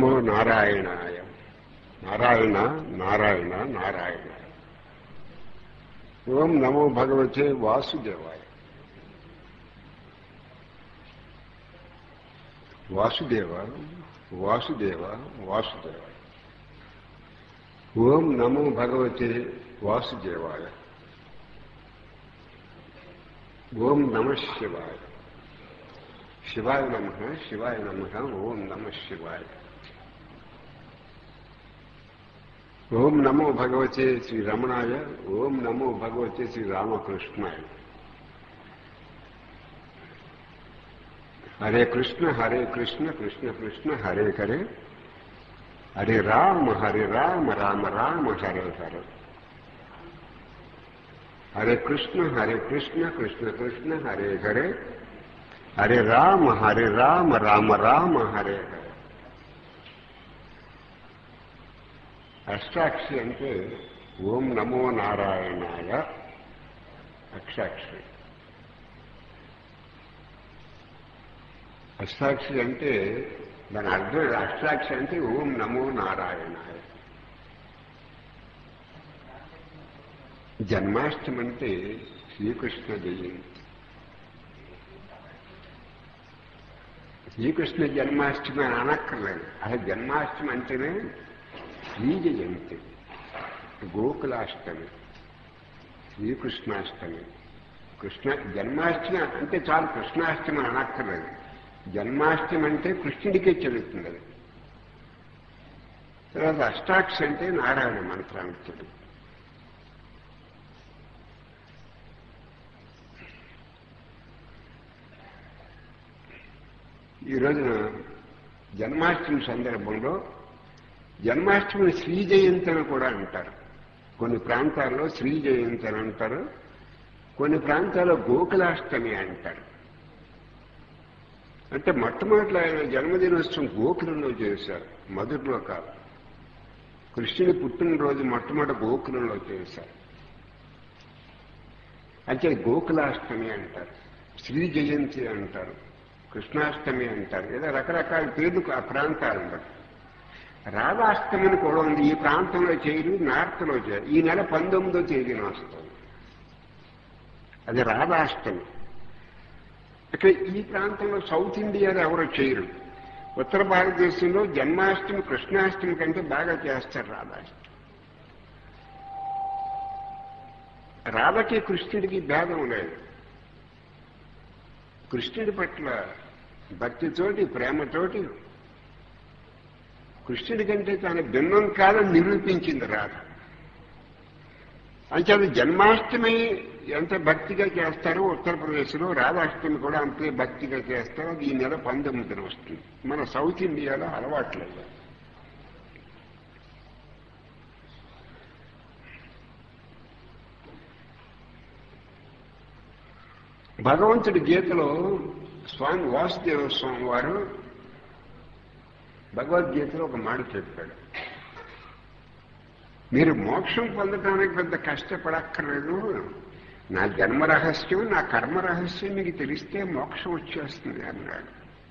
నమో నారాయణాయ నారాయణ నారాయణ నారాయణ ఓం నమో భగవతే వాసుదేవాయ వాసుదేవ వాసుదేవ వాసుదేవ ఓం నమో భగవతే వాసుదేవాయ ఓం నమ శివాయ శివాయ నమ శివాయ నమ ఓం నమ శివాయ ఓం నమో భగవతే శ్రీ రమణాయ ఓం నమో భగవతే శ్రీ రామకృష్ణాయ హరే కృష్ణ హరే కృష్ణ కృష్ణ కృష్ణ హరే హరే హరే రామ హరే రామ రామ రామ హరే హరే హరే కృష్ణ హరే కృష్ణ కృష్ణ కృష్ణ హరే హరే హరే రామ హరే రామ రామ రామ హరే హరే అష్టాక్షి అంటే ఓం నమో నారాయణాయ అష్టాక్షి అష్టాక్షి అంటే దాని అర్థం అష్టాక్షి అంటే ఓం నమో నారాయణాయ జన్మాష్టమి అంటే శ్రీకృష్ణ జయంతి శ్రీకృష్ణ జన్మాష్టమి అని అనక్కర్లేదు అసలు జన్మాష్టమి అంటేనే శ్రీ జయంతి గోకులాష్టమి శ్రీకృష్ణాష్టమి కృష్ణ జన్మాష్టమి అంటే చాలు కృష్ణాష్టమి అని అనక్కర్లేదు జన్మాష్టమి అంటే కృష్ణుడికే చెల్లుతుంది అది తర్వాత అష్టాక్షి అంటే నారాయణ మంత్రానికి చెల్లుతుంది ఈ రోజున జన్మాష్టమి సందర్భంలో జన్మాష్టమిని శ్రీ జయంతి అని కూడా అంటారు కొన్ని ప్రాంతాల్లో శ్రీ జయంతి అని అంటారు కొన్ని గోకులాష్టమి అంటారు అంటే మొట్టమొదటి ఆయన జన్మదినోత్సవం గోకులంలో చేశారు మొదట్లో కాదు కృష్ణుని పుట్టినరోజు మొట్టమొదటి గోకులంలో చేశారు అంటే గోకులాష్టమి అంటారు శ్రీ జయంతి అంటారు కృష్ణాష్టమి అంటారు ఏదో రకరకాల పేర్లు ఆ ప్రాంతాలను బట్టి రాధాష్టమిని కూడా ఉంది ఈ ప్రాంతంలో చేయరు నార్త్లో చేయరు ఈ నెల పంతొమ్మిదో తేదీన వస్తుంది అది రాధాష్టమి ఇక్కడ ఈ ప్రాంతంలో సౌత్ ఇండియాలో ఎవరో చేయరు ఉత్తర భారతదేశంలో జన్మాష్టమి కృష్ణాష్టమి కంటే బాగా చేస్తారు రాధాష్టమి రాధకి కృష్ణుడికి భేదం లేదు కృష్ణుడి పట్ల భక్తితోటి ప్రేమతోటి కృష్ణుడి కంటే తాను భిన్నం కాదని నిరూపించింది రాధ అంచేది జన్మాష్టమి ఎంత భక్తిగా చేస్తారో ఉత్తరప్రదేశ్లో రాధాష్టమి కూడా అంతే భక్తిగా చేస్తారో అది ఈ నెల పంతొమ్మిదిన వస్తుంది మన సౌత్ ఇండియాలో అలవాట్లేదు భగవంతుడి గీతలో స్వామి వాసుదేవ స్వామి వారు భగవద్గీతలో ఒక మాట చెప్పాడు మీరు మోక్షం పొందడానికి పెద్ద కష్టపడక్కర్లేదు నా జన్మ రహస్యం నా కర్మ రహస్యం మీకు తెలిస్తే మోక్షం వచ్చేస్తుంది అన్నాడు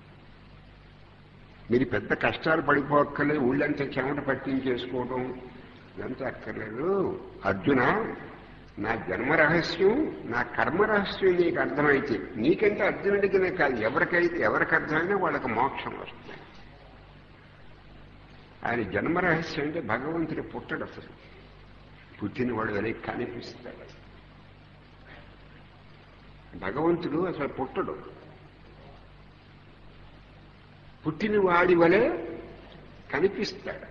మీరు పెద్ద కష్టాలు పడిపోక్కర్లేదు ఊళ్ళంతా చెమట పట్టించేసుకోవడం ఇదంతా అక్కర్లేదు అర్జున నా జన్మ రహస్యం నా కర్మ రహస్యం నీకు అర్థమైతే నీకంటే అర్జునుడికినే కాదు ఎవరికైతే ఎవరికి అర్థమైనా వాళ్ళకి మోక్షం వస్తుంది ఆయన జన్మ రహస్యం అంటే భగవంతుడు పుట్టడు అసలు పుట్టినవాడు వెనక్కి కనిపిస్తాడు భగవంతుడు అసలు పుట్టడు పుట్టిన వాడి వలె కనిపిస్తాడు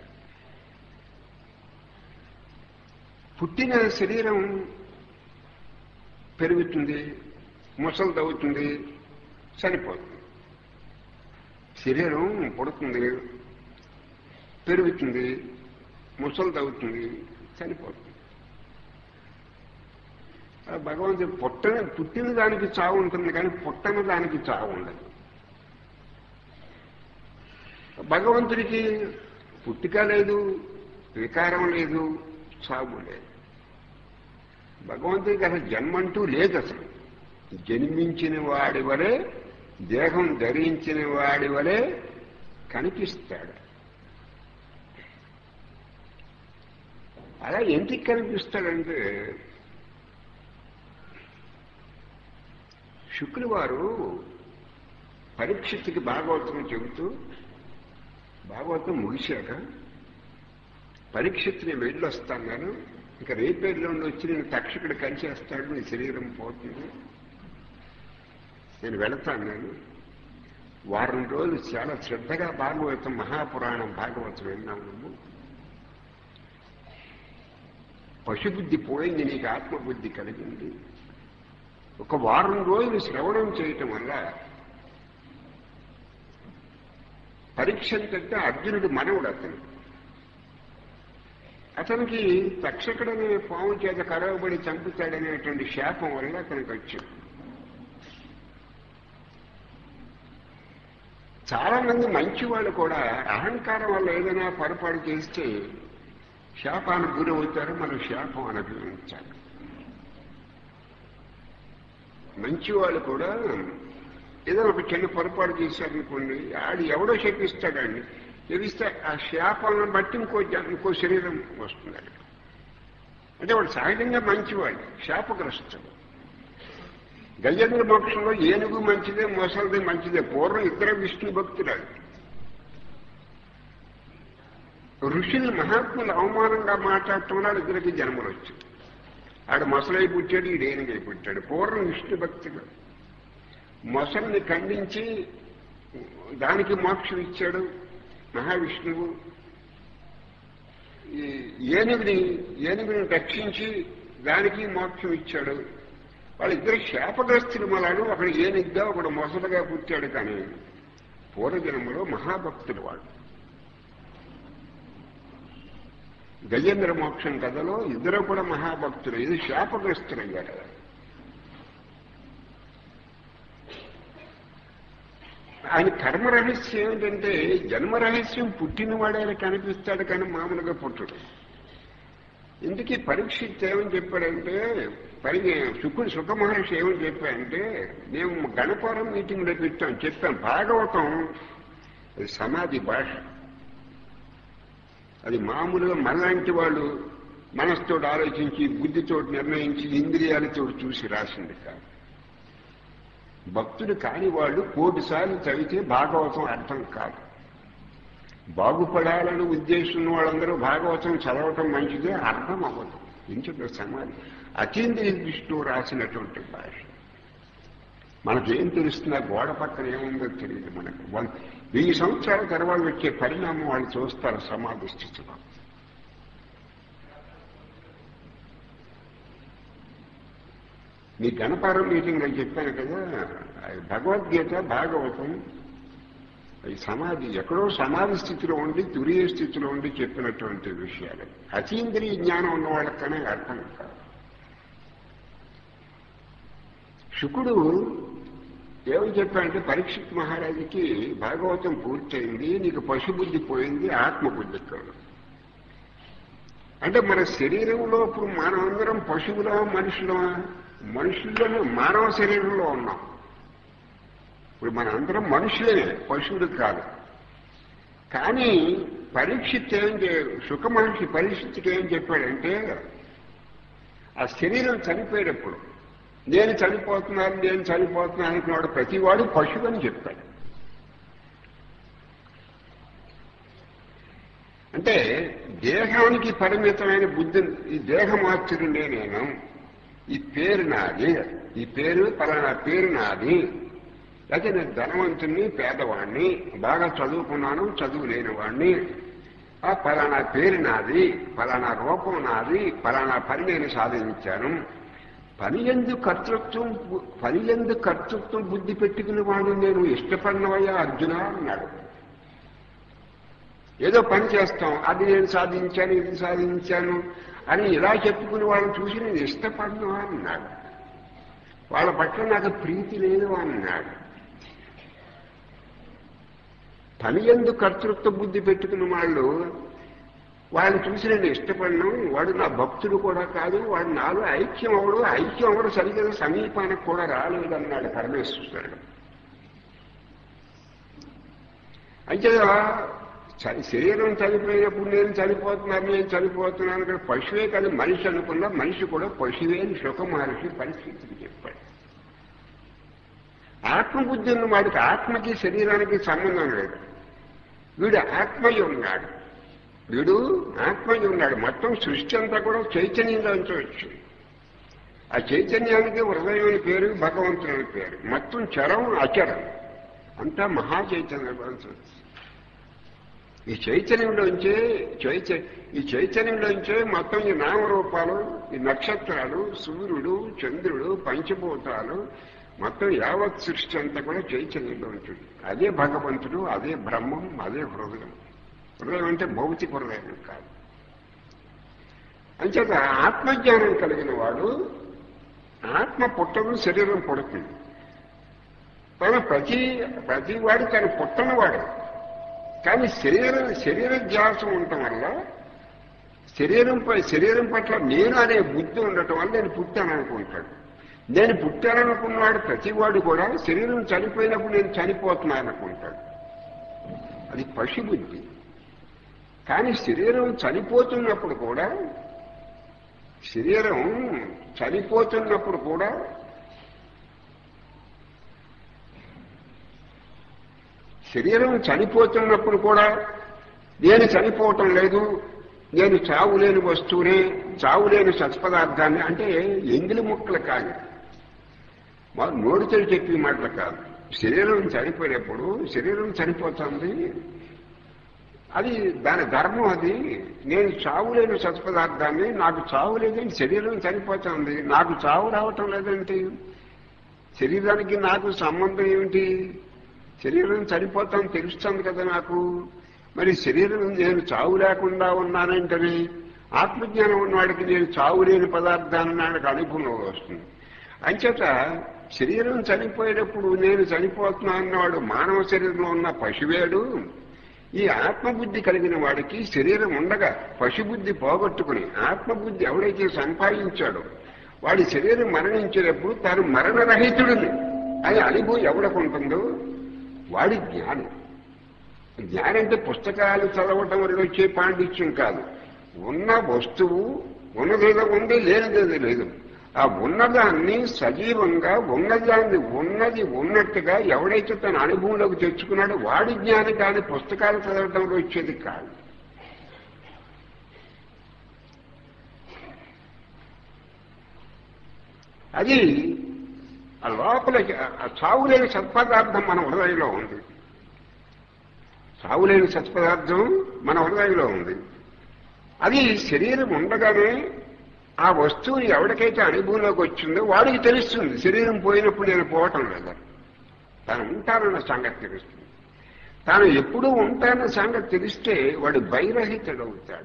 పుట్టిన శరీరం పెరుగుతుంది ముసలిదవుతుంది చనిపోతుంది శరీరం పుడుతుంది పెరుగుతుంది ముసలిదవుతుంది చనిపోతుంది భగవంతుడు పుట్టని పుట్టిన దానికి చావు ఉంటుంది కానీ పుట్టని దానికి చావు ఉండదు భగవంతుడికి పుట్టిక లేదు వికారం లేదు చావు లేదు భగవంతుడికి అసలు జన్మంటూ లేదు అసలు జన్మించిన వాడి వలె దేహం ధరించిన వాడి వలె కనిపిస్తాడు అలా ఎందుకు కనిపిస్తాడంటే శుక్రవారు పరీక్షకి భాగవతం చెబుతూ భాగవతం ముగిశాక పరీక్షిత్ నేను వెళ్ళొస్తాను నేను ఇంకా రేపేరులో వచ్చి నేను తక్షకుడు కలిసేస్తాడు నీ శరీరం పోతుంది నేను వెళతాను నేను వారం రోజులు చాలా శ్రద్ధగా భాగవతం మహాపురాణం భాగవతం విన్నావు నువ్వు పశుబుద్ధి పోయింది నీకు ఆత్మబుద్ధి కలిగింది ఒక వారం రోజులు శ్రవణం చేయటం వల్ల పరీక్ష అంటే అర్జునుడు మనవుడు అతను అతనికి తక్షకుడనే పాము చేత కరవబడి చంపుతాడనేటువంటి శాపం వల్ల అతనికి వచ్చింది చాలా మంది మంచి వాళ్ళు కూడా అహంకారం వల్ల ఏదైనా పొరపాటు చేస్తే శాపానికి గురి అవుతారు మనం శాపం అనుభవించాలి మంచి వాళ్ళు కూడా ఏదైనా ఒక చిన్న పొరపాటు చేశారనుకోండి ఆడు ఎవడో శపిస్తాడండి శపిస్తే ఆ శాపాలను బట్టి ఇంకో జ- ఇంకో శరీరం వస్తుంది అక్కడ. అంటే వాడు సహజంగా మంచివాడు శాపగ్రస్తుడు గజేంద్ర మోక్షంలో ఏనుగు మంచిదే మొసలిది మంచిదే పూర్వం ఇద్దరు విష్ణు భక్తురాలు ఋషులు మహాత్ములు అవమానంగా మాట్లాడటం వల్ల ఇద్దరికి జన్మలు వచ్చాయి ఆడు మొసలై పుట్టాడు ఈడు ఏనుగై పుట్టాడు పూర్వం విష్ణు భక్తుడు మొసలిని ఖండించి దానికి మోక్షం ఇచ్చాడు మహావిష్ణువు ఈ ఏనుగుని ఏనుగుని రక్షించి దానికి మోక్షం ఇచ్చాడు వాళ్ళిద్దరు శాపగ్రస్తులు మలాడు ఒకడు ఏనుగ్గా ఒకడు మొసలుగా పుట్టాడు కానీ పూర్వజన్మలో మహాభక్తుడు వాడు గజేంద్ర మోక్షం కథలో ఇద్దరు కూడా మహాభక్తులు ఇది శాపగ్రస్తులయ్యారు ఆయన కర్మ రహస్యం ఏమిటంటే జన్మ రహస్యం పుట్టినవాడే ఆయన కనిపిస్తాడు కానీ మామూలుగా పుట్టడు ఇందుకీ పరీక్షిత్ ఏమని చెప్పాడంటే పరి శుకుడు సుఖ మహర్షి ఏమని చెప్పాడంటే మేము గణపవరం మీటింగ్లో పెట్టాం చెప్పాం భాగవతం అది సమాధి భాష అది మామూలుగా మనలాంటి వాళ్ళు మనసుతో ఆలోచించి బుద్ధితో నిర్ణయించి ఇంద్రియాలతో చూసి రాసింది కాదు భక్తుడు కాని వాళ్ళు కోటిసార్లు చదివితే భాగవతం అర్థం కాదు బాగుపడాలని ఉద్దేశం ఉన్న వాళ్ళందరూ భాగవతం చదవటం మంచిదే అర్థం అవ్వదు ఇంచుకు సమాధి అతీంద్రియ దృష్టిలో రాసినటువంటి భాష మనకేం తెలుస్తుంది ఆ గోడ పక్కన ఏముందో తెలియదు మనకు వన్- వెయ్యి సంవత్సరాల తర్వాత వచ్చే పరిణామం వాళ్ళు చూస్తారు సమాధి స్థితిలో మీ గణపారం మీటింగ్ నేను చెప్పాను కదా అది భగవద్గీత భాగవతం ఈ సమాధి ఎక్కడో సమాధి స్థితిలో ఉండి తురియ స్థితిలో ఉండి చెప్పినటువంటి విషయాలు అతీంద్రియ జ్ఞానం ఉన్న వాళ్ళకనే అర్థం కాదు శుకుడు ఏమని చెప్పాడంటే పరీక్షిత్ మహారాజుకి భాగవతం పూర్తయింది నీకు పశుబుద్ధి పోయింది ఆత్మబుద్ధి కాదు అంటే మన శరీరంలో ఇప్పుడు మనమందరం పశువులా మనుషులమా మనుషుల్లోనే మానవ శరీరంలో ఉన్నాం ఇప్పుడు మన అందరం మనుషులే పశువులు కాదు కానీ పరీక్షిత్ ఏం చే- సుఖ మహర్షి పరీక్షిత్కి ఏం చెప్పాడంటే ఆ శరీరం చనిపోయేటప్పుడు నేను చనిపోతున్నాను నేను చనిపోతున్నాను అనుకున్నాడు ప్రతివాడు పశువు అని చెప్పాడు అంటే దేహానికి పరిమితమైన బుద్ధి ఈ దేహమాత్రుడే నేను ఈ పేరు నాది ఈ పేరు పలానా పేరు నాది అయితే నేను ధనవంతుణ్ణి పేదవాణ్ణి బాగా చదువుకున్నాను చదువు లేని వాణ్ణి ఆ పలానా పేరు నాది పలానా రూపం నాది పలానా పని నేను సాధించాను పని ఎందు కర్తృత్వం బు- పని ఎందు కర్తృత్వం బుద్ధి పెట్టుకుని వాడు నేను ఇష్టపడినవయ్యా అర్జున అన్నాడు ఏదో పని చేస్తాం అది నేను సాధించాను ఇది సాధించాను అని ఇలా చెప్పుకుని వాళ్ళని చూసి నేను ఇష్టపడను అన్నాడు వాళ్ళ పట్ల నాకు ప్రీతి లేదు అన్నాడు పని ఎందు కర్తృత్వ బుద్ధి పెట్టుకున్న వాళ్ళు వాళ్ళని చూసి నేను ఇష్టపడను వాడు నా భక్తుడు కూడా కాదు వాడు నాలో ఐక్యం అవడు ఐక్యం అవడు సరిగ్గా సమీపానికి కూడా రాలేదు అన్నాడు పరమేశ్వరుడు అయితే చ- శరీరం చనిపోయినప్పుడు నేను చనిపోతున్నాను నేను చనిపోతున్నాను కానీ పశువే కాదు మనిషి అనుకున్నా మనిషి కూడా పశువే అని శుక మహర్షి పరిస్థితికి చెప్పాడు ఆత్మబుద్ధి ఉన్న వాడికి ఆత్మకి శరీరానికి సంబంధం లేదు వీడు ఆత్మయ్య ఉన్నాడు వీడు ఆత్మయ్య ఉన్నాడు మొత్తం సృష్టి అంతా కూడా చైతన్యంలోంచి వచ్చింది ఆ చైతన్యానికి హృదయం అని పేరు భగవంతుని అని పేరు మొత్తం చరం అచరం అంతా మహా చైతన్యంలోంచి వచ్చింది ఈ చైతన్యంలోంచే చైత ఈ చైతన్యంలోంచే మొత్తం ఈ నామరూపాలు ఈ నక్షత్రాలు సూర్యుడు చంద్రుడు పంచభూతాలు మొత్తం యావత్ సృష్టి అంతా కూడా చైతన్యంలో ఉంటుంది అదే భగవంతుడు అదే బ్రహ్మం అదే హృదయం హృదయం అంటే భౌతిక హృదయం కాదు అంచేత ఆత్మజ్ఞానం కలిగిన వాడు ఆత్మ పుట్టదు శరీరం పుడుతుంది తన ప్రతి ప్రతి వాడు తను పుట్టనివాడు కానీ శరీరం శరీర ధ్యాసం ఉండటం వల్ల శరీరంపై శరీరం పట్ల నేను అనే బుద్ధి ఉండటం వల్ల నేను పుట్టాను అనుకుంటాడు నేను పుట్టాననుకున్నవాడు ప్రతివాడు కూడా శరీరం చనిపోయినప్పుడు నేను చనిపోతున్నాను అనుకుంటాడు అది పశుబుద్ధి కానీ శరీరం చనిపోతున్నప్పుడు కూడా శరీరం చనిపోతున్నప్పుడు కూడా శరీరం చనిపోతున్నప్పుడు కూడా నేను చనిపోవటం లేదు నేను చావు లేని వస్తువుని చావు లేని సత్పదార్థాన్ని అంటే ఎంగిలి ముక్కలు కాదు మా నోటితో చెప్పే మాటలు కాదు శరీరం చనిపోయినప్పుడు శరీరం చనిపోతుంది అది దాని ధర్మం అది నేను చావు లేని సత్పదార్థాన్ని నాకు చావు లేదని శరీరం చనిపోతుంది నాకు చావు రావటం లేదంటే శరీరానికి నాకు సంబంధం ఏమిటి శరీరం చనిపోతాం తెలుస్తుంది కదా నాకు మరి శరీరం నేను చావు లేకుండా ఉన్నానంటేనే ఆత్మజ్ఞానం ఉన్నవాడికి నేను చావు లేని పదార్థాన్ని నాకు అనుభవం వస్తుంది అంచేత శరీరం చనిపోయేటప్పుడు నేను చనిపోతున్నా అన్నవాడు మానవ శరీరంలో ఉన్న పశువేడు ఈ ఆత్మబుద్ధి కలిగిన వాడికి శరీరం ఉండగా పశుబుద్ధి పోగొట్టుకుని ఆత్మబుద్ధి ఎవడైతే సంపాదించాడో వాడి శరీరం మరణించేటప్పుడు తాను మరణరహితుడిని అని అనుభవం ఎవరికి ఉంటుందో వాడి జ్ఞానం జ్ఞానం అంటే పుస్తకాలు చదవటం వల్ల వచ్చే పాండిత్యం కాదు ఉన్న వస్తువు ఉన్నదేదో ఉంది లేనిదేదో లేదు ఆ ఉన్నదాన్ని సజీవంగా ఉన్నదాన్ని ఉన్నది ఉన్నట్టుగా ఎవడైతే తన అనుభవంలోకి తెచ్చుకున్నాడో వాడి జ్ఞానం కానీ పుస్తకాలు చదవటంలో వచ్చేది కాదు అది ఆ లోపల ఆ చావులేని సత్పదార్థం మన హృదయంలో ఉంది చావులేని సత్పదార్థం మన హృదయంలో ఉంది అది శరీరం ఉండగానే ఆ వస్తువు ఎవరికైతే అనుభవంలోకి వచ్చిందో వాడికి తెలుస్తుంది శరీరం పోయినప్పుడు నేను పోవటం లేదా తాను ఉంటానన్న సంగతి తెలుస్తుంది తాను ఎప్పుడూ ఉంటానన్న సంగతి తెలిస్తే వాడు బైరహితుడవుతాడు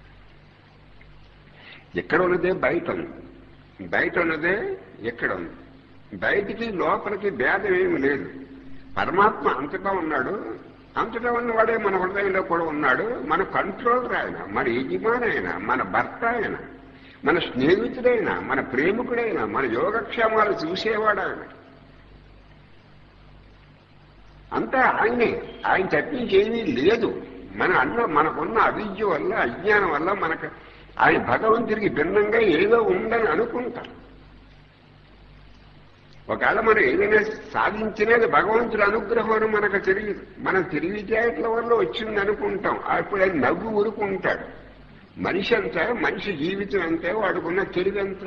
ఎక్కడ ఉన్నదే బయట ఉంది బయట ఉన్నదే ఎక్కడ ఉంది బయటికి లోపలికి భేదం ఏమి లేదు పరమాత్మ అంతటా ఉన్నాడు అంతటా ఉన్నవాడే మన హృదయంలో కూడా ఉన్నాడు మన కంట్రోలర్ ఆయన మన యజమాని ఆయన మన భర్త ఆయన మన స్నేహితుడైనా మన ప్రేమికుడైనా మన యోగక్షేమాలు చూసేవాడు ఆయన అంతా ఆయనే ఆయన తప్పించి ఏమీ లేదు మన అన్న మనకున్న అవిద్య వల్ల అజ్ఞానం వల్ల మనకు ఆయన భగవంతుడికి భిన్నంగా ఏదో ఉందని అనుకుంటాం ఒకవేళ మనం ఏదైనా సాధించినది భగవంతుడి అనుగ్రహం అని మనకు తెలియదు మన తెలివితేటల వల్ల వచ్చింది అనుకుంటాం అప్పుడు ఆయన నవ్వు ఊరుకుంటాడు మనిషి అంతా మనిషి జీవితం అంతే వాడుకున్న తెలివి ఎంత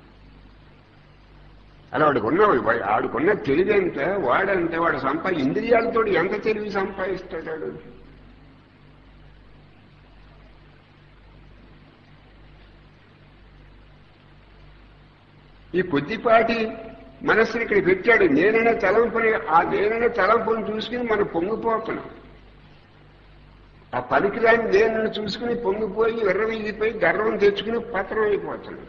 అలా వాడుకున్న వాడుకున్న తెలివి ఎంత వాడంతే వాడు సంపా ఇంద్రియాలతో ఎంత తెలివి సంపాదిస్తాడు వాడు ఈ కొద్దిపాటి మనస్సుని ఇక్కడ పెట్టాడు నేనైనా తలంపుని ఆ నేనైనా తలంపుని చూసుకుని మనం పొంగిపోతున్నాం ఆ పనికిరాని నేను చూసుకుని పొంగిపోయి ఎర్రవీగిపోయి గర్వం తెచ్చుకుని పత్రం అయిపోతున్నాం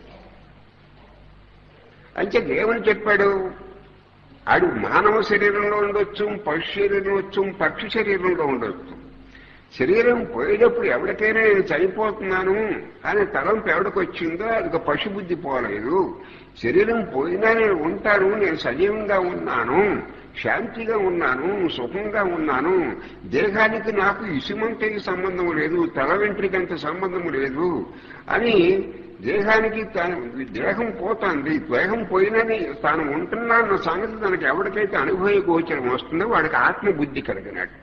అంటే దేవుని చెప్పాడు ఆడు మానవ శరీరంలో ఉండొచ్చు పశు శరీరంలో వచ్చు పక్షి శరీరంలో ఉండొచ్చు శరీరం పోయేటప్పుడు ఎవరికైనా నేను చనిపోతున్నాను అనే తలంపు ఎవడికి వచ్చిందో అది ఒక పశుబుద్ధి పోలేదు శరీరం పోయినా నేను ఉంటాను నేను సజీవంగా ఉన్నాను శాంతిగా ఉన్నాను సుఖంగా ఉన్నాను దేహానికి నాకు ఇసుమంతకి సంబంధం లేదు తల వెంట్రికంత సంబంధం లేదు అని దేహానికి తాను దేహం పోతుంది దేహం పోయినని తాను ఉంటున్నా అన్న సంగతి తనకి ఎవరికైతే అనుభవ గోచరం వస్తుందో వాడికి ఆత్మబుద్ధి కలిగినట్టు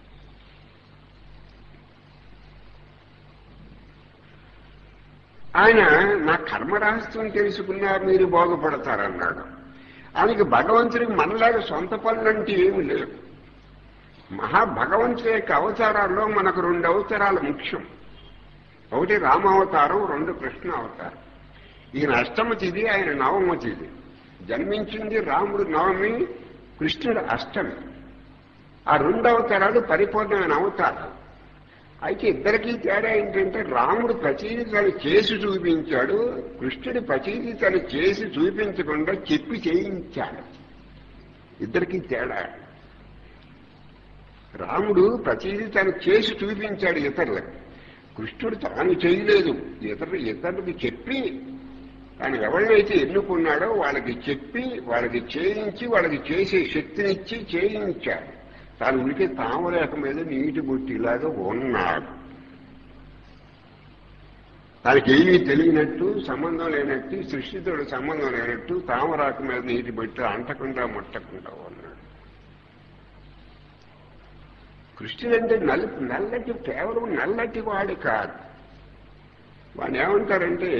ఆయన నా కర్మ రహస్యం తెలుసుకున్నా మీరు బాగుపడతారన్నాడు ఆయనకి భగవంతుడికి మనలాగా సొంత పనులంటే ఏమి లేవు మహా భగవంతుడి యొక్క అవతారాల్లో మనకు రెండు అవతారాలు ముఖ్యం ఒకటి రామావతారం రెండు కృష్ణ అవతారం ఈయన అష్టమ తిథి ఆయన నవమ తిథి జన్మించింది రాముడు నవమి కృష్ణుడు అష్టమి ఆ రెండు అవతారాలు పరిపూర్ణమైన అవతారాలు అయితే ఇద్దరికీ తేడా ఏంటంటే రాముడు ప్రతీది తను చేసి చూపించాడు కృష్ణుడు ప్రతీది తను చేసి చూపించకుండా చెప్పి చేయించాడు ఇద్దరికీ తేడా రాముడు ప్రతీది తను చేసి చూపించాడు ఇతరులకు కృష్ణుడు తాను చేయలేదు ఇతరు ఇతరులకు చెప్పి తాను ఎవరినైతే ఎన్నుకున్నాడో వాళ్ళకి చెప్పి వాళ్ళకి చేయించి వాళ్ళకి చేసే శక్తినిచ్చి చేయించాడు తాను ఉనికి తామరేఖ మీద నీటి బుట్టిలాగా ఉన్నాడు తనకి ఏమీ తెలియనట్టు సంబంధం లేనట్టు సృష్టితో సంబంధం లేనట్టు తామరాకు మీద నీటి బట్టి అంటకుండా ముట్టకుండా ఉన్నాడు కృష్ణుడు అంటే నలుపు నల్లటి కేవలం నల్లటి వాడు కాదు వాడు ఏమంటారంటే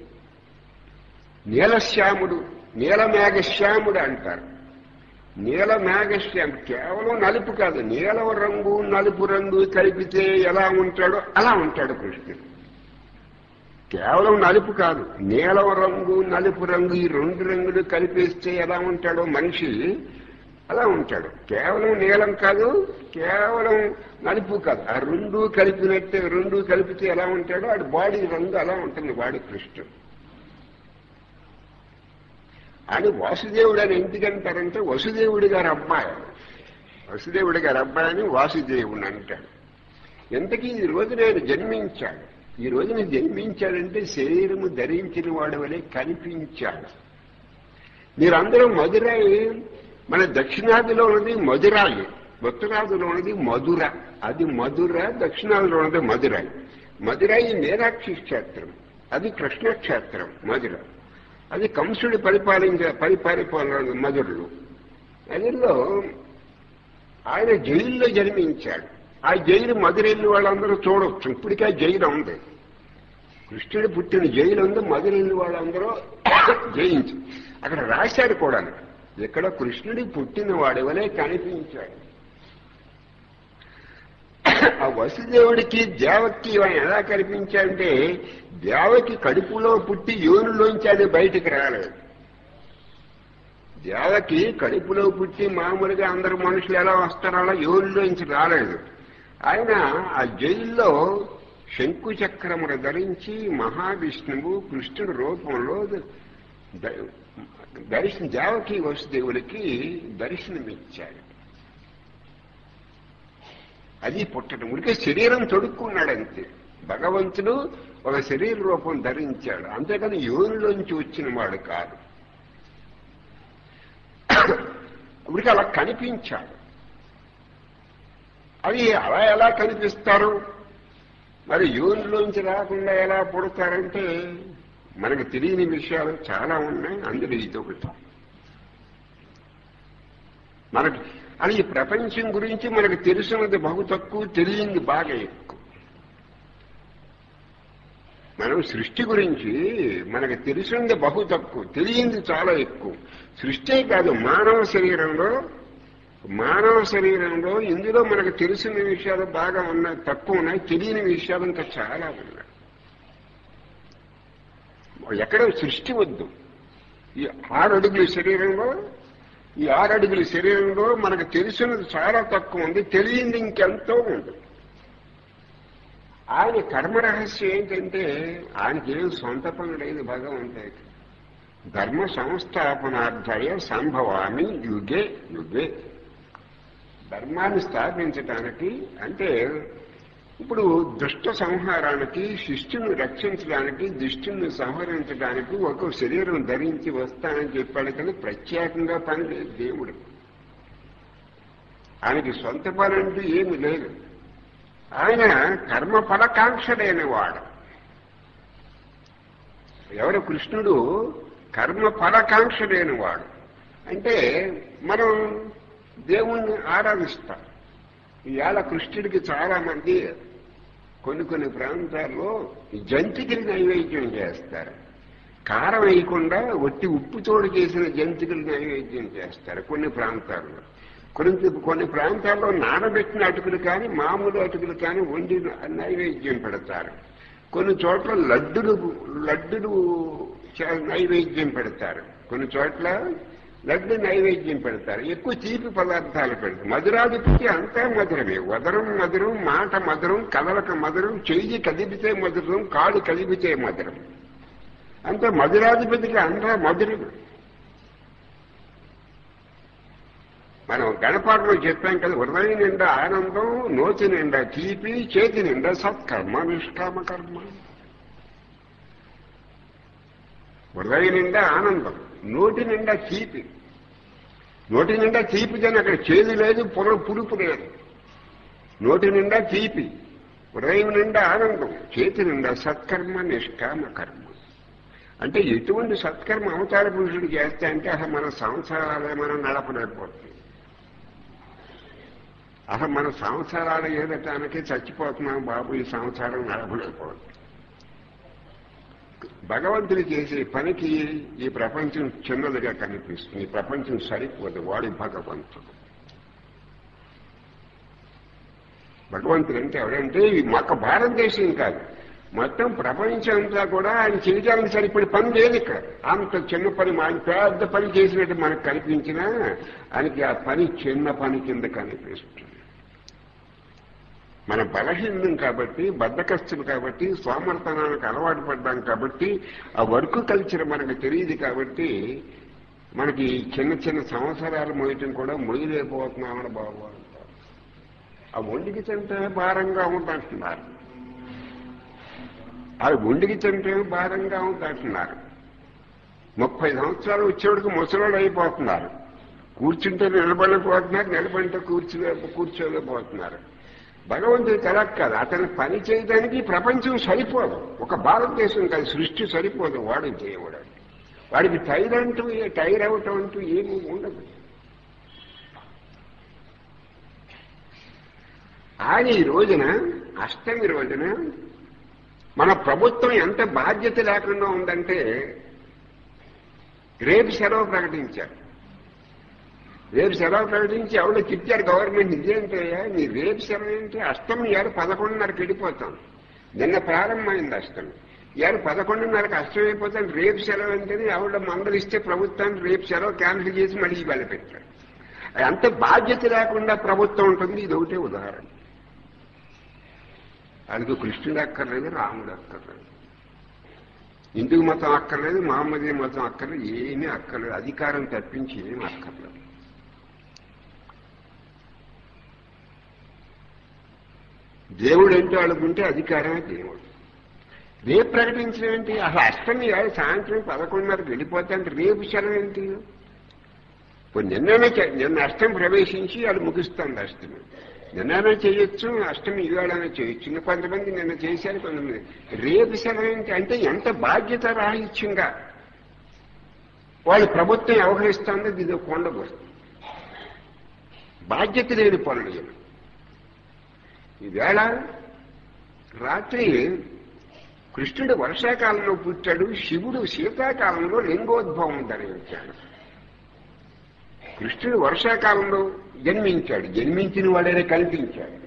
నీలశ్యాముడు నీలమేఘశ్యాముడు అంటారు నీల మేఘశ్యాం కేవలం నలుపు కాదు నీలం రంగు నలుపు రంగు కలిపితే ఎలా ఉంటాడో అలా ఉంటాడు కృష్ణుడు కేవలం నలుపు కాదు నీలం రంగు నలుపు రంగు ఈ రెండు రంగులు కలిపేస్తే ఎలా ఉంటాడో మనిషి అలా ఉంటాడు కేవలం నీలం కాదు కేవలం నలుపు కాదు ఆ రెండు కలిపినట్టే రెండు కలిపితే ఎలా ఉంటాడో ఆడి బాడీ రంగు అలా ఉంటుంది వాడి కృష్ణుడు అని వాసుదేవుడు అని ఎందుకంటారంటే వసుదేవుడి గారి అబ్బాయి వసుదేవుడి గారి అబ్బాయిని వాసుదేవుడు అంటాడు ఎంతకీ ఈ రోజున ఆయన జన్మించాడు ఈ రోజున జన్మించాడంటే శరీరము ధరించిన వాడి వలె కనిపించాడు మీరందరూ మధురాయి మన దక్షిణాదిలో ఉన్నది మధురాయి ఉత్తరాదిలో ఉన్నది మధుర అది మధుర దక్షిణాదిలో ఉన్నది మధురాయి మధురాయి మీనాక్షి క్షేత్రం అది కృష్ణ క్షేత్రం మధుర అది కంసుడు పరిపాలించే పరిపాలిపాలన మధురలో మధురలో ఆయన జైల్లో జన్మించాడు ఆ జైలు మధురెల్లి వాళ్ళందరూ చూడవచ్చు ఇప్పటికే ఆ జైలు ఉంది కృష్ణుడు పుట్టిన జైలు ఉంది మధురెల్లి వాళ్ళందరూ జయించు అక్కడ రాశాడు కూడా ఇక్కడ కృష్ణుడి పుట్టిన వాడి వలె కనిపించాడు ఆ వసుదేవుడికి దేవకి ఆయన ఎలా కనిపించాడంటే దేవకి కడుపులో పుట్టి యోనులోంచి అది బయటికి రాలేదు దేవకి కడుపులో పుట్టి మామూలుగా అందరు మనుషులు ఎలా వస్తారో అలా యోనులోంచి రాలేదు ఆయన ఆ జైల్లో శంకు చక్రమును ధరించి మహావిష్ణువు కృష్ణుడి రూపంలో ద- దర్శన దేవకి వసుదేవులకి దర్శనమిచ్చాడు అది పుట్టడం ఉడికే శరీరం తొడుక్కున్నాడు అంతే భగవంతుడు ఒక శరీర రూపం ధరించాడు అంతేకాని యోనిలోంచి వచ్చిన వాడు కాదు ఉడికి అలా కనిపించాడు అది అలా ఎలా కనిపిస్తారు మరి యోనిలోంచి రాకుండా ఎలా పుడతారంటే మనకు తెలియని విషయాలు చాలా ఉన్నాయి అందులో ఇది ఒకటి మనకి అని ఈ ప్రపంచం గురించి మనకు తెలిసినది బహు తక్కువ తెలియంది బాగా ఎక్కువ మనం సృష్టి గురించి మనకు తెలిసినది బహు తక్కువ తెలియంది చాలా ఎక్కువ సృష్టి కాదు మానవ శరీరంలో మానవ శరీరంలో ఇందులో మనకు తెలిసిన విషయాలు బాగా ఉన్నాయి తక్కువ ఉన్నాయి తెలియని విషయాలు ఇంకా చాలా ఉన్నాయి ఎక్కడ సృష్టి వద్దు ఈ ఆరు అడుగుల శరీరంలో ఈ ఆరు అడుగుల శరీరంలో మనకు తెలిసినది చాలా తక్కువ ఉంది తెలియంది ఇంకెంతో ఉంది ఆయన కర్మ రహస్యం ఏంటంటే ఆయనకి ఏం సొంత పని లేదు భగవంతుడికి ధర్మ సంస్థాపనార్థాయ సంభవామి యుగే యుగే ధర్మాన్ని స్థాపించటానికి అంటే ఇప్పుడు దుష్ట సంహారానికి శిష్యుని రక్షించడానికి దుష్టుని సంహరించడానికి ఒక శరీరం ధరించి వస్తానని చెప్పాడు కానీ ప్రత్యేకంగా పని లేదు దేవుడు ఆయనకి సొంత పని అంటూ ఏమి లేదు ఆయన కర్మ ఫలకాంక్ష లేనివాడు ఎవరు కృష్ణుడు కర్మ ఫలకాంక్ష లేనివాడు అంటే మనం దేవుణ్ణి ఆరాధిస్తాం ఇవాళ కృష్ణుడికి చాలా మంది కొన్ని కొన్ని ప్రాంతాల్లో జంతికలు నైవేద్యం చేస్తారు కారం వేయకుండా ఒట్టి ఉప్పుతోడు చేసిన జంతికలు నైవేద్యం చేస్తారు కొన్ని ప్రాంతాల్లో కొన్ని కొన్ని ప్రాంతాల్లో నానబెట్టిన అటుకులు కానీ మామూలు అటుకులు కానీ వండి నైవేద్యం పెడతారు కొన్ని చోట్ల లడ్డులు లడ్డులు చ- నైవేద్యం పెడతారు కొన్ని చోట్ల లడ్డు నైవేద్యం పెడతారు ఎక్కువ తీపి పదార్థాలు పెడతారు మధురాధిపతి అంతా మధురమే వదరం మధురం మాట మధురం కదలక మధురం చెయ్యి కదిపితే మధురం కాలు కదిపితే మధురం అంతే మధురాధిపతికి అంతా మధురం మనం గణపాఠంలో చెప్పాం కదా హృదయం నిండా ఆనందం నోటి నిండా తీపి చేతి నిండా సత్కర్మ నిష్కామ కర్మ హృదయం నిండా ఆనందం నోటి నిండా తీపి నోటి నిండా తీపి కానీ అక్కడ చేదు లేదు పొర పులుపు లేదు నోటి నిండా తీపి హృదయం నిండా ఆనందం చేతి నిండా సత్కర్మ నిష్కామ కర్మ అంటే ఎటువంటి సత్కర్మ అవతార పురుషుడు చేస్తే అంటే అసలు మన సంసారాలే మనం నడపలేకపోతుంది అసలు మన సంసారాలు ఏదటానికి చచ్చిపోతున్నాం బాబు ఈ సంసారం నడపలేకపోతుంది భగవంతుడు చేసే పనికి ఈ ప్రపంచం చిన్నదిగా కనిపిస్తుంది ఈ ప్రపంచం సరిపోదు వాడి భగవంతుడు భగవంతుడు అంటే ఎవరంటే ఈ మొక్క భారతదేశం కాదు మొత్తం ప్రపంచం అంతా కూడా ఆయన చేయడానికి సరిపడి పని లేదు ఇక్కడ అంత చిన్న పని ఆయన పెద్ద పని చేసినట్టు మనకు కనిపించినా ఆయనకి ఆ పని చిన్న పని కింద కనిపిస్తుంది మన బలహీనం కాబట్టి బద్దకస్తులు కాబట్టి సోమర్తనానికి అలవాటు పడ్డాం కాబట్టి ఆ వర్క్ కల్చర్ మనకు తెలియదు కాబట్టి మనకి చిన్న చిన్న సంవత్సరాలు మోయటం కూడా మొయ్యలేకపోతున్నామని బాబు అంటారు ఆ ఒండికి తింటే భారంగా ఉందంటున్నారు ఆ ఒండికి తింటే భారంగా ఉందంటున్నారు ముప్పై సంవత్సరాలు వచ్చేవాడికి ముసలోళ్ళు అయిపోతున్నారు కూర్చుంటే నిలబడలేకపోతున్నారు నిలబడితే కూర్చోలే కూర్చోలేకపోతున్నారు భగవంతుడి కళ కాదు అతని పని చేయడానికి ప్రపంచం సరిపోదు ఒక భారతదేశం కాదు సృష్టి సరిపోదు వాడు దేవుడు వాడికి టైర్ అంటూ ఏ- టైర్ అవటం అంటూ ఏమీ ఉండదు ఆయన ఈ రోజున అష్టమి రోజున మన ప్రభుత్వం ఎంత బాధ్యత లేకుండా ఉందంటే రేపు సెలవు ప్రకటించారు రేపు సెలవు ప్రకటించి ఎవడో తిట్టారు గవర్నమెంట్ ఇదేంటయ్యా నీ రేపు సెలవు ఏంటి అష్టమి ఏడు పదకొండున్నరకు వెళ్ళిపోతాం నిన్న ప్రారంభమైంది అష్టమి ఏడు పదకొండున్నరకు అష్టమి అయిపోతాం రేపు సెలవు అంటే ఎవడ మందలిస్తే ప్రభుత్వాన్ని రేపు సెలవు క్యాన్సిల్ చేసి మళ్ళీ ఇవాళ పెట్టారు అంత బాధ్యత లేకుండా ప్రభుత్వం ఉంటుంది ఇది ఒకటే ఉదాహరణ అందుకు కృష్ణుడు అక్కర్లేదు రాముడు అక్కర్లేదు హిందూ మతం అక్కర్లేదు మహమ్మదీ మతం అక్కర్లేదు ఏమీ అక్కర్లేదు అధికారం తప్పించి ఏమీ అక్కర్లేదు దేవుడు ఏంటో అనుకుంటే అధికారమే దేవుడు రేపు ప్రకటించడం ఏంటి అసలు అష్టమి కాదు సాయంత్రం పదకొండున్నరకు వెళ్ళిపోతే రేపు సెలవు ఏంటి ఇప్పుడు నిన్ననే చే- నిన్న అష్టమి ప్రవేశించి అది ముగిస్తుంది అష్టమి నిన్ననే చేయొచ్చు అష్టమి ఇవాళనే చేయొచ్చు ఇంకా కొంతమంది నిన్న చేశారు కొంతమంది రేపు సెలవు ఏంటి అంటే ఎంత బాధ్యత రాహిత్యంగా వాళ్ళు ప్రభుత్వం వ్యవహరిస్తుందో ఇది కొండబోస్తుంది బాధ్యత లేని పనులు ఇవి. ఈవేళ రాత్రి కృష్ణుడు వర్షాకాలంలో పుట్టాడు శివుడు శీతాకాలంలో లింగోద్భవం ధరించాడు కృష్ణుడు వర్షాకాలంలో జన్మించాడు జన్మించిన వాడనే కనిపించాడు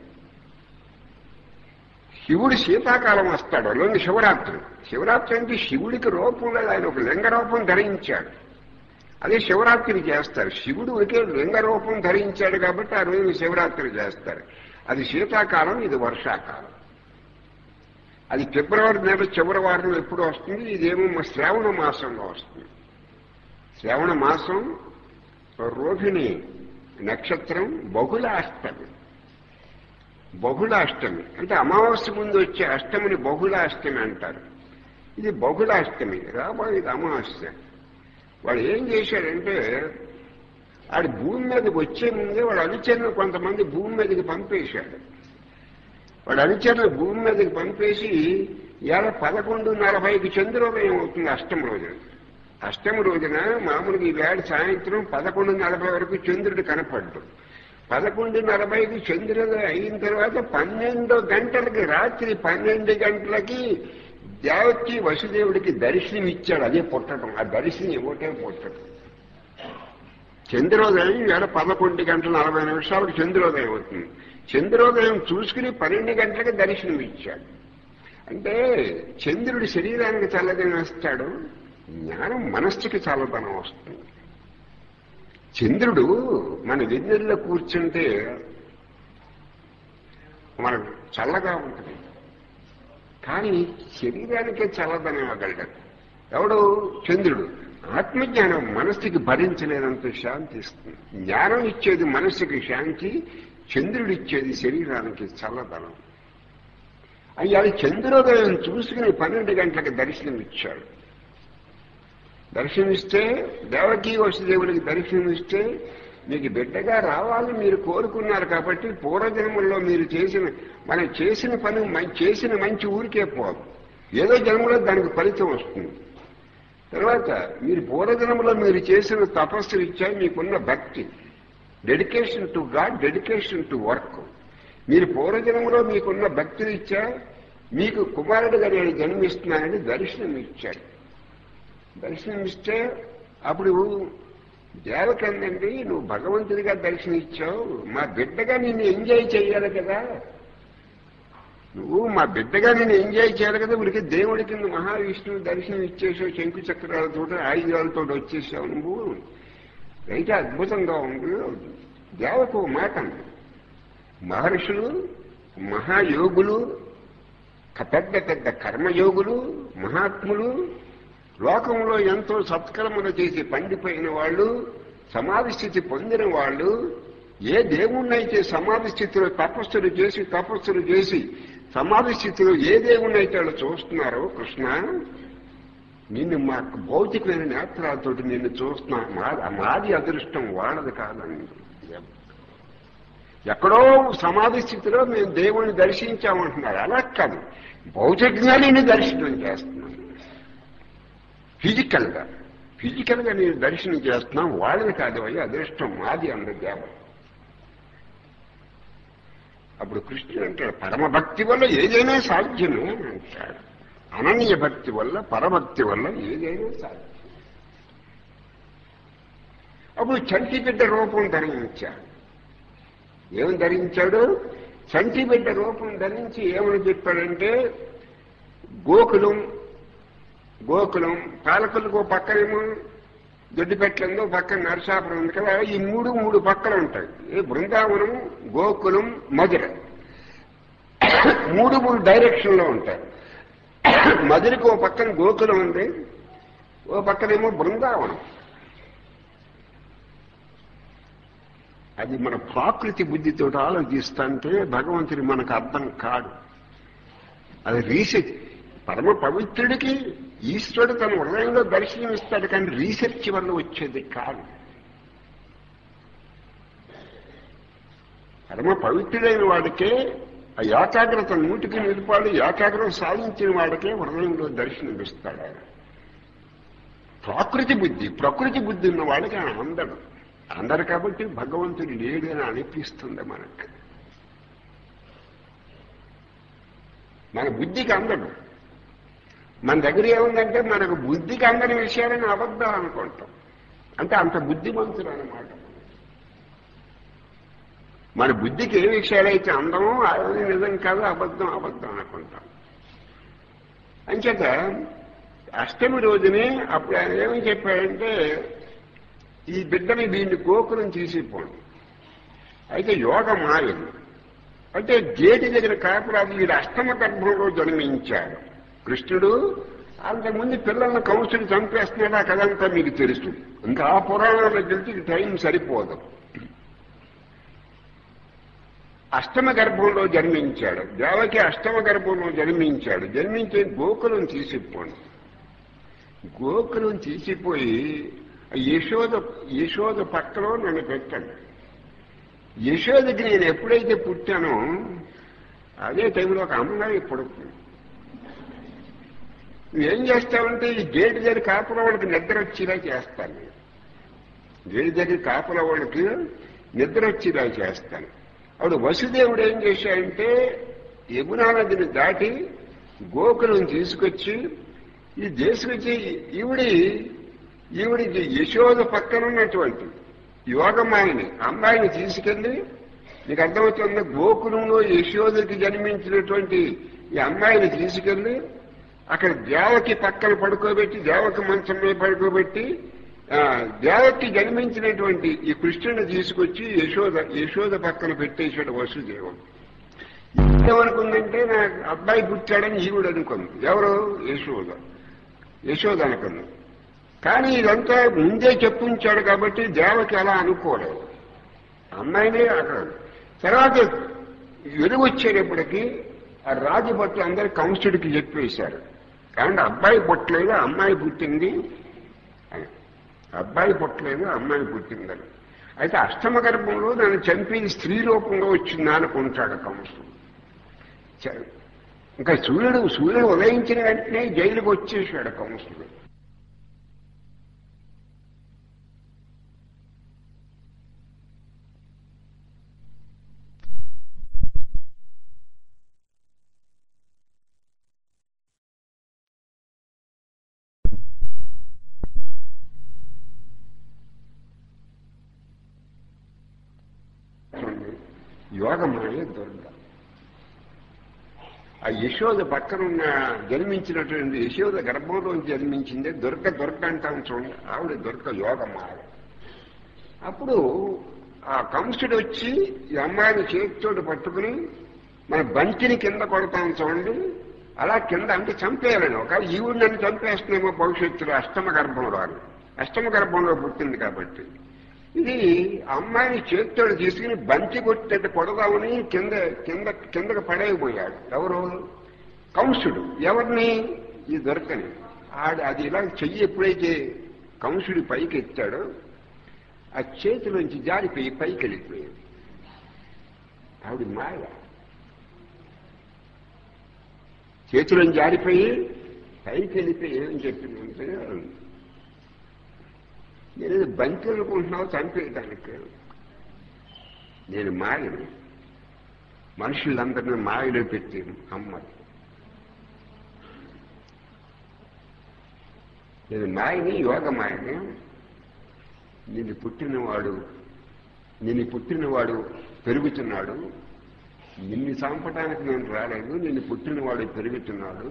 శివుడు శీతాకాలం వస్తాడు అలాగే శివరాత్రి శివరాత్రి అంటే శివుడికి రూపం లేదు ఆయన ఒక లింగ రూపం ధరించాడు అదే శివరాత్రి చేస్తారు శివుడు ఒకే లింగ రూపం ధరించాడు కాబట్టి ఆ రోజు శివరాత్రి చేస్తారు అది శీతాకాలం ఇది వర్షాకాలం అది ఫిబ్రవరి నెల చివరి వారం ఎప్పుడు వస్తుంది ఇదేమో మా శ్రావణ మాసంలో వస్తుంది శ్రావణ మాసం రోహిణి నక్షత్రం బహుళాష్టమి బహుళాష్టమి అంటే అమావాస్య ముందు వచ్చే అష్టమిని బహుళాష్టమి అంటారు ఇది బహుళాష్టమి రాబోయేది అమావాస్య వాడు ఏం చేశాడంటే ఆడు భూమి మీదకి వచ్చే ముందే వాడు అనుచరులు కొంతమంది భూమి మీదకి పంపేశాడు వాడు అనుచరులు భూమి మీదకి పంపేసి ఇవాళ పదకొండు నలభైకి చంద్రోదయం అవుతుంది అష్టమ రోజున అష్టమ రోజున మామూలుగా ఈ వేళ సాయంత్రం పదకొండు నలభై వరకు చంద్రుడు కనపడ్డు పదకొండు నలభైకి చంద్రుడు అయిన తర్వాత పన్నెండు గంటలకి రాత్రి పన్నెండు గంటలకి దేవకి వసుదేవుడికి దర్శనం ఇచ్చాడు అదే పుట్టడం ఆ దర్శనం ఇవ్వటే పుట్టడం చంద్రోదయం వేళ పదకొండు గంటల నలభై నిమిషాలకు చంద్రోదయం అవుతుంది చంద్రోదయం చూసుకుని పన్నెండు గంటలకు దర్శనం ఇచ్చాడు అంటే చంద్రుడి శరీరానికి చల్లదనం వస్తాడు జ్ఞానం మనస్సుకి చల్లదనం వస్తుంది చంద్రుడు మన వెన్నెల్లో కూర్చుంటే మనకు చల్లగా ఉంటుంది కానీ శరీరానికే చల్లదనం ఇవ్వగలడు ఎవడు చంద్రుడు ఆత్మజ్ఞానం మనస్సుకి భరించలేనంత శాంతి ఇస్తుంది జ్ఞానం ఇచ్చేది మనస్సుకి శాంతి చంద్రుడు ఇచ్చేది శరీరానికి చల్లదనం అయ్యాడు చంద్రోదయం చూసుకుని పన్నెండు గంటలకు దర్శనం ఇచ్చాడు దర్శనమిస్తే దేవకీ వసుదేవుడికి దర్శనమిస్తే మీకు బిడ్డగా రావాలని మీరు కోరుకున్నారు కాబట్టి పూర్వజన్మల్లో మీరు చేసిన మనం చేసిన పని మం- చేసిన మంచి ఊరికే పోదు ఏదో జన్మలో దానికి ఫలితం వస్తుంది తర్వాత మీరు పూర్వజన్మలో మీరు చేసిన తపస్సు ఇచ్చా మీకున్న భక్తి dedication to God dedication to work మీరు పూర్వజన్మలో మీకున్న భక్తిని ఇచ్చా మీకు కుమారుడిగా నేను జన్మిస్తున్నానని దర్శనం ఇచ్చాడు దర్శనం ఇస్తే అప్పుడు దేవకందండి నువ్వు భగవంతుడిగా దర్శనం ఇచ్చావు మా బిడ్డగా నిన్ను ఎంజాయ్ చేయాలి కదా నువ్వు మా బిడ్డగా నేను ఎంజాయ్ చేయాలి కదా ఉడికి దేవుడి కింద మహావిష్ణువు దర్శనం ఇచ్చేసావు శంకు చక్రాలతో ఆయుధాలతో వచ్చేసావు నువ్వు అయితే అద్భుతంగా ఉంది దేవకు మాట అంది. మహర్షులు మహాయోగులు క- పెద్ద పెద్ద కర్మయోగులు మహాత్ములు లోకంలో ఎంతో సత్కర్మలు చేసి పండిపోయిన వాళ్ళు సమాధి స్థితి పొందిన వాళ్ళు ఏ దేవుణ్ణైతే సమాధి స్థితిలో తపస్సులు చేసి తపస్సులు చేసి సమాధి స్థితిలో ఏ దేవుణ్ణైతే వాళ్ళు చూస్తున్నారో కృష్ణ నిన్ను మా భౌతికమైన నేత్రాలతో నిన్ను చూస్తున్నా మా- మాది అదృష్టం వాళ్ళది కాదండి ఎక్కడో సమాధి స్థితిలో మేము దేవుణ్ణి దర్శించామంటున్నారు అలా కాదు భౌతికంగా నేను దర్శనం చేస్తున్నాను ఫిజికల్ గా ఫిజికల్ గా నేను దర్శనం చేస్తున్నాం వాళ్ళని కాదు అయ్యా అదృష్టం మాది అంద దేవ అప్పుడు కృష్ణుడు అంటాడు పరమభక్తి వల్ల ఏదైనా సాధ్యమే అని అంటాడు అనన్య భక్తి వల్ల పరభక్తి వల్ల ఏదైనా సాధ్యం అప్పుడు చంటి బిడ్డ రూపం ధరించాడు ఏమని ధరించాడు చంటి బిడ్డ రూపం ధరించి ఏమని చెప్పాడంటే గోకులం గోకులం పాలకులకు పక్కనేమో దొడ్డిపెట్లందో పక్కన నరసాపురం ఉంది కదా ఈ మూడు మూడు పక్కన ఉంటాయి ఏ బృందావనం గోకులం మధుర మూడు మూడు డైరెక్షన్ లో ఉంటాయి మధురకు ఓ పక్కన గోకులం ఉంది ఓ పక్కనేమో బృందావనం అది మన ప్రాకృతి బుద్ధితో ఆలోచిస్తుంటే భగవంతుడి మనకు అర్థం కాడు అది రీసెర్చ్ పరమ పవిత్రుడికి ఈశ్వరుడు తన హృదయంలో దర్శనం ఇస్తాడు కానీ రీసెర్చ్ వల్ల వచ్చేది కాదు పరమ పవిత్రుడైన వాడికే ఆ ఏకాగ్రత నూటికి నిలిపాడు ఏకాగ్రత సాధించిన వాడికే హృదయంలో దర్శనం ఇస్తాడు ఆయన ప్రాకృతి బుద్ధి ప్రకృతి బుద్ధి ఉన్న వాడికి ఆయన అందడు అందరు కాబట్టి భగవంతుడు లేడని అనిపిస్తుంది మనకు మన బుద్ధికి అందడు మన దగ్గర ఏముందంటే మనకు బుద్ధికి అందని విషయాలని అబద్ధం అనుకుంటాం అంటే అంత బుద్ధిమంతుడు అనమాట మన బుద్ధికి ఏ విషయాలైతే అందమో అది నిజం కాదు అబద్ధం అబద్ధం అనుకుంటాం అంచేత అష్టమి రోజునే అప్పుడు ఆయన ఏమని చెప్పాడంటే ఈ బిడ్డని దీన్ని గోకులం తీసిపోండి అయితే యోగ మాయలు అంటే గేటి దగ్గర కాపురాజు వీడు అష్టమ గర్భంలో జన్మించాడు కృష్ణుడు అంతకుముందు పిల్లల్ని కౌన్సిల్ చంపేస్తున్నాడు ఆ కథంతా మీకు తెలుసు ఇంకా ఆ పురాణంలో తెలిసి టైం సరిపోదు అష్టమ గర్భంలో జన్మించాడు దేవకి అష్టమ గర్భంలో జన్మించాడు జన్మించే గోకులం తీసిపోండి గోకులం తీసిపోయి యశోద యశోద పక్కలో నన్ను పెట్టండి యశోదకి నేను ఎప్పుడైతే పుట్టానో అదే టైంలో ఒక అమ్మాయి పుడుతుంది నువ్వేం చేస్తావంటే ఈ గేటు దగ్గర కాపుల వాళ్ళకి నిద్ర వచ్చేలా చేస్తాను నేను. గేటు దగ్గర కాపుల వాళ్ళకి నిద్ర వచ్చేలా చేస్తాను అప్పుడు వసుదేవుడు ఏం చేశాడంటే యమునా నదిని దాటి గోకులం తీసుకొచ్చి ఈ తీసుకొచ్చి ఈవిడి ఈవిడికి యశోద పక్కన ఉన్నటువంటి యోగమాయిని అమ్మాయిని తీసుకెళ్లి నీకు అర్థమవుతుంది గోకులంలో యశోదకి జన్మించినటువంటి ఈ అమ్మాయిని తీసుకెళ్లి అక్కడ దేవకి పక్కన పడుకోబెట్టి దేవకి మంచం మీద పడుకోబెట్టి ఆ, దేవకి జన్మించినటువంటి ఈ కృష్ణుని తీసుకొచ్చి యశోద యశోద పక్కన పెట్టేశాడు వసుదేవుడు ఏమనుకుందంటే నా అబ్బాయి పుట్టాడని ఈవిడ అనుకుంది ఎవరు యశోద యశోద అనుకుంది కానీ ఇదంతా ముందే చెప్పించాడు కాబట్టి దేవకి అలా అనుకోలేదు అమ్మాయినే అక్కడ తర్వాత వెలుగు వచ్చేటప్పటికి ఆ రాజు భట్లు అందరు కంసుడికి చెప్పేశారు కాబట్టి అబ్బాయి పుట్టలేదు అమ్మాయి పుట్టింది అని. అబ్బాయి పుట్టలేదు అమ్మాయి పుట్టిందని అయితే అష్టమ గర్భంలో నన్ను చంపి స్త్రీ రూపంలో వచ్చిందా అనుకుంటాడు కంసుడు చ- ఇంకా సూర్యుడు సూర్యుడు ఉదయించిన వెంటనే జైలుకు వచ్చేసాడు కంసుడు చూడండి, యోగమాయ దుర్గ ఆ యశోద పక్కన ఉన్న జన్మించినటువంటి యశోద గర్భంలో జన్మించిందే దుర్గ దుర్గ అంటాం చూడండి ఆవిడ దుర్గ యోగమాయ అప్పుడు ఆ కంసుడు వచ్చి ఈ అమ్మాయిని చేతితోటి పట్టుకుని మన బంతిని కింద కొడతాం చూడండి అలా కింద అంటే చంపేయాలని ఒక ఈవిడ నన్ను చంపేస్తున్నామో భవిష్యత్తులో అష్టమ గర్భంలో అని అష్టమ గర్భంలో పుట్టింది కాబట్టి ఇది అమ్మాయిని చేతితోడు తీసుకుని బంతి కొట్టేట్టు కొడదామని కింద కింద కిందకి పడేయబోయాడు ఎవరు కంసుడు ఎవరిని ఈ దొరకని ఆడు అది ఇలా చెయ్యి ఎప్పుడైతే కంసుడి పైకి ఎత్తాడో ఆ చేతిలోంచి జారిపోయి పైకి వెళ్ళిపోయింది ఆవిడ మాయ చేతిలోంచి జారిపోయి పైకి వెళ్ళిపోయి ఏం చెప్పిందంటే నేను బంతి అనుకుంటున్నావు చంపేయటానికి నేను మాయను మనుషులందరినీ మాయలో పెట్టి అమ్మ నేను మాయని యోగ మాయని నిన్ను పుట్టినవాడు నిన్ను పుట్టినవాడు పెరుగుతున్నాడు నిన్ను చంపడానికి నేను రాలేదు నిన్ను పుట్టినవాడు పెరుగుతున్నాడు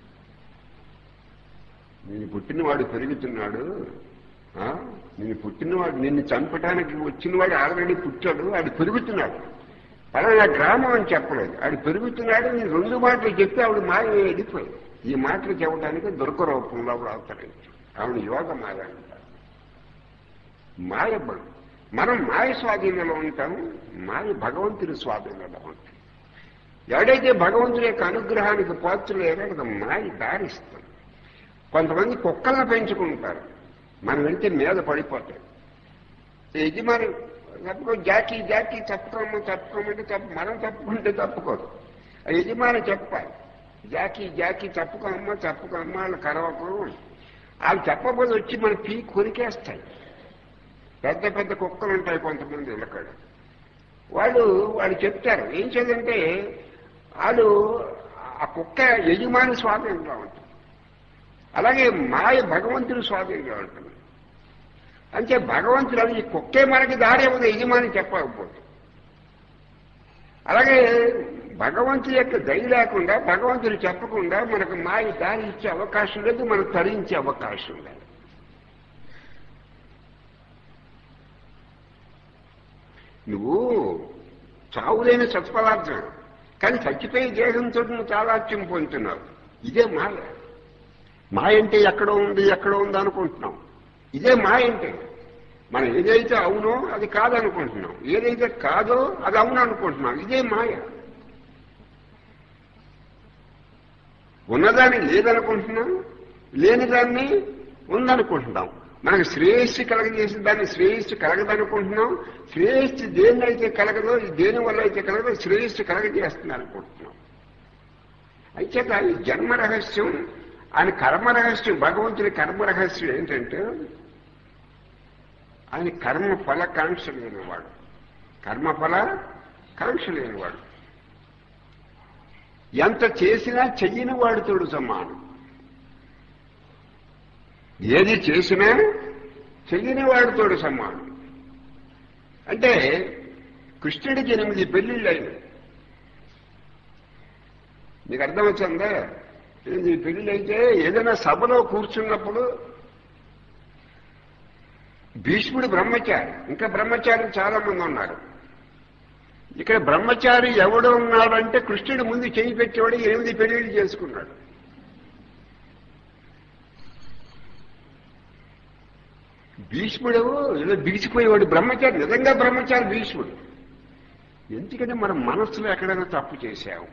నిన్ను పుట్టినవాడు పెరుగుతున్నాడు ఆ? నిన్ను పుట్టినవాడు నిన్ను చంపడానికి వచ్చినవాడు ఆల్రెడీ పుట్టాడు ఆడు పెరుగుతున్నాడు పలానా గ్రామం అని చెప్పలేదు ఆడు పెరుగుతున్నాడు నేను రెండు మాటలు చెప్పి ఆవిడ మాయ వెళ్ళిపోయింది ఈ మాటలు చెప్పడానికి దుర్గ రూపంలో ఆవిడ అవతరించాడు ఆవిడ యోగ మాయ అంటారు మాయ బలం మనం మాయ స్వాధీనంలో ఉంటాము మాయ భగవంతుని స్వాధీనంలో ఉంటాం ఎవడైతే భగవంతుని యొక్క అనుగ్రహానికి పాత్రలేరో అది మాయ దారిస్తుంది కొంతమంది కుక్కలను పెంచుకుంటారు మనం వెళ్తే మీద పడిపోతాయి యజమాని తప్పుకో జాకీ జాకీ తప్పుకోము తప్పుకోమంటే తప్పు మనం తప్పుకుంటే తప్పుకోదు ఆ యజమాని చెప్పాలి జాకీ జాకీ తప్పుకోమ్మ తప్పుకోమ్మ వాళ్ళు కరవకు వాళ్ళు చెప్పకపోతే వచ్చి మన పీ కొరికేస్తాయి పెద్ద పెద్ద కుక్కలు ఉంటాయి కొంతమంది ఇళ్ళకాడ వాళ్ళు వాళ్ళు చెప్తారు ఏం చేయాలంటే వాళ్ళు ఆ కుక్క యజమాని స్వాధీనంగా ఉంటుంది అలాగే మాయ భగవంతుని స్వాధీనంగా ఉంటుంది అంటే భగవంతుడు అది ఈ కుక్కే మనకి దారి ఇవ్వదు యజమాని చెప్పకపోతే అలాగే భగవంతుడి యొక్క దయ లేకుండా భగవంతుడు చెప్పకుండా మనకు మాయ దారి ఇచ్చే అవకాశం లేదు మనకు తరించే అవకాశం లేదు నువ్వు చావులేని సత్పదార్థం కానీ చచ్చిపోయే దేహంతో నువ్వు చాలాత్యం పొందుతున్నావు ఇదే మాయ మాయ అంటే ఎక్కడో ఉంది ఎక్కడో ఉంది అనుకుంటున్నాం ఇదే మాయ అంటే మనం ఏదైతే అవునో అది కాదనుకుంటున్నాం ఏదైతే కాదో అది అవును అనుకుంటున్నాం ఇదే మాయ ఉన్నదాన్ని లేదనుకుంటున్నాం లేనిదాన్ని ఉందనుకుంటున్నాం మనకు శ్రేయస్సు కలగజేసి దాన్ని శ్రేయస్సు కలగదనుకుంటున్నాం శ్రేయస్సు దేన్నైతే కలగదో దేని వల్ల అయితే కలగదో శ్రేయస్సు కలగజేస్తుంది అనుకుంటున్నాం అయితే ఈ జన్మ రహస్యం ఆయన కర్మ రహస్యం భగవంతుని కర్మ రహస్యం ఏంటంటే ఆయన కర్మ ఫల కాంక్ష లేనివాడు కర్మఫల కాంక్ష లేనివాడు ఎంత చేసినా చెయ్యని వాడితోడు సమానం ఏది చేసినా చెయ్యని వాడితోడు సమానం అంటే కృష్ణుడికి ఎనిమిది పెళ్లిళ్ళు అయినాయి మీకు అర్థం వచ్చిందా ఎనిమిది పెళ్లిళ్ళు అయితే ఏదైనా సభలో కూర్చున్నప్పుడు భీష్ముడు బ్రహ్మచారి ఇంకా బ్రహ్మచారి చాలా మంది ఉన్నారు ఇక్కడ బ్రహ్మచారి ఎవడు ఉన్నాడంటే కృష్ణుడు ముందు చేయి పెట్టేవాడు ఎనిమిది పెళ్లిళ్ళు చేసుకున్నాడు భీష్ముడు ఏదో బిగిసిపోయేవాడు బ్రహ్మచారి నిజంగా బ్రహ్మచారి భీష్ముడు ఎందుకంటే మన మనస్సులో ఎక్కడైనా తప్పు చేశాము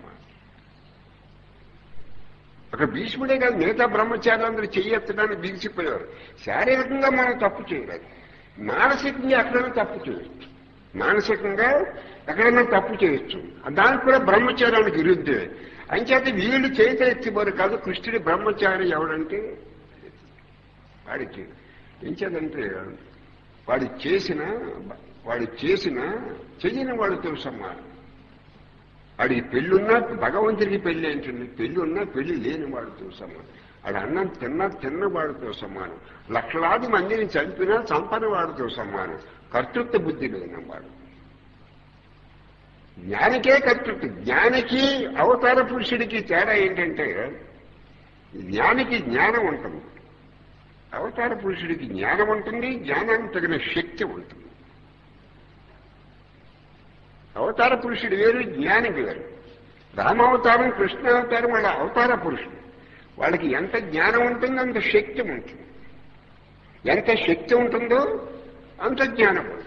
ఒక భీష్ముడే కాదు మిగతా బ్రహ్మచారులందరూ చెయ్యెత్తడానికి బిగిసిపోయేవారు శారీరకంగా మనం తప్పు చేయలేదు మానసికంగా ఎక్కడైనా తప్పు చేయొచ్చు మానసికంగా ఎక్కడైనా తప్పు చేయొచ్చు దానికి కూడా బ్రహ్మచారానికి విరుద్ధమే అంచేత వీళ్ళు చేత ఎత్తివారు కాదు కృష్ణుడి బ్రహ్మచారి ఎవడంటే వాడికి ఏం చేదంటే వాడు చేసిన వాడు చేసిన చెయ్యని వాడితో సమానం వాడికి పెళ్ళున్నా భగవంతుడికి పెళ్లి ఏంటండి పెళ్లి ఉన్నా పెళ్లి లేని వాడితో సమానం వాడు అన్నం తిన్నా తిన్న వాడితో సమానం లక్షలాది మందిని చంపినా చంపని వాడితో సమానం కర్తృత్వ బుద్ధి లేని వాడు జ్ఞానికే కర్తృత్వ జ్ఞానికి అవతార పురుషుడికి తేడా ఏంటంటే జ్ఞానికి జ్ఞానం ఉంటుంది అవతార పురుషుడికి జ్ఞానం ఉంటుంది జ్ఞానానికి తగిన శక్తి ఉంటుంది అవతార పురుషుడు వేరు జ్ఞానికి వేరు రామావతారం కృష్ణావతారం వాళ్ళ అవతార పురుషుడు వాళ్ళకి ఎంత జ్ఞానం ఉంటుందో అంత శక్తి ఉంటుంది ఎంత శక్తి ఉంటుందో అంత జ్ఞానం ఉంటుంది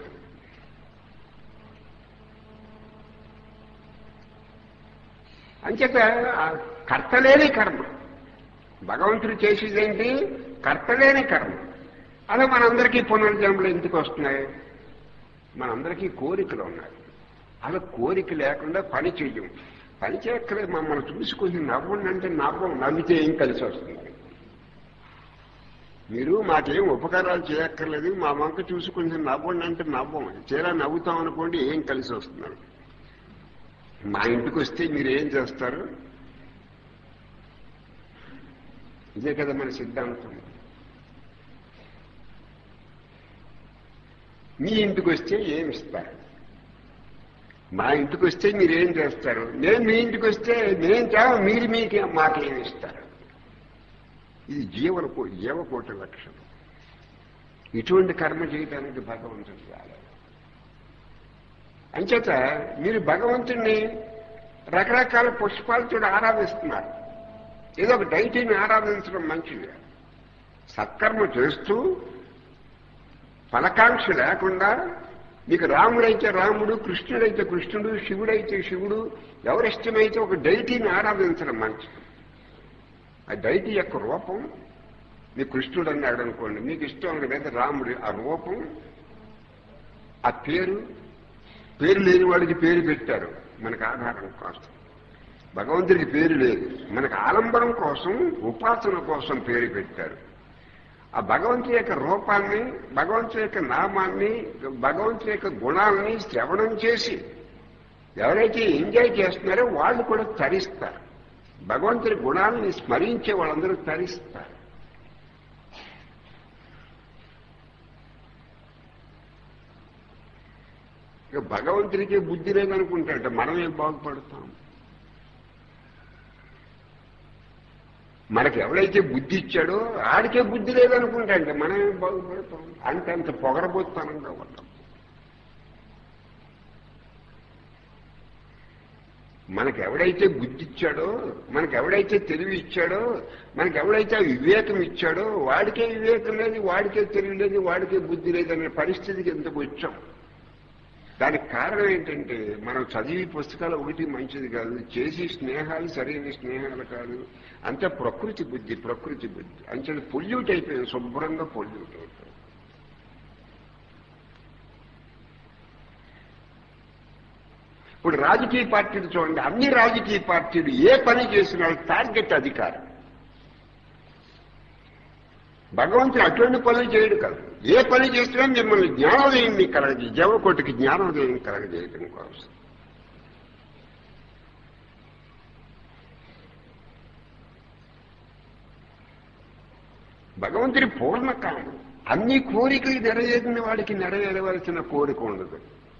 అంచేత కర్తలేని కర్మ భగవంతుడు చేసేదేంటి కర్తలేని కర్మ అలా మనందరికీ పునర్జన్మలు ఎందుకు వస్తున్నాయి మనందరికీ కోరికలు ఉన్నాయి అలా కోరిక లేకుండా పని చెయ్యం పని చేయక్కలేదు మమ్మల్ని చూసి కొంచెం నవ్వండి అంటే నవ్వం నవ్వితే ఏం కలిసి వస్తుంది మీరు మాకేం ఉపకారాలు చేయక్కర్లేదు మా వంక చూసి కొంచెం నవ్వండి అంటే నవ్వం చేరా నవ్వుతాం అనుకోండి ఏం కలిసి వస్తున్నారు మా ఇంటికి వస్తే మీరు ఏం చేస్తారు ఇదే కదా మన సిద్ధాంతం మీ ఇంటికి వస్తే ఏమి ఇస్తారు మా ఇంటికి వస్తే మీరేం చేస్తారు నేను మీ ఇంటికి వస్తే నేను చావ మీరు మీకే మాకేమి ఇస్తారు ఇది జీవన జీవకోట లక్షణం ఇటువంటి కర్మ చేయడానికి భగవంతుడు రాలేదు అంచేత మీరు భగవంతుణ్ణి రకరకాల పుష్పాలతో ఆరాధిస్తున్నారు ఏదో ఒక డైటీని ఆరాధించడం మంచిది సత్కర్మ చేస్తూ ఫలకాంక్ష లేకుండా మీకు రాముడైతే రాముడు కృష్ణుడైతే కృష్ణుడు శివుడైతే శివుడు ఎవరిష్టమైతే ఒక డైటీని ఆరాధించడం మంచిది ఆ డైటీ యొక్క రూపం మీ కృష్ణుడు అన్నాడు అనుకోండి మీకు ఇష్టం లేదా రాముడు ఆ రూపం ఆ పేరు పేరు లేని వాడికి పేరు పెట్టారు మనకు ఆధారం కోసం భగవంతుడికి పేరు లేదు మనకు ఆలంబనం కోసం ఉపాసన కోసం పేరు పెట్టారు ఆ భగవంతుడి యొక్క రూపాన్ని భగవంతుడి యొక్క నామాన్ని భగవంతుడి యొక్క గుణాలని శ్రవణం చేసి ఎవరైతే ఎంజాయ్ చేస్తున్నారో వాళ్ళు కూడా తరిస్తారు భగవంతుడి గుణాలని స్మరించే వాళ్ళందరూ తరిస్తారు ఇక భగవంతుడికి బుద్ధి లేదనుకుంటాట మనమే బాగుపడతాం మనకి ఎవడైతే బుద్ధి ఇచ్చాడో ఆడికే బుద్ధి లేదనుకుంటాంటే మనమే బాగుపడతాం అంటే అంత పొగరబోతానంగా వాళ్ళం మనకి ఎవడైతే బుద్ధి ఇచ్చాడో మనకి ఎవడైతే తెలివి ఇచ్చాడో మనకి ఎవడైతే వివేకం ఇచ్చాడో వాడికే వివేకం లేదు వాడికే తెలివి లేదు వాడికే బుద్ధి లేదనే పరిస్థితికి ఎందుకు వచ్చాం దానికి కారణం ఏంటంటే మనం చదివి పుస్తకాలు ఒకటి మంచిది కాదు చేసి స్నేహాలు సరైన స్నేహాలు కాదు అంతే ప్రకృతి బుద్ధి ప్రకృతి బుద్ధి అంతే పొల్యూట్ అయిపోయింది శుభ్రంగా పొల్యూట్ అయిపోయింది ఇప్పుడు రాజకీయ పార్టీలు చూడండి అన్ని రాజకీయ పార్టీలు ఏ పని చేసినా టార్గెట్ అధికారం భగవంతుడు అటువంటి పనులు చేయడు కాదు ఏ పని చేసినా మిమ్మల్ని జ్ఞానోదయం కలగజేయ జవకోటికి జ్ఞానోదయం కలగజేయడం కోసం భగవంతుడి పూర్ణ కామం అన్ని కోరికలు నెరవేరిన వాడికి నెరవేరవలసిన కోరిక ఉండదు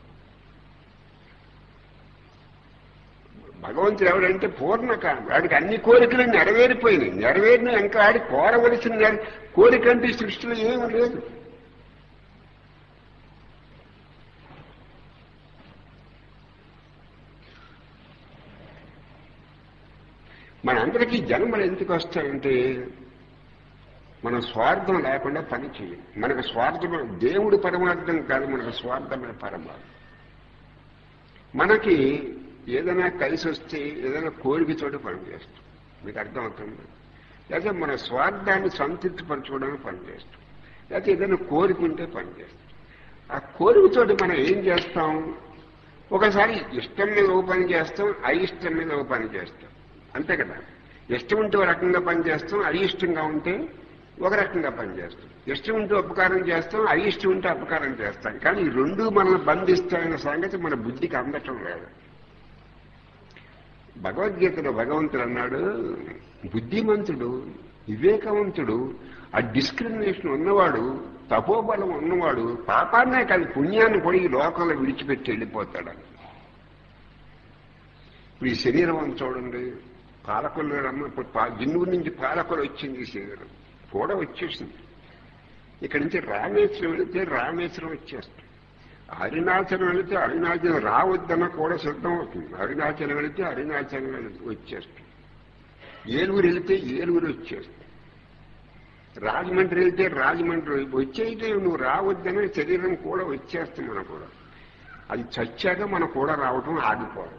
భగవంతుడు ఎవడంటే పూర్ణ కామం వాడికి అన్ని కోరికలు నెరవేరిపోయినాయి నెరవేరిన ఇంకా ఆడి కోరవలసిన నెర- కోరిక అంటే ఈ సృష్టిలో ఏమీ లేదు మనందరికీ జన్మలు ఎందుకు వస్తాయంటే మన స్వార్థం లేకుండా పని చేయం మనకు స్వార్థం దేవుడు పరమార్థం కాదు మనకు స్వార్థమే పరమార్థం మనకి ఏదైనా కలిసి వస్తే ఏదైనా కోరిక చోట పని చేస్తాం మీకు అర్థమవుతుంది లేకపోతే మన స్వార్థాన్ని సంతృప్తిపరచుకోవడానికి పని చేస్తాం లేకపోతే ఏదైనా కోరిక ఉంటే పని చేస్తాం ఆ కోరిక చోట మనం ఏం చేస్తాం ఒకసారి ఇష్టం మీద ఒక పని చేస్తాం అయిష్టం మీద ఒక పని చేస్తాం అంతే కదా ఇష్టం ఉంటే ఒక రకంగా పని చేస్తాం అయిష్టంగా ఉంటే ఒక రకంగా పనిచేస్తాం ఇష్టం ఉంటే ఉపకారం చేస్తాం అయిష్టం ఉంటే అపకారం చేస్తాం కానీ ఈ రెండు మనల్ని బంధిస్తాయన్న సంగతి మన బుద్ధికి అందటం లేదు భగవద్గీతలో భగవంతుడు అన్నాడు బుద్ధిమంతుడు వివేకవంతుడు ఆ డిస్క్రిమినేషన్ ఉన్నవాడు తపోబలం ఉన్నవాడు పాపాన్నే కాదు పుణ్యాన్ని కూడా ఈ లోకంలో విడిచిపెట్టి వెళ్ళిపోతాడు ఇప్పుడు ఈ శరీరం అని చూడండి పాలకులు రమ్మ ఇప్పుడు పా- జిన్నూరు నుంచి పాలకులు వచ్చింది ఈ శరీరం కూడా వచ్చేసింది ఇక్కడి నుంచి రామేశ్వరం వెళితే రామేశ్వరం వచ్చేస్తుంది అరుణాచలం వెళితే అరుణాచలం రావద్దన్న కూడా సిద్ధం అవుతుంది అరుణాచలం వెళితే అరుణాచలం వెళితే వచ్చేస్తుంది ఏలూరు వెళితే ఏలూరు వచ్చేస్తుంది రాజమండ్రి వెళ్తే రాజమండ్రి వచ్చేయితే నువ్వు రావద్దనే శరీరం కూడా వచ్చేస్తుంది మనకు కూడా అది చచ్చాక మనం కూడా రావటం ఆగిపోవడం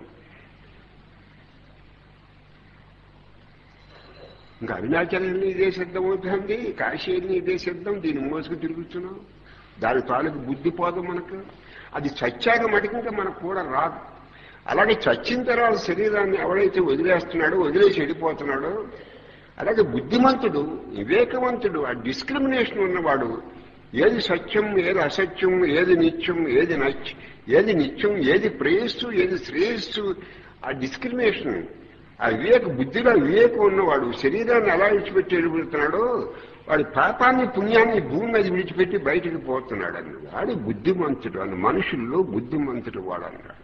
ఇంకా అరుణాచలం ఇదే సిద్ధం అవుతుంది కాశీ వెళ్ళి ఇదే సిద్ధం దీన్ని మోసుకు తిరుగుతున్నాం దాని తాలూకు బుద్ధి పోదు మనకు అది చచ్చాక మటుకు ఇంకా మనకు కూడా రాదు అలాగే చచ్చిన తర్వాత శరీరాన్ని ఎవడైతే వదిలేస్తున్నాడో వదిలేసి వెళ్ళిపోతున్నాడో అలాగే బుద్ధిమంతుడు వివేకవంతుడు ఆ డిస్క్రిమినేషన్ ఉన్నవాడు ఏది సత్యం ఏది అసత్యం ఏది నిత్యం ఏది నచ్ ఏది నిత్యం ఏది ప్రేయస్సు ఏది శ్రేయస్సు ఆ డిస్క్రిమినేషన్ ఆ వివేక బుద్ధిలో వివేకం ఉన్నవాడు శరీరాన్ని ఎలా విడిచిపెట్టి వెళ్ళిపోతున్నాడో వాడి పాపాన్ని పుణ్యాన్ని భూమి మీద విడిచిపెట్టి బయటికి పోతున్నాడు అన్నాడు వాడి బుద్ధిమంతుడు అన్న మనుషుల్లో బుద్ధిమంతుడు వాడు అన్నాడు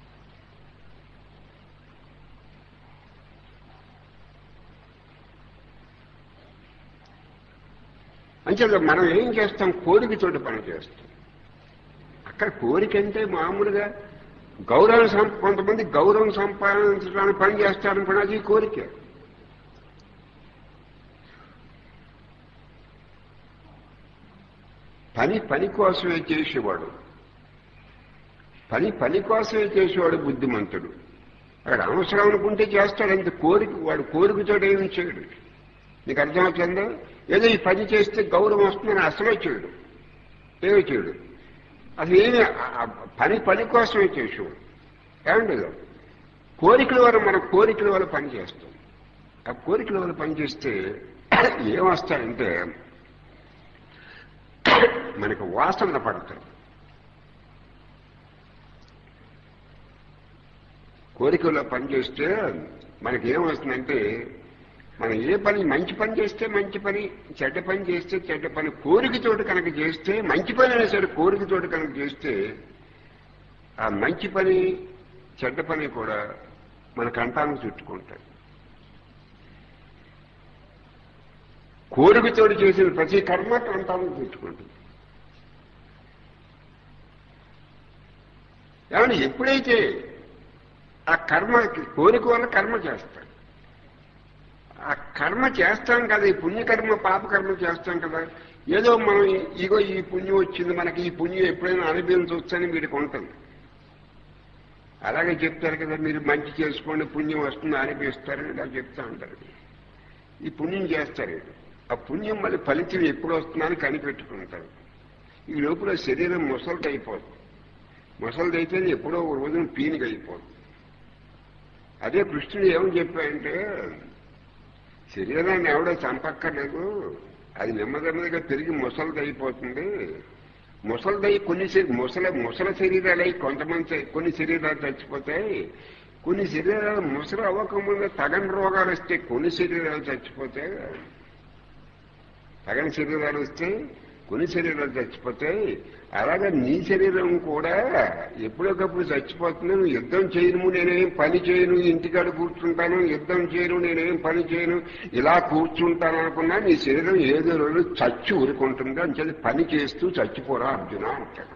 అంచేత మనం ఏం చేస్తాం కోరికతోటి పని చేస్తాం అక్కడ కోరిక అంటే మామూలుగా గౌరవం సం కొంతమంది గౌరవం సంపాదించడానికి పని చేస్తారనుకున్న అది కోరిక పని పని కోసమే చేసేవాడు పని పని కోసమే చేసేవాడు బుద్ధిమంతుడు అక్కడ అవసరం అనుకుంటే చేస్తాడు అంత కోరిక వాడు కోరికతోటి ఏమి చేయడు నీకు అర్థమవుతుందా ఏదో ఈ పని చేస్తే గౌరవం వస్తుందని అసలే చేయడు ఏమీ చేయడు అసలు ఏమి ఆ- ఆ పని పని కోసమే చేసేవాడు ఏమండి కోరికల వల్ల మన కోరికల వల్ల పని చేస్తాం ఆ కోరికల వల్ల పని చేస్తే ఏమొస్తాయంటే మనకు వాసన పడతాయి కోరికలో పని చేస్తే మనకి ఏమొస్తుందంటే మనం ఏ పని మంచి పని చేస్తే మంచి పని చెడ్డ పని చేస్తే చెడ్డ పని కోరికతోటి కనుక చేస్తే మంచి పని అయినా సరే కోరికతోటి కనుక చేస్తే ఆ మంచి పని చెడ్డ పని కూడా మన కంఠానికి చుట్టుకుంటాయి కోరికతోటి చేసిన ప్రతి కర్మ కంఠానికి చుట్టుకుంటుంది ఏమన్నా ఎప్పుడైతే ఆ కర్మ కోరిక వల్ల కర్మ చేస్తాం ఆ కర్మ చేస్తాం కదా ఈ పుణ్యకర్మ పాపకర్మ చేస్తాం కదా ఏదో మనం ఇగో ఈ పుణ్యం వచ్చింది మనకి ఈ పుణ్యం ఎప్పుడైనా అనుభవించవచ్చని వీడికి ఉంటుంది అలాగే చెప్తారు కదా మీరు మంచి చేసుకోండి పుణ్యం వస్తుంది అనిపిస్తారని ఇలా చెప్తా ఉంటారు ఈ పుణ్యం చేస్తారు ఆ పుణ్యం మళ్ళీ ఫలితం ఎప్పుడు వస్తుందని కనిపెట్టుకుంటారు ఈ లోపల శరీరం ముసలిది అయిపోతుంది ముసలిది అయితే ఎప్పుడో ఒక రోజున పీనిక అయిపోతుంది అదే కృష్ణుడు ఏమని చెప్పాడంటే శరీరాన్ని ఎవడో చంపక్కర్లేదు అది నెమ్మది నెమ్మదిగా పెరిగి ముసలిది అయిపోతుంది ముసలిదై కొన్ని శరీ- ముసల ముసల శరీరాలై కొంతమంది శరీ- కొన్ని శరీరాలు చచ్చిపోతాయి కొన్ని శరీరాలు ముసలు అవ్వకముందు తగని రోగాలు వస్తే కొన్ని శరీరాలు చచ్చిపోతాయి తగని శరీరాలు వస్తే కొన్ని శరీరాలు చచ్చిపోతాయి అలాగే నీ శరీరం కూడా ఎప్పుడొకప్పుడు చచ్చిపోతుంది నువ్వు యుద్ధం చేయను నేనేం పని చేయను ఇంటికాడ కూర్చుంటాను యుద్ధం చేయను నేనేం పని చేయను ఇలా కూర్చుంటాను అనుకున్నా నీ శరీరం ఏదో రోజు చచ్చి ఊరుకుంటుంది అని చెప్పి పని చేస్తూ చచ్చిపోరా అర్జున అంటాడు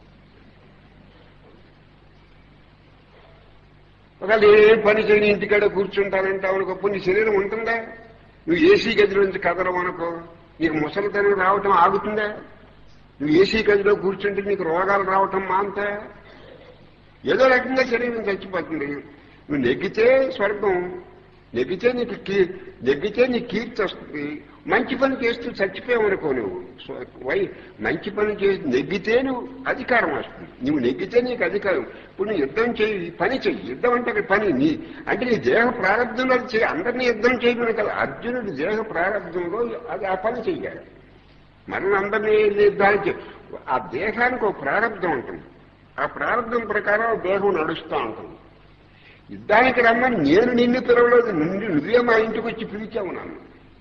ఒకవేళ ఏం పని చేయని ఇంటికాడ కూర్చుంటానంటావు అనుకో నీ శరీరం ఉంటుందా నువ్వు ఏసీ గదిలో నుంచి కదలవు అనుకో నీకు ముసలితనం రావటం ఆగుతుందా నువ్వు ఏసీ గదిలో కూర్చుంటే నీకు రోగాలు రావటం మాంతా ఏదో రకంగా శరీరం చచ్చిపోతుంది నువ్వు నెగ్గితే స్వర్గం నెగ్గితే నీకు కీ నెగ్గితే నీకు కీర్తి వస్తుంది మంచి పని చేస్తూ చచ్చిపోయావనుకో నువ్వు స్వ- వై మంచి పని చేసి నెగ్గితే నువ్వు అధికారం వస్తుంది నువ్వు నెగ్గితే నీకు అధికారం ఇప్పుడు నువ్వు యుద్ధం చేయి ఈ పని చెయ్యి యుద్ధం అంటే అక్కడ పని నీ అంటే నీ దేహ ప్రారంభంలో అది చేయి అందరినీ యుద్ధం చేయమని కదా అర్జునుడి దేహ ప్రారంభంలో అది ఆ పని చెయ్యాలి మనం అందరినీ యుద్ధాలు చే ఆ దేహానికి ఒక ప్రారంభం ఉంటుంది ఆ ప్రారంభం ప్రకారం ఆ దేహం నడుస్తూ ఉంటుంది యుద్ధానికి రమ్మని నేను నిన్ను పిలవలేదు నిన్ను నువ్వే మా ఇంటికి వచ్చి పిలిచావు నన్ను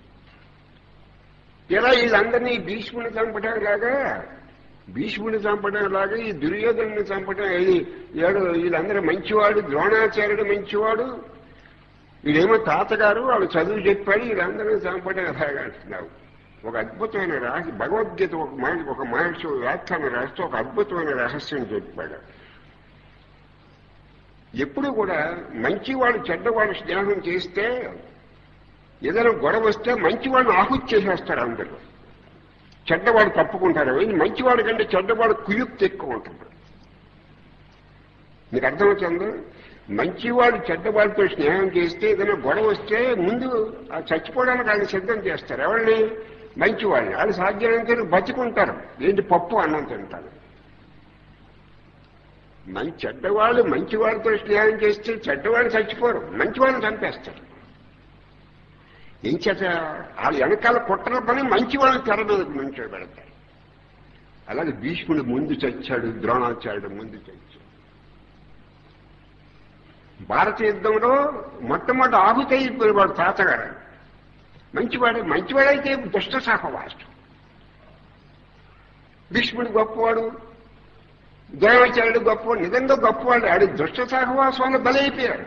ఇలా వీళ్ళందరినీ భీష్ముని చంపడం లాగా భీష్ముని చంపడం లాగా ఈ దుర్యోధనుని చంపడం ఇది ఏడు వీళ్ళందరూ మంచివాడు ద్రోణాచార్యుడు మంచివాడు వీడేమో తాతగారు వాడు చదువు చెప్పాడు వీళ్ళందరూ చంపడం ఎలాగా అంటున్నావు ఒక అద్భుతమైన రహస్యం భగవద్గీత ఒక మహర్షి ఒక మహర్షి వ్యాఖ్యానం రాస్తూ ఒక అద్భుతమైన రహస్యం చెప్పాడు ఎప్పుడు కూడా మంచివాడు చెడ్డవాడు స్నేహం చేస్తే ఏదైనా గొడవ వస్తే మంచివాడిని ఆహుతి చేసేస్తారు అందరూ చెడ్డవాడు తప్పుకుంటారు ఇది మంచివాడు కంటే చెడ్డవాడు కుయుక్తి ఎక్కువ ఉంటుంది మీకు అర్థమవుతుంది మంచివాడు చెడ్డవాడితో స్నేహం చేస్తే ఏదైనా గొడవ వస్తే ముందు ఆ చచ్చిపోవడానికి ఆయన సిద్ధం చేస్తారు ఎవరిని మంచివాడిని వాళ్ళు సాధ్యమైనంత బతుకుంటారు ఏంటి పప్పు అన్నం తింటారు మంచి చెడ్డవాళ్ళు మంచివాడితో స్నేహం చేస్తే చెడ్డవాళ్ళు చచ్చిపోరు మంచివాళ్ళని చంపేస్తారు ఏం చేత వాళ్ళ వెనకాల కుట్ర పని మంచివాళ్ళని తెర మీద నుంచో పెడతారు అలాగే భీష్ముడు ముందు చచ్చాడు ద్రోణాచార్యుడు ముందు చచ్చాడు భారత యుద్ధంలో మొట్టమొదటి ఆహుతైపోయి వాడు తాతగారు మంచివాడు మంచివాడైతే దుష్ట సహవాసం భీష్ముడు గొప్పవాడు ద్రోణాచార్యుడు గొప్పవాడు నిజంగా గొప్పవాడు ఆడు దుష్ట సహవాసం వల్ల బలైపోయాడు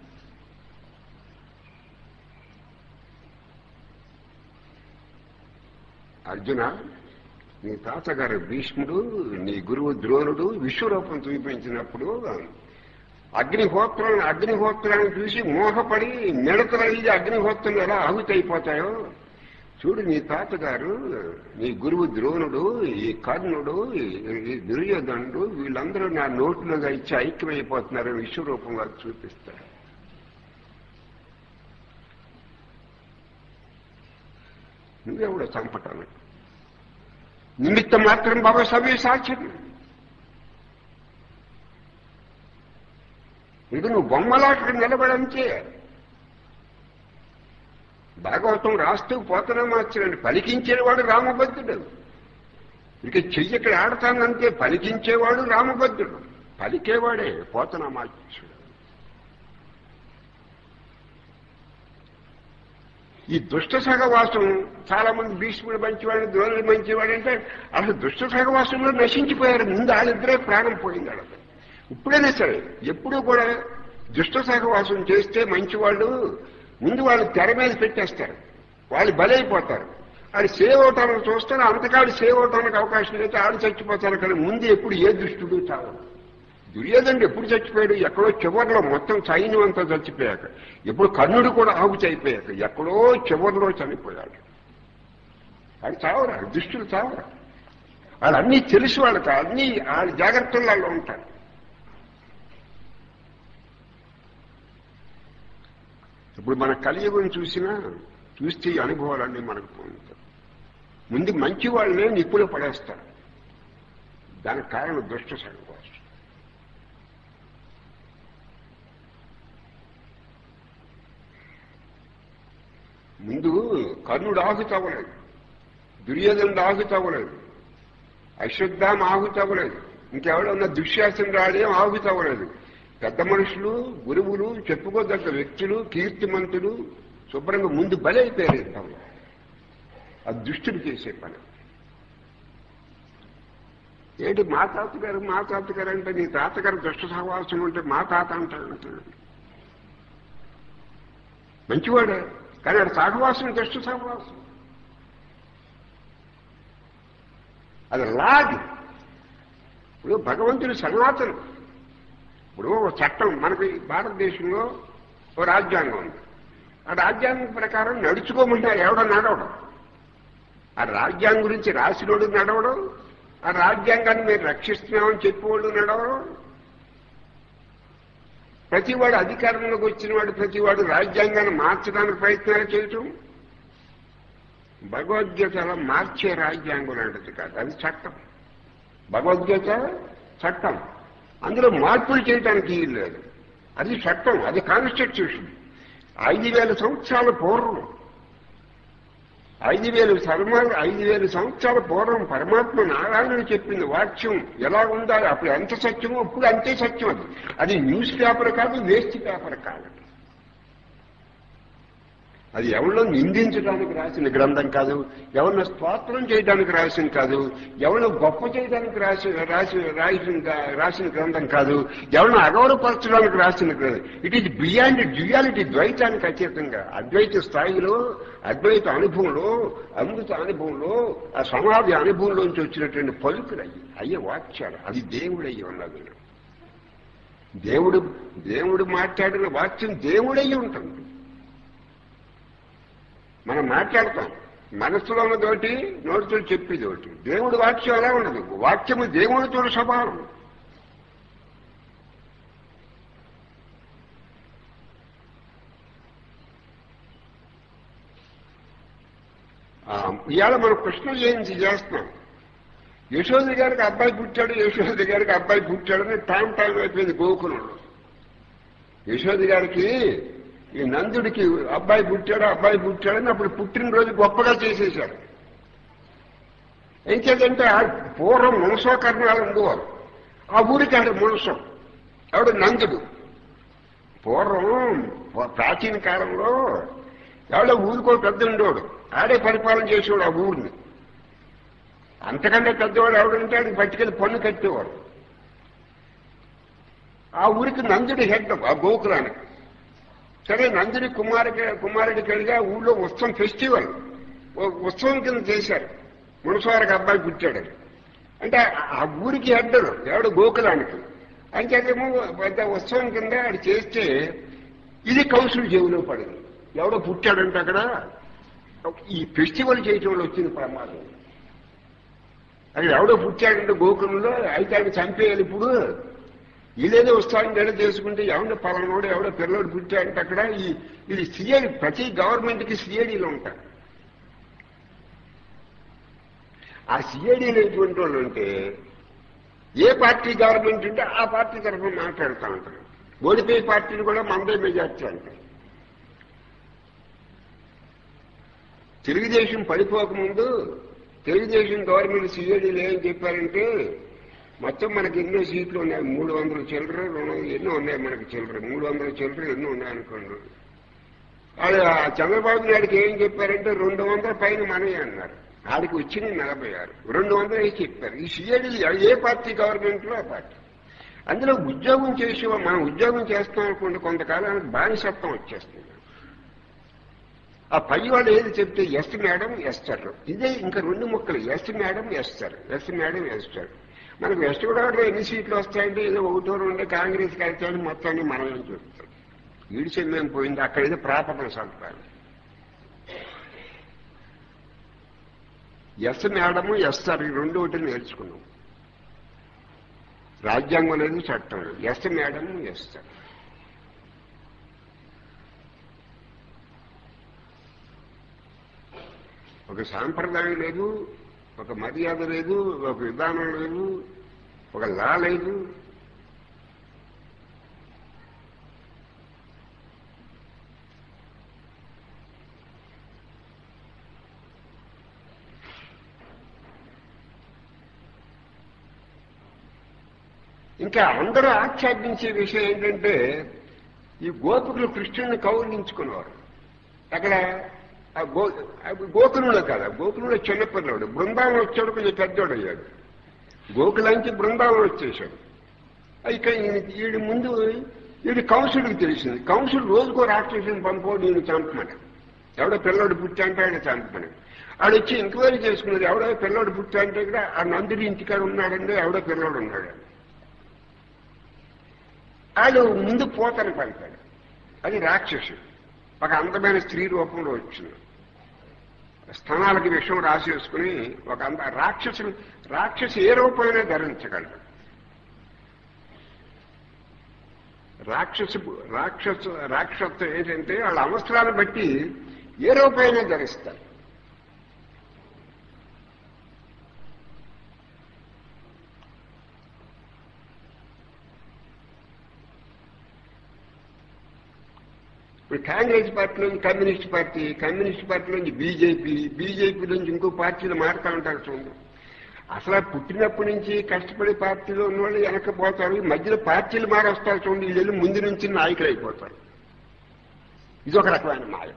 అర్జున నీ తాతగారు భీష్ముడు నీ గురువు ద్రోణుడు విశ్వరూపం చూపించినప్పుడు అగ్నిహోత్రం అగ్నిహోత్రాన్ని చూసి మోహపడి మిడతలయ్యి అగ్నిహోత్రం ఎలా ఆహుతి అయిపోతాయో చూడు నీ తాతగారు నీ గురువు ద్రోణుడు ఈ కర్ణుడు ఈ దుర్యోధనుడు వీళ్ళందరూ నా నోట్లుగా ఇచ్చి ఐక్యమైపోతున్నారు విశ్వరూపంగా చూపిస్తారు నువ్వెవడో చంపటానికి నిమిత్తం మాత్రం బాబా సభ్య సాక్ష్యం ఇది నువ్వు బొమ్మలాట నిలబడంతే భాగవతం రాస్తూ పోతనమాచరండి పలికించేవాడు రామభద్రుడు ఇక చెయ్యి ఇక్కడ ఆడతానంతే పలికించేవాడు రామభద్రుడు పలికేవాడే పోతనమాచుడు ఈ దుష్ట సహవాసం చాలా మంది భీష్ముడు మంచివాడు ద్రోణుడు మంచివాడు అంటే అసలు దుష్ట సహవాసంలో నశించిపోయారు ముందు వాళ్ళిద్దరే ప్రాణం పోయింది వాళ్ళకి ఇప్పుడైనా సరే ఎప్పుడూ కూడా దుష్ట సహవాసం చేస్తే మంచివాళ్ళు ముందు వాళ్ళు తెర మీద పెట్టేస్తారు వాళ్ళు బలైపోతారు ఆడు సేవ్ అవటానికి చూస్తారు అంతకాడు సేవ్ అవటానికి అవకాశం అయితే ఆడు చచ్చిపోతారు కానీ ముందు ఎప్పుడు ఏ దుష్టుడు చావడు దుర్యోధనుడు ఎప్పుడు చచ్చిపోయాడు ఎక్కడో చివరిలో మొత్తం సైన్యం అంతా చచ్చిపోయాక ఎప్పుడు కర్ణుడు కూడా ఆహుతి అయిపోయాక ఎక్కడో చివరిలో చనిపోయాడు అది చావరా దుష్టులు చావరా వాళ్ళన్నీ తెలుసు వాళ్ళకి అన్ని వాళ్ళ జాగ్రత్తలలో ఉంటారు ఇప్పుడు మన కలియుగం చూసినా చూస్తే ఈ అనుభవాలన్నీ మనకు పొందుతారు ముందు మంచి వాళ్ళనే నిప్పులు పడేస్తారు దానికి కారణం దుష్ట సహవాసం ముందు కర్ణుడు ఆహుతి అవ్వలేదు దుర్యోధనుడు ఆహుతి అవ్వలేదు అశ్వత్థామ ఆహుతి అవ్వలేదు ఇంకెవడన్నా దుశ్శాసన రాడేం ఆహుతి అవ్వలేదు పెద్ద మనుషులు గురువులు చెప్పుకోదగ్గ వ్యక్తులు కీర్తిమంతులు శుభ్రంగా ముందు బలైపోయారు యుద్ధంలో ఆ దుష్టుడు చేసే పని ఏంటి మా తాతగారు మా తాతగారు అంటే నీ తాతగారు దుష్ట సహవాసం ఉంటే మా తాత అంటాడు మంచివాడే కానీ ఆడు సహవాసం దుష్ట సహవాసం అది లాగి ఇప్పుడు భగవంతుడి సనాతనం ఇప్పుడు ఒక చట్టం మనకి భారతదేశంలో ఓ రాజ్యాంగం ఉంది ఆ రాజ్యాంగం ప్రకారం నడుచుకోమంటారు ఎవడో నడవడం ఆ రాజ్యాంగం గురించి రాసినోడు నడవడం ఆ రాజ్యాంగాన్ని మీరు రక్షిస్తున్నామని చెప్పేవాళ్ళు నడవడం ప్రతివాడు అధికారంలోకి వచ్చిన వాడు ప్రతివాడు రాజ్యాంగాన్ని మార్చడానికి ప్రయత్నాలు చేయటం భగవద్గీత అలా మార్చే రాజ్యాంగం లాంటిది కాదు అది చట్టం భగవద్గీత చట్టం అందులో మార్పులు చేయడానికి వీలు లేదు అది చట్టం అది కాన్స్టిట్యూషన్ ఐదు వేల సంవత్సరాల పూర్వం ఐదు వేల సర్మాలు ఐదు వేల సంవత్సరాల పూర్వం పరమాత్మ నారాయణుడు చెప్పింది వాక్యం ఎలా ఉండాలి అప్పుడు ఎంత సత్యమో ఇప్పుడు అంతే సత్యం అది అది న్యూస్ పేపర్ కాదు వేస్ట్ పేపర్ కాదు అది ఎవరిలో నిందించడానికి రాసిన గ్రంథం కాదు ఎవరిని స్తోత్రం చేయడానికి రాసిన కాదు ఎవరిని గొప్ప చేయడానికి రాసి రాసి రాసిన రాసిన గ్రంథం కాదు ఎవరిని అగౌరవపరచడానికి రాసిన గ్రంథం ఇట్ ఈజ్ బియాండ్ డ్యుయాలిటీ ద్వైతానికి అతీతంగా అద్వైత స్థాయిలో అద్వైత అనుభవంలో అమృత అనుభవంలో ఆ సమాధి అనుభవంలోంచి వచ్చినటువంటి పలుకులు అయ్యి అయ్యే వాక్యాలు అది దేవుడు అయ్యి ఉన్నది దేవుడు దేవుడు మాట్లాడిన వాక్యం దేవుడయ్యి ఉంటుంది మనం మాట్లాడతాం మనస్సులో ఉన్నదోటి నోటితో చెప్పేది ఒకటి దేవుడి వాక్యం అలా ఉండదు వాక్యము దేవుడితో సమానం ఆ, ఇవాళ మనం కృష్ణ జయంతి చేస్తున్నాం యశోద గారికి అబ్బాయి పుట్టాడు యశోద గారికి అబ్బాయి పుట్టాడని టైం టైం అయిపోయింది గోకులంలో యశోద గారికి ఈ నందుడికి అబ్బాయి పుట్టాడు అబ్బాయి పుట్టాడని అప్పుడు పుట్టినరోజు గొప్పగా చేసేశాడు ఏం చేద్దంటే ఆ పూర్వం మునసోకర్ణాలు ఉండేవారు ఆ ఊరికి ఆడు మునసం ఆవిడ నందుడు పూర్వం ప్రాచీన కాలంలో ఎవడో ఊరికో పెద్ద ఉండేవాడు ఆడే పరిపాలన చేసేవాడు ఆ ఊరిని అంతకంటే పెద్దవాడు ఎవడంటే ఆడికి పట్టుకెళ్ళి పన్ను కట్టేవాడు ఆ ఊరికి నందుడి హెడ్ ఆ గోకులానికి సరే నందిని కుమారుడి కుమారుడి కలిగా ఊళ్ళో ఉత్సవం ఫెస్టివల్ ఓ ఉత్సవం కింద చేశారు మునసవారికి అబ్బాయి పుట్టాడు అంటే ఆ ఊరికి హెడ్డరు ఎవడు గోకులానికి అంచేతేమో పెద్ద ఉత్సవం కింద ఆడు చేస్తే ఇది కౌన్సిల్ చెవిలో పడింది ఎవడో పుట్టాడంటే అక్కడ ఈ ఫెస్టివల్ చేయటంలో వచ్చింది ప్రమాదం అక్కడ ఎవడో పుట్టాడంటే గోకులంలో అయితే ఆయన చంపేయాలి ఇప్పుడు ఇదేదో ఉత్సాహం గడ చేసుకుంటే ఎవడో పలానోడు ఎవడో పిల్లడు పుట్టాడంటే అక్కడ ఈ ఇది సిఐడి ప్రతి గవర్నమెంట్ కి సిఐడీలు ఉంటారు ఆ సిఐడీలు ఎటువంటి వాళ్ళు ఉంటే ఏ పార్టీ గవర్నమెంట్ ఉంటే ఆ పార్టీ తరఫున మాట్లాడుతూ ఉంటారు ఓడిపోయే పార్టీలు కూడా మందే మెజార్టీ అంటారు తెలుగుదేశం పడిపోకముందు తెలుగుదేశం గవర్నమెంట్ సిఐడీలు ఏం చెప్పారంటే మొత్తం మనకి ఎన్నో సీట్లు ఉన్నాయి మూడు వందల చిల్లర రెండు ఎన్నో ఉన్నాయి మనకి చిల్లర మూడు వందల చిల్లర ఎన్నో ఉన్నాయి అనుకోండి వాళ్ళు ఆ చంద్రబాబు నాయుడుకి ఏం చెప్పారంటే రెండు వందల పైన మనమే అన్నారు ఆడికి వచ్చింది నలభై ఆరు రెండు వందలు వేసి చెప్పారు ఈ సిఐడి ఏ పార్టీ గవర్నమెంట్ లో ఆ పార్టీ అందులో ఉద్యోగం చేసే మనం ఉద్యోగం చేస్తాం అనుకోండి కొంతకాలానికి బానిసత్వం వచ్చేస్తుంది ఆ పై వాళ్ళు ఏది చెప్తే ఎస్ మేడం ఎస్టర్ ఇదే ఇంకా రెండు ముక్కలు ఎస్ మేడం ఎస్టర్ ఎస్ మేడం ఎస్టర్ మనకు వెస్ట్ గోదావరిలో ఎన్ని సీట్లు వస్తాయంటే ఏదో ఒకటో రెండు కాంగ్రెస్ కలిసి మొత్తాన్ని మనం ఏం చెప్తాం ఈడిచెం మేము పోయింది అక్కడ ఏదో ప్రాపర్ణ సంపాదన ఎస్ మేడము ఎస్ఆర్ ఈ రెండు ఒకటి నేర్చుకున్నాం రాజ్యాంగం లేదు చట్టం లేదు ఎస్ మేడం ఎస్ఆర్ ఒక సాంప్రదాయం లేదు ఒక మర్యాద లేదు ఒక విధానం లేదు ఒక లా లేదు ఇంకా అందరూ ఆక్షేపించే విషయం ఏంటంటే ఈ గోపికులు కృష్ణుని కౌలించుకునేవారు అక్కడ ఆ గో ఆ గోకులంలో కాదు ఆ గోకులంలో చిన్నపిల్లవాడు బృందావనం వచ్చాడు కొంచెం పెద్దోడు అయ్యాడు గోకులాంచి బృందావనం వచ్చేసాడు ఇక ఈయన- ఈయన ముందు వీడి కంసుడికి తెలిసింది కంసుడు రోజుకో రాక్షసుని పంపోడు ఈయన చంపమని ఎవడో పిల్లోడు పుట్టి అంటే ఆయన చంపమని ఆడు వచ్చి ఎంక్వైరీ చేసుకున్నది ఎవడో పిల్లోడు పుట్టి అంటే కూడా ఆ నందుడి ఇంటికాడ ఉన్నాడండి ఎవడో పిల్లోడు ఉన్నాడు వాళ్ళు ముందు పోతని పలికాడు అది రాక్షసుడు ఒక అందమైన స్త్రీ రూపంలో వచ్చింది స్థనాలకి విషం రాసేసుకుని ఒక అంద రాక్షసుడు రాక్షసు ఏ రూపమైనా ధరించగలడు రాక్షసు రాక్షసు రాక్షసు ఏంటంటే వాళ్ళ అవసరాన్ని బట్టి ఏ రూపమైనా ధరిస్తారు ఇప్పుడు కాంగ్రెస్ పార్టీ నుంచి కమ్యూనిస్ట్ పార్టీ కమ్యూనిస్ట్ పార్టీ నుంచి బీజేపీ బీజేపీ నుంచి ఇంకో పార్టీలు మారుతా ఉంటారు చూడండి అసలు ఆ పుట్టినప్పటి నుంచి కష్టపడి పార్టీలో ఉన్నవాళ్ళు వెనకపోతారు ఈ మధ్యలో పార్టీలు మారొస్తారు చూడండి వీళ్ళు వెళ్ళి ముందు నుంచి నాయకులు అయిపోతారు ఇది ఒక రకమైన మాయ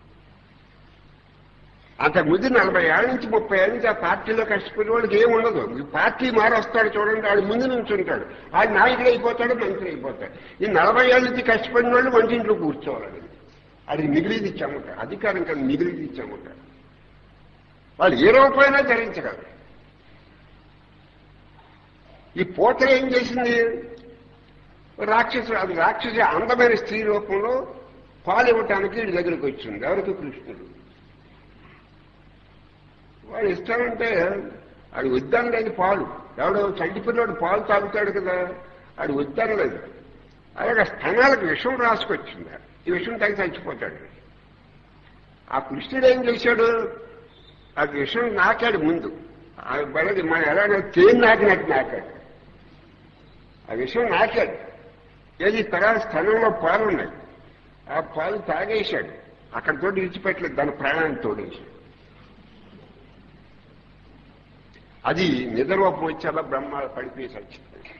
అంతకు ముందు నలభై ఏళ్ళ నుంచి ముప్పై ఏళ్ళ నుంచి ఆ పార్టీలో కష్టపడే వాళ్ళకి ఏం ఉండదు ఈ పార్టీ మారొస్తాడు చూడండి వాడు ముందు నుంచి ఉంటాడు ఆడు నాయకుడు అయిపోతాడు మంత్రి అయిపోతాడు ఈ నలభై ఏళ్ళ నుంచి కష్టపడిన వాళ్ళు వంటింట్లో కూర్చోవాలి అది మిగిలిది ఇచ్చామంటారు అధికారం కాదు మిగిలిది ఇచ్చామంటారు వాళ్ళు ఏ రూపమైనా ధరించగలరు ఈ పోతన ఏం చేసింది రాక్షసు అది రాక్షసి అందమైన స్త్రీ రూపంలో పాలు ఇవ్వటానికి వీడి దగ్గరికి వచ్చింది ఎవరికి కృష్ణుడు వాడు ఇస్తానంటే ఆడు వద్దనలేదు పాలు ఎవడో చంటి పిల్లడు పాలు తాగుతాడు కదా ఆడు వద్దనలేదు అలాగే స్థనాలకు విషం రాసుకొచ్చింది ఈ విషం తాగి చచ్చిపోతాడు ఆ కృష్ణుడు ఏం చేశాడు ఆ విషం నాకాడు ముందు ఆ బలది మన ఎలా తేనె నాకినట్టు నాకాడు ఆ విషయం నాకాడు ఏది తర్వాత స్థలంలో పాలు ఉన్నాయి ఆ పాలు తాగేశాడు అక్కడితో విడిచిపెట్టలేదు దాని ప్రాణాన్ని తోడేశాడు అది నిద్రరూపం వచ్చేలా బ్రహ్మ పడిపోయి చచ్చిపోయింది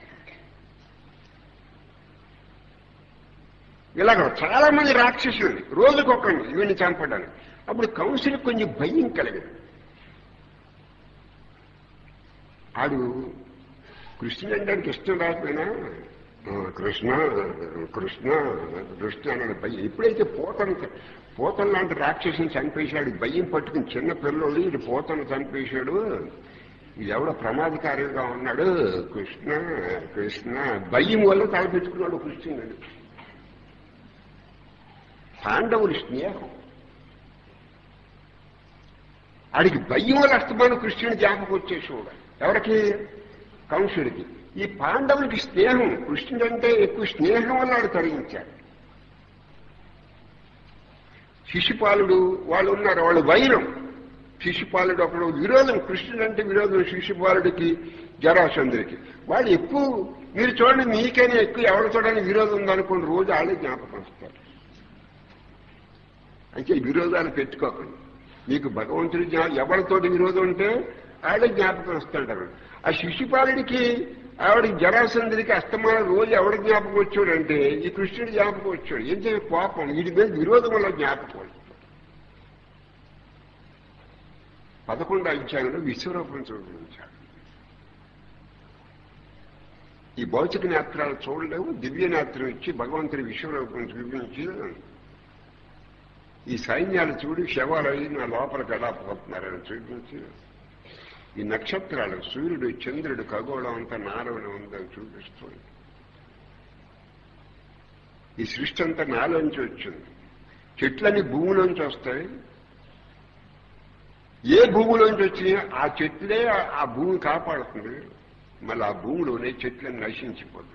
ఇలాగ చాలా మంది రాక్షసులు రోజుకొకండి వీడిని చంపడానికి అప్పుడు కౌన్సిల్కి కొంచెం భయం కలిగింది ఆడు కృష్ణుడు అంటే ఇష్టం రాకపోయినా ఆ, కృష్ణ కృష్ణ కృష్ణ అన్నాడు భయం ఎప్పుడైతే పోతను పోతన్ లాంటి రాక్షసుని చంపేశాడు భయం పట్టుకుని చిన్న పిల్లలు ఇది పోతను చంపేశాడు ఇది ఎవడో ప్రమాదకారిగా ఉన్నాడు కృష్ణ కృష్ణ భయం వల్ల తలపెట్టుకున్నాడు కృష్ణుడు పాండవుల స్నేహం ఆడికి భయం వల్ల అస్తమానం కృష్ణుని జ్ఞాపకం వచ్చేసాడు ఎవరికి కంసుడికి ఈ పాండవులకి స్నేహం కృష్ణుడు అంటే ఎక్కువ స్నేహం వల్ల ఆడు తరించాడు శిశుపాలుడు వాళ్ళు ఉన్నారు వాళ్ళు వైరం శిశుపాలుడు ఒకడు విరోధం కృష్ణుడు అంటే విరోధం శిశుపాలుడికి జరాసంధుడికి వాళ్ళు ఎక్కువ మీరు చూడండి మీకైనా ఎక్కువ ఎవరు చూడని విరోధం ఉందనుకోండి రోజు వాళ్ళే జ్ఞాపకం వస్తారు అంటే విరోధాలు పెట్టుకోకండి మీకు భగవంతుడి జ్ఞా ఎవరితోటి విరోధం ఉంటే ఆడే జ్ఞాపకం వస్తుంటారు ఆ శిశుపాలుడికి ఆవిడ జరాసంధుడికి అస్తమాన రోజు ఎవడ జ్ఞాపకం వచ్చాడంటే ఈ కృష్ణుడు జ్ఞాపకం వచ్చాడు ఏం చేయ కోపం వీడి మీద విరోధం వల్ల జ్ఞాపకం వచ్చాడు పదకొండు అధ్యాయంలో విశ్వరూపం చూపించాడు ఈ భౌతిక నేత్రాలు చూడలేవు దివ్య నేత్రం ఇచ్చి భగవంతుడి విశ్వరూపం చూపించి ఈ సైన్యాలు చూడి శవాలయ్యి నా లోపలికి ఎలా పోతున్నారని చూపించి ఈ నక్షత్రాలు సూర్యుడు చంద్రుడు ఖగోళం అంతా నాలోనే ఉందని చూపిస్తుంది ఈ సృష్టి అంతా నాలోంచి వచ్చింది చెట్లన్నీ భూమిలోంచి వస్తాయి ఏ భూమిలోంచి వచ్చినా ఆ చెట్లే ఆ- ఆ భూమి కాపాడుతుంది మళ్ళీ ఆ భూమిలోనే చెట్లను నశించిపోతుంది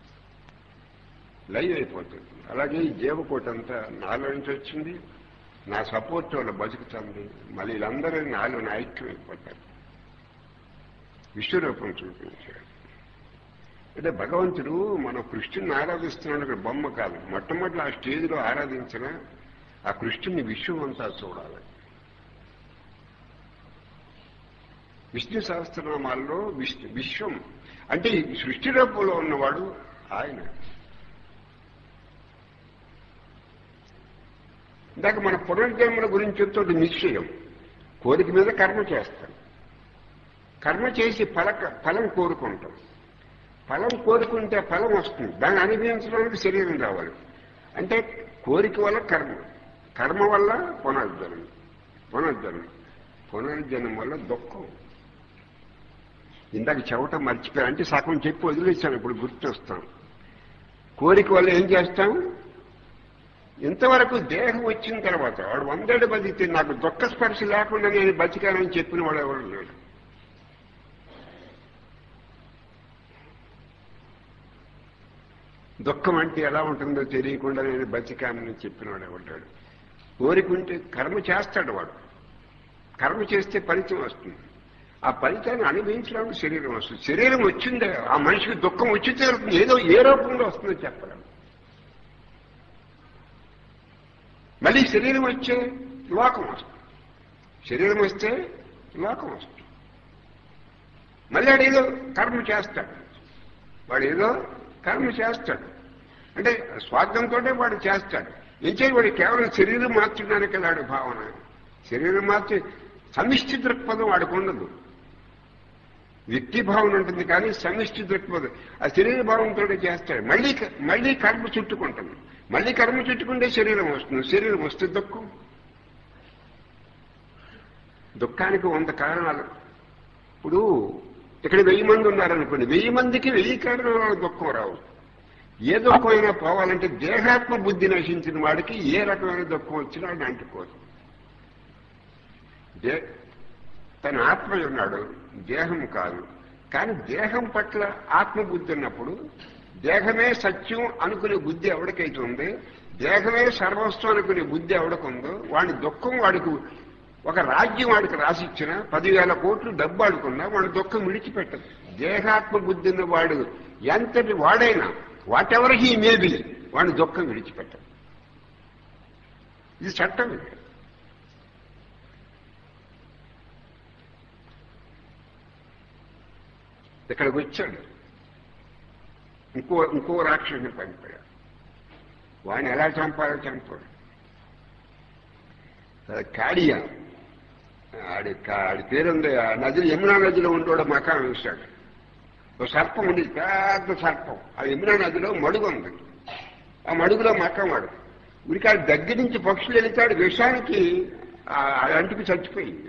లైవ్ అయిపోతుంది అలాగే ఈ జీవకోట అంతా నాలో నుంచి వచ్చింది నా సపోర్ట్ వల్ల బతుకుతుంది మళ్ళీ వీళ్ళందరూ నాలో ఐక్యం అయిపోతారు విశ్వరూపం చూపించాడు అంటే భగవంతుడు మన కృష్ణుని ఆరాధిస్తున్నాడు ఇక్కడ బొమ్మ కాదు మొట్టమొదటి ఆ స్టేజ్లో ఆరాధించిన ఆ కృష్ణుని విశ్వం అంతా చూడాలి విష్ణు సహస్రనామాల్లో విష్ణు విశ్వం అంటే ఈ సృష్టి రూపంలో ఉన్నవాడు ఆయన ఇందాక మన పునర్జన్మల గురించి చెప్తుంటే నిశ్చయం కోరిక మీద కర్మ చేస్తాం కర్మ చేసి ఫల ఫలం కోరుకుంటాం ఫలం కోరుకుంటే ఫలం వస్తుంది దాన్ని అనుభవించడానికి శరీరం రావాలి అంటే కోరిక వల్ల కర్మ కర్మ వల్ల పునర్జన్మ పునర్జన్మ పునర్జన్మ వల్ల దుఃఖం ఇందాక చెవట మర్చిపోయా అంటే సగం చెప్పి వదిలేశాను ఇప్పుడు గుర్తొస్తాం కోరిక వల్ల ఏం చేస్తాం ఇంతవరకు దేహం వచ్చిన తర్వాత వాడు వందేళ్ళు బతికితే నాకు దుఃఖ స్పర్శ లేకుండా నేను బతికానని చెప్పిన వాడు ఎవరు లేడు దుఃఖం అంటే ఎలా ఉంటుందో తెలియకుండా నేను బతికానని చెప్పినవాడు ఎవడాడు కోరికుంటే కర్మ చేస్తాడు వాడు కర్మ చేస్తే ఫలితం వస్తుంది ఆ ఫలితాన్ని అనుభవించడానికి శరీరం వస్తుంది శరీరం వచ్చిందే ఆ మనిషికి దుఃఖం వచ్చి తీరుతుంది ఏదో ఏ రూపంలో వస్తుందో చెప్పలేం మళ్ళీ శరీరం వచ్చే లోకం వస్తుంది శరీరం వస్తే లోకం వస్తుంది మళ్ళీ వాడు ఏదో కర్మ చేస్తాడు వాడు ఏదో కర్మ చేస్తాడు అంటే స్వార్థంతో వాడు చేస్తాడు ఎంచే వాడు కేవలం శరీరం మార్చడానికి వాడి భావన శరీరం మార్చి సమిష్టి దృక్పథం వాడికి ఉండదు వ్యక్తి భావన ఉంటుంది కానీ సమిష్టి దృక్పథం ఆ శరీర భావంతో చేస్తాడు మళ్ళీ మళ్ళీ కర్మ చుట్టుకుంటుంది మళ్ళీ కర్మ చుట్టుకుంటే శరీరం వస్తుంది శరీరం వస్తే దుఃఖం దుఃఖానికి వంద కారణాలు ఇప్పుడు ఇక్కడ వెయ్యి మంది ఉన్నారనుకోండి వెయ్యి మందికి వెయ్యి కారణాల దుఃఖం రావు ఏ దుఃఖమైనా పోవాలంటే దేహాత్మ బుద్ధి నశించిన వాడికి ఏ రకమైన దుఃఖం వచ్చినా వాడిని అంటుకోదు దే తన ఆత్మ ఉన్నాడు దేహం కాదు కానీ దేహం పట్ల ఆత్మబుద్ధి ఉన్నప్పుడు దేహమే సత్యం అనుకునే బుద్ధి ఎవరికైతే ఉంది దేహమే సర్వస్వం అనుకునే బుద్ధి ఎవడికుందో వాడి దుఃఖం వాడికి ఒక రాజ్యం వాడికి రాసిచ్చిన పదివేల కోట్లు డబ్బు ఆడుకున్నా వాడి దుఃఖం విడిచిపెట్టదు దేహాత్మ బుద్ధి ఉన్న వాడు ఎంతటి వాడైనా వాట్ ఎవర్ హీ మేబీ వాడి దుఃఖం విడిచిపెట్టదు ఇది చట్టం ఇది ఇక్కడికి వచ్చాడు ఇంకో ఇంకో రాక్షసుని పంపాడు వాడిని ఎలా చంపాలో చంపాడు కాడియా ఆడి ఆడి పేరుంది ఆ నదిలో యమునా నదిలో ఉండేవాడు మకాం వేశాడు ఒక సర్పం ఉంది పెద్ద సర్పం ఆ యమునా నదిలో మడుగు ఉంది ఆ మడుగులో మకం వాడు ఉరికి ఆ దగ్గర నుంచి పక్షులు వెళితాడు విషానికి ఆ అంటికి చచ్చిపోయింది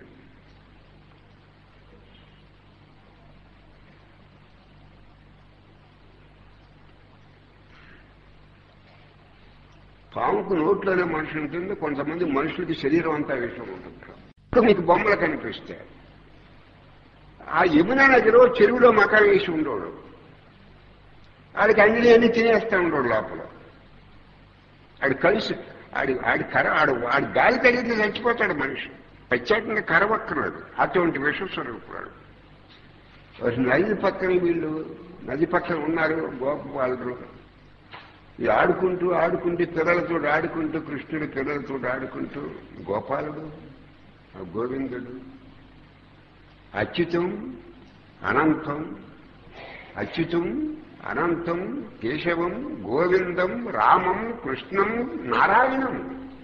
పాముకు నోట్లోనే మనిషి ఉంటుంది కొంతమంది మనుషులకి శరీరం అంతా విషయం ఉంటుంది ఇప్పుడు మీకు బొమ్మలు కనిపిస్తాయి ఆ యమునా నదిలో చెరువులో మకాం వేసి ఉండోడు ఆడికి అన్ని అన్ని తినేస్తా ఉండోడు లోపల ఆడు కలిసి ఆడి ఆడి కర ఆడు ఆడి గాలి తగిలితే చచ్చిపోతాడు మనిషి ప్రత్యేకంగా కరవక్కనాడు అటువంటి విషస్వరూపుడు నది పక్కన వీళ్ళు నది పక్కన ఉన్నారు గోపాలు ఈ ఆడుకుంటూ ఆడుకుంటూ పిల్లలతో ఆడుకుంటూ కృష్ణుడు పిల్లలతో ఆడుకుంటూ గోపాలుడు ఆ గోవిందుడు అచ్యుతం అనంతం అచ్యుతం అనంతం కేశవం గోవిందం రామం కృష్ణం నారాయణం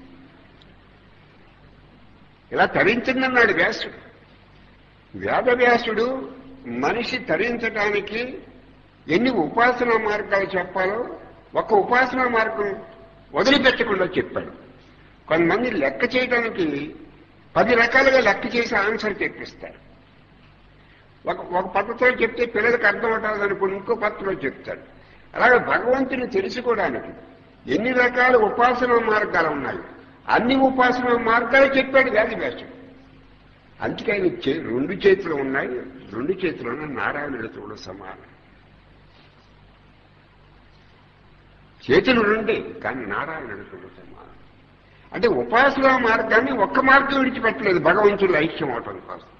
ఇలా తరించిందన్నాడు వ్యాసుడు వేదవ్యాసుడు మనిషి తరించటానికి ఎన్ని ఉపాసనా మార్గాలు చెప్పాలో ఒక ఉపాసనా మార్గం వదిలిపెట్టకుండా చెప్పాడు కొంతమంది లెక్క చేయడానికి పది రకాలుగా లెక్క చేసి ఆన్సర్ చెప్పిస్తారు ఒక ఒక పద్ధతిలో చెప్తే పిల్లలకు అర్థం అవుతుంది అనుకుని ఇంకో పద్ధతిలో చెప్తాడు అలాగే భగవంతుని తెలుసుకోవడానికి ఎన్ని రకాల ఉపాసనా మార్గాలు ఉన్నాయి అన్ని ఉపాసనా మార్గాలు చెప్పాడు వ్యాధివ్యాసుడు అందుకే ఆయన చే- రెండు చేతులు ఉన్నాయి రెండు చేతులను నారాయణుడితో కూడా సమానం చేతులు రెండే కానీ నారాయణుడితో కూడా సమానం అంటే ఉపాసనా మార్గాన్ని ఒక్క మార్గం విడిచిపెట్టలేదు భగవంతుడు ఐక్యం అవటం కోసం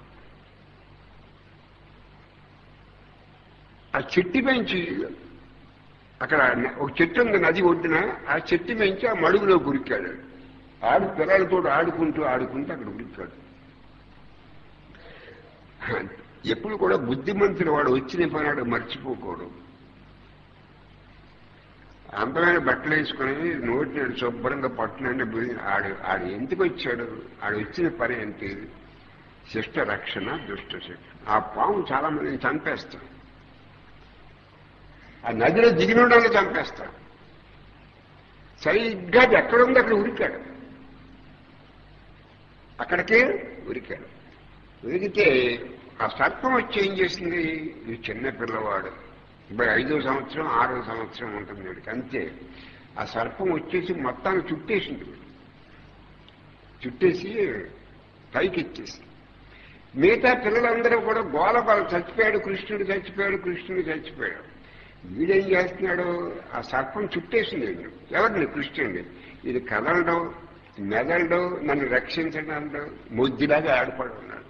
ఆ చెట్టు పెంచి అక్కడ న- ఒక చెట్టు ఉంది నది ఒడ్డున ఆ చెట్టు పెంచి ఆ మడుగులో గురికాడు ఆడు పిల్లలతో ఆడుకుంటూ ఆడుకుంటూ అక్కడ గురికాడు ఎప్పుడు కూడా బుద్ధిమంతుడు వాడు వచ్చిన పనాడు మర్చిపోకూడదు అందమైన బట్టలు వేసుకుని నోటి నుండి శుభ్రంగా పట్టునండి ఆడు ఆడు ఎందుకు వచ్చాడు ఆడు వచ్చిన పని ఏంటి శిష్ట రక్షణ దుష్ట శిక్షణ ఆ పాము చాలా మందిని చంపేస్తాం ఆ నదిలో దిగినోడాన్ని చంపేస్తాం సరిగ్గా అది ఎక్కడ ఉంది అక్కడ ఉరికాడు అక్కడికే ఉరికాడు ఉరికితే ఆ సర్పం వచ్చి ఏం చేసింది ఇది చిన్న పిల్లవాడు ఇప్పుడు ఐదో సంవత్సరం ఆరో సంవత్సరం ఉంటుంది వీడికి అంతే ఆ సర్పం వచ్చేసి మొత్తాన్ని చుట్టేసింది వీడు. చుట్టేసి పైకి ఎత్తేసి మిగతా పిల్లలందరూ కూడా గోల గోల చచ్చిపోయాడు కృష్ణుడు చచ్చిపోయాడు కృష్ణుడు చచ్చిపోయాడు వీడేం చేస్తున్నాడు ఆ సర్పం చుట్టేసింది వీడిని. ఎవరిని కృష్ణుడిని ఇది కదలడం మెదలడం నన్ను రక్షించడం ముద్దులాగా ఆడిపడి ఉన్నాడు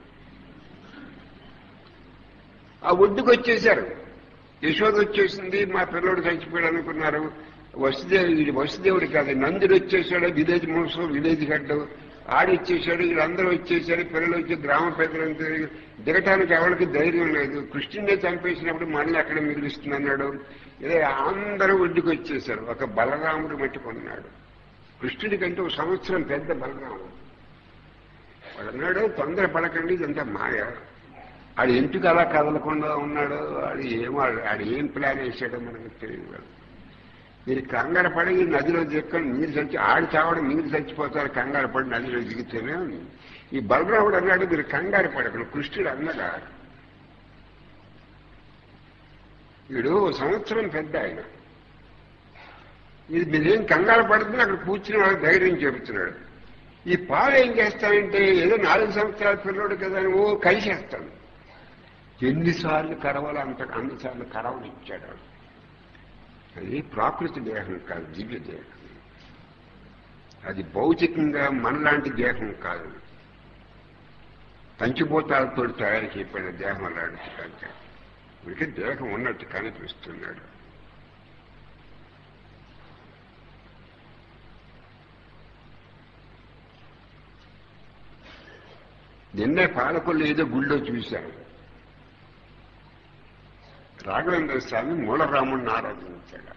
ఆ ఒడ్డుకు వచ్చేశారు యశోద వచ్చేసింది మా పిల్లోడు చచ్చిపోయాడు అనుకున్నారు వసుదేవుడు ఇది వసుదేవుడు కాదు నందుడు వచ్చేసాడు విలేజ్ మోసం విలేజ్ గడ్డ ఆడి వచ్చేసాడు వీళ్ళందరూ వచ్చేసారు పిల్లలు వచ్చి గ్రామ పెద్దలంతా దిగటానికి ఎవరికి ధైర్యం లేదు కృష్ణుడే చంపేసినప్పుడు మళ్ళీ ఎక్కడ మిగులుస్తుందన్నాడు ఇదే అందరూ ఒడ్డుకు వచ్చేసారు ఒక బలరాముడు మట్టుకున్నాడు కృష్ణుడి కంటే ఒక సంవత్సరం పెద్ద బలరాముడు వాడు అన్నాడు తొందర పడకండి ఇదంతా మాయ ఆడు ఎందుకు అలా కదలకుండా ఉన్నాడో ఆడు ఏమో ఆడు ఏం ప్లాన్ వేసాడో మనకు తెలియదు మీరు కంగారు పడి ఈ నదిలో దిక్కని మీరు చచ్చి ఆడి చావడం మీరు చచ్చిపోతారు కంగారు పడి నదిలో దిగితేనే ఈ బలరాముడు అన్నాడు మీరు కంగారు పడకండి కృష్ణుడు అన్నగా వీడు ఓ సంవత్సరం పెద్ద ఆయన ఇది మీరేం కంగారు పడుతుంది అక్కడ కూర్చుని వాళ్ళకి ధైర్యం చెబుతున్నాడు ఈ పాలు ఏం చేస్తానంటే ఏదో నాలుగు సంవత్సరాల పిల్లోడు కదా అని ఓ కలిసేస్తాను ఎన్నిసార్లు కరవాలో అంత అన్నిసార్లు కరవలు ఇచ్చాడు వాడు. అది ప్రాకృతి దేహం కాదు దివ్య దేహం అది భౌతికంగా మనలాంటి దేహం కాదు పంచభూతాలతో తయారు చేయబడిన దేహం అలాంటిది కాదు వీడికి దేహం ఉన్నట్టు కనిపిస్తున్నాడు నిన్నే పాలకొల్లు ఏదో గుళ్ళో చూశాను రాఘవేంద్ర స్వామి మూలరాముడిని ఆరాధించాడు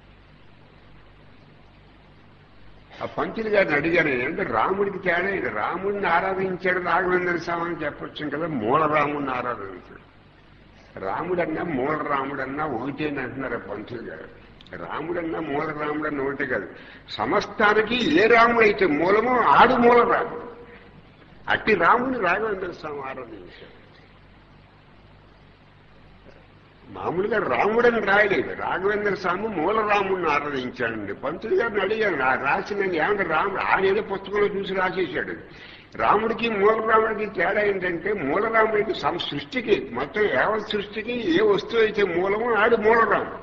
ఆ పంతులు గారిని అడిగాను అంటే రాముడికి తేడా ఇది రాముడిని ఆరాధించాడు రాఘవేంద్ర స్వామి అని చెప్పొచ్చు కదా మూలరాముడిని ఆరాధించాడు రాముడన్నా మూలరాముడన్నా ఒకటేని అంటున్నారు ఆ పంతులు గారు రాముడన్నా మూలరాముడన్నా ఒకటే కాదు సమస్తానికి ఏ రాముడైతే మూలమో ఆడు మూల రాముడు అట్టి రాముని రాఘవేంద్ర స్వామి ఆరాధించాడు మామూలుగా రాముడని రాయలేదు రాఘవేంద్ర స్వామి మూల రాముడిని ఆరాధించాడండి పంతులు గారిని అడిగాను ఆ రాసిన ఏమంటే రాముడు ఆయన ఏదో పుస్తకంలో చూసి రాసేశాడు రాముడికి మూల రాముడికి తేడా ఏంటంటే మూల రాముడికి సం సృష్టికి మొత్తం యావత్ సృష్టికి ఏ వస్తువు అయితే మూలమో ఆడు మూలరాముడు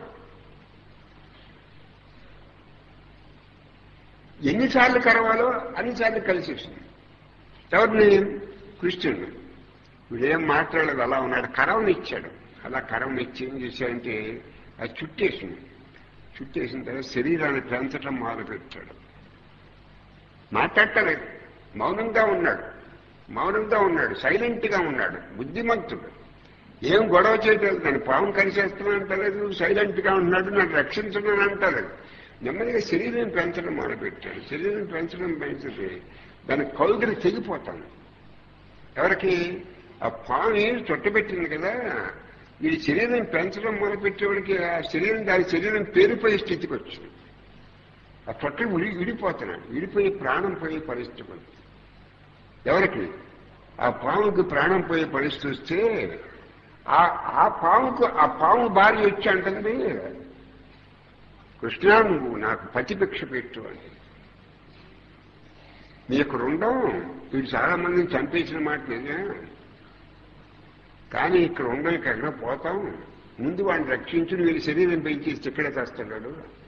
ఎన్నిసార్లు కరవాలో అన్నిసార్లు కలిసేసింది ఎవరిని కృష్ణుడు వీడేం మాట్లాడలేదు అలా ఉన్నాడు కరవని ఇచ్చాడు అలా కరవని ఇచ్చి ఏం చేశాడంటే అది చుట్టేసింది చుట్టేసిన తర్వాత శరీరాన్ని పెంచడం మొదలుపెట్టాడు మాట్లాడలేదు మౌనంగా ఉన్నాడు మౌనంగా ఉన్నాడు సైలెంట్ గా ఉన్నాడు బుద్ధిమంతుడు ఏం గొడవ చేయట్లేదు నన్ను పాము కలిసేస్తున్నాను అంటలేదు సైలెంట్ గా ఉన్నాడు నన్ను రక్షించడం అంటలేదు నెమ్మదిగా శరీరం పెంచడం మొదలుపెట్టాడు శరీరం పెంచడం పెంచితే దాని కౌగిలి తెగిపోతాను ఎవరికి ఆ పాము చుట్టబెట్టింది కదా ఈ శరీరం పెంచడం మొదలుపెట్టేవాడికి ఆ శరీరం దాని శరీరం పేరుపోయే స్థితికి వచ్చింది ఆ చుట్ట విడి విడిపోతున్నాడు విడిపోయి ప్రాణం పోయే పరిస్థితి ఉంది ఎవరికి ఆ పాముకి ప్రాణం పోయే పరిస్థితి వస్తే ఆ ఆ పాముకు ఆ పాము భార్య వచ్చి అంటుంది కృష్ణ నువ్వు నాకు పతిభిక్ష పెట్టు అని నీకు రుండం వీడు చాలా మందిని చంపేసిన మాట నిజమే కానీ ఇక్కడ ఉండం ఇక్కడ ఎక్కడ పోతాం ముందు వాడిని రక్షించి వీడి శరీరం పెంచేసి ఇక్కడే తెస్తాడు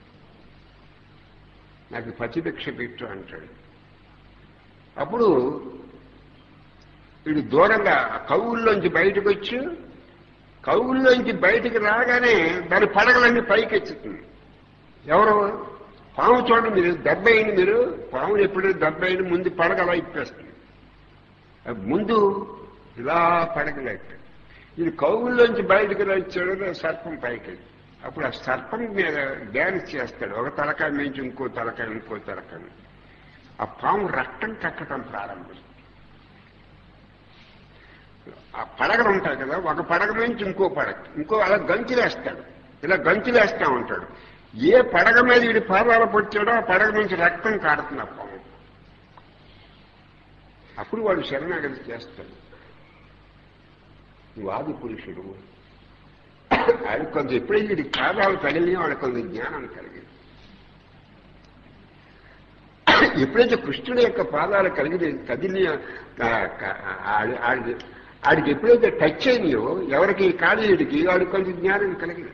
నాకు పతిభిక్ష పెట్టు అంటాడు అప్పుడు వీడు దూరంగా కవుల్లోంచి బయటకు వచ్చి కవుల్లోంచి బయటకు రాగానే దాని పడగలన్నీ పైకి ఎత్తుతుంది ఎవరు పాము చూడండి మీరు దెబ్బ అయింది మీరు పాముని ఎప్పుడు దెబ్బ అయింది ముందు పడగ అలా ఇప్పేస్తుంది ముందు ఇలా పడగలేక ఇది కౌగుల్లోంచి బయటకు వచ్చాడు సర్పం పైకి అప్పుడు ఆ సర్పం మీద డ్యాన్స్ చేస్తాడు ఒక తలకాయ నుంచి ఇంకో తలకాయ ఇంకో తలకాయ ఆ పాము రక్తం కక్కటం ప్రారంభిస్తుంది ఆ పడగలు ఉంటాయి కదా ఒక పడగ నుంచి ఇంకో పడగ ఇంకో అలా గంతులేస్తాడు ఇలా గంతులేస్తా ఉంటాడు ఏ పడగ మీద వీడి పాదాలు పొచ్చాడో ఆ పడగ నుంచి రక్తం కాడుతుంది ఆ పాము అప్పుడు వాడు శరణాగతి చేస్తాడు నువ్వు ఆది పురుషుడు ఆయన కొంత ఎప్పుడైతే వీడి పాదాలు తగిలి వాడు కొంత జ్ఞానం కలిగింది ఎప్పుడైతే కృష్ణుడి యొక్క పాదాలు కలిగి కదిలి ఆడికి ఎప్పుడైతే టచ్ అయినాయో ఎవరికి కాళీయుడికి వాడికి కొంచెం జ్ఞానం కలిగింది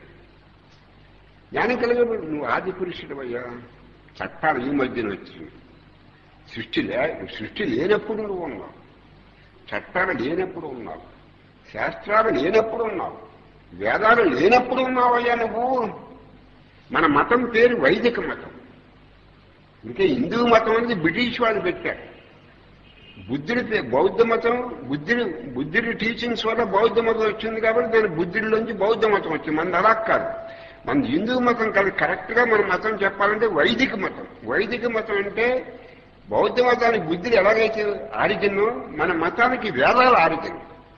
జ్ఞానం కలిగినప్పుడు నువ్వు ఆది పురుషుడు అయ్యా చట్టాలు ఈ మధ్యన వచ్చింది సృష్టి లే సృష్టి లేనప్పుడు నువ్వు ఉన్నావు చట్టాలు లేనప్పుడు ఉన్నావు శాస్త్రాలు లేనప్పుడు ఉన్నావు వేదాలు లేనప్పుడు ఉన్నావయ్యా నువ్వు మన మతం పేరు వైదిక మతం ఇంకా హిందూ మతం అనేది బ్రిటిష్ వాళ్ళు పెట్టారు బుద్ధుడి పే- బౌద్ధ మతం బుద్ధుడి బుద్ధుడి టీచింగ్స్ వల్ల బౌద్ధ మతం వచ్చింది కాబట్టి దాని బుద్ధుడిలోంచి బౌద్ధ మతం వచ్చింది మనది అలా కాదు మన హిందూ మతం కాదు కరెక్ట్ గా మన మతం చెప్పాలంటే వైదిక మతం వైదిక మతం అంటే బౌద్ధ మతానికి బుద్ధుడు ఎలాగైతే ఆరిజిన్నో మన మతానికి వేదాలు ఆరిజిన్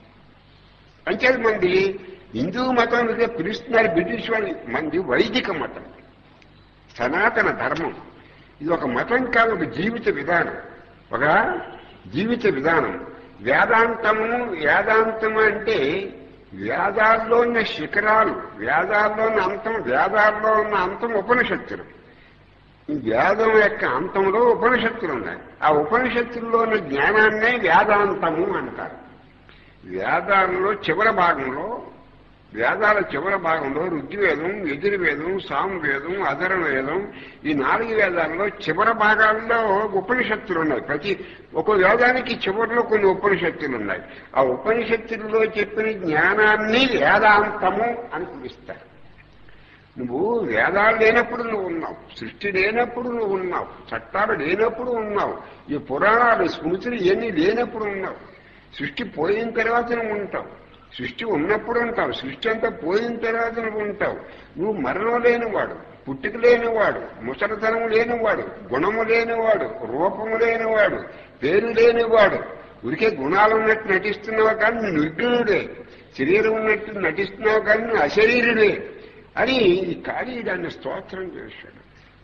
అంచేది మంది హిందూ మతం మీద పిలుస్తున్నారు బ్రిటిష్ వాళ్ళు మంది వైదిక మతం సనాతన ధర్మం ఇది ఒక మతం కాదు ఒక జీవిత విధానం ఒక జీవిత విధానం వేదాంతము వేదాంతం అంటే వేదాల్లో ఉన్న శిఖరాలు వేదాల్లో ఉన్న అంతం వేదాల్లో ఉన్న అంతం ఉపనిషత్తులు ఈ వేదం యొక్క అంతంలో ఉపనిషత్తులు ఉన్నాయి ఆ ఉపనిషత్తుల్లో ఉన్న జ్ఞానాన్నే వేదాంతము అంటారు వేదాల్లో చివరి భాగంలో వేదాల చివరి భాగంలో ఋగ్వేదం యజుర్వేదం సామవేదం అధర వేదం ఈ నాలుగు వేదాల్లో చివరి భాగాల్లో ఉపనిషత్తులు ఉన్నాయి ప్రతి ఒక వేదానికి చివరిలో కొన్ని ఉపనిషత్తులు ఉన్నాయి ఆ ఉపనిషత్తుల్లో చెప్పిన జ్ఞానాన్ని వేదాంతము అని పిలుస్తారు నువ్వు వేదాలు లేనప్పుడు నువ్వు ఉన్నావు సృష్టి లేనప్పుడు నువ్వు ఉన్నావు చట్టాలు లేనప్పుడు ఉన్నావు ఈ పురాణాలు స్మృతులు ఇవన్నీ లేనప్పుడు ఉన్నావు సృష్టి పోయిన తర్వాత నువ్వు ఉంటావు సృష్టి ఉన్నప్పుడు ఉంటావు సృష్టి అంతా పోయిన తర్వాత నువ్వు ఉంటావు నువ్వు మరణం లేనివాడు పుట్టుక లేనివాడు ముసలితనం లేనివాడు గుణము లేనివాడు రూపము లేనివాడు పేరు లేనివాడు ఉరికే గుణాలు ఉన్నట్టు నటిస్తున్నావు కానీ నువ్వు నిర్గుణుడే శరీరం ఉన్నట్టు నటిస్తున్నావు కానీ నువ్వు అశరీరుడే అని ఈ ఖాళీ దాన్ని స్తోత్రం చేశాడు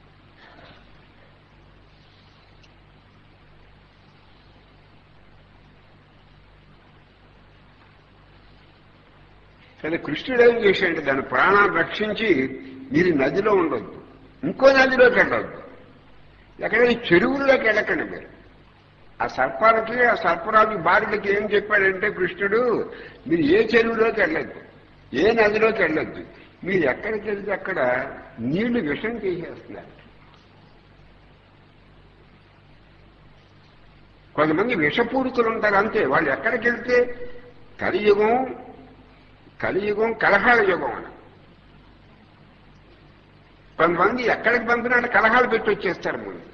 సరే కృష్ణుడు ఏం చేశాడంటే దాని ప్రాణాన్ని రక్షించి మీరు నదిలో ఉండొద్దు ఇంకో నదిలోకి వెళ్ళొద్దు ఎక్కడైనా చెరువుల్లోకి వెళ్ళకండి మీరు ఆ సర్పాలకి ఆ సర్పరాజు భార్యలకి ఏం చెప్పాడంటే కృష్ణుడు మీరు ఏ చెరువులోకి వెళ్ళొద్దు ఏ నదిలోకి వెళ్ళొద్దు మీరు ఎక్కడికి వెళ్తే అక్కడ నీళ్లు విషం చేసేస్తున్నారు కొంతమంది విషపూరితులు ఉంటారు అంతే వాళ్ళు ఎక్కడికి వెళ్తే కలియుగం కలియుగం కలహాల యుగం అని కొంతమంది ఎక్కడికి పంపినట్టు కలహాలు పెట్టి వచ్చేస్తారు ముందు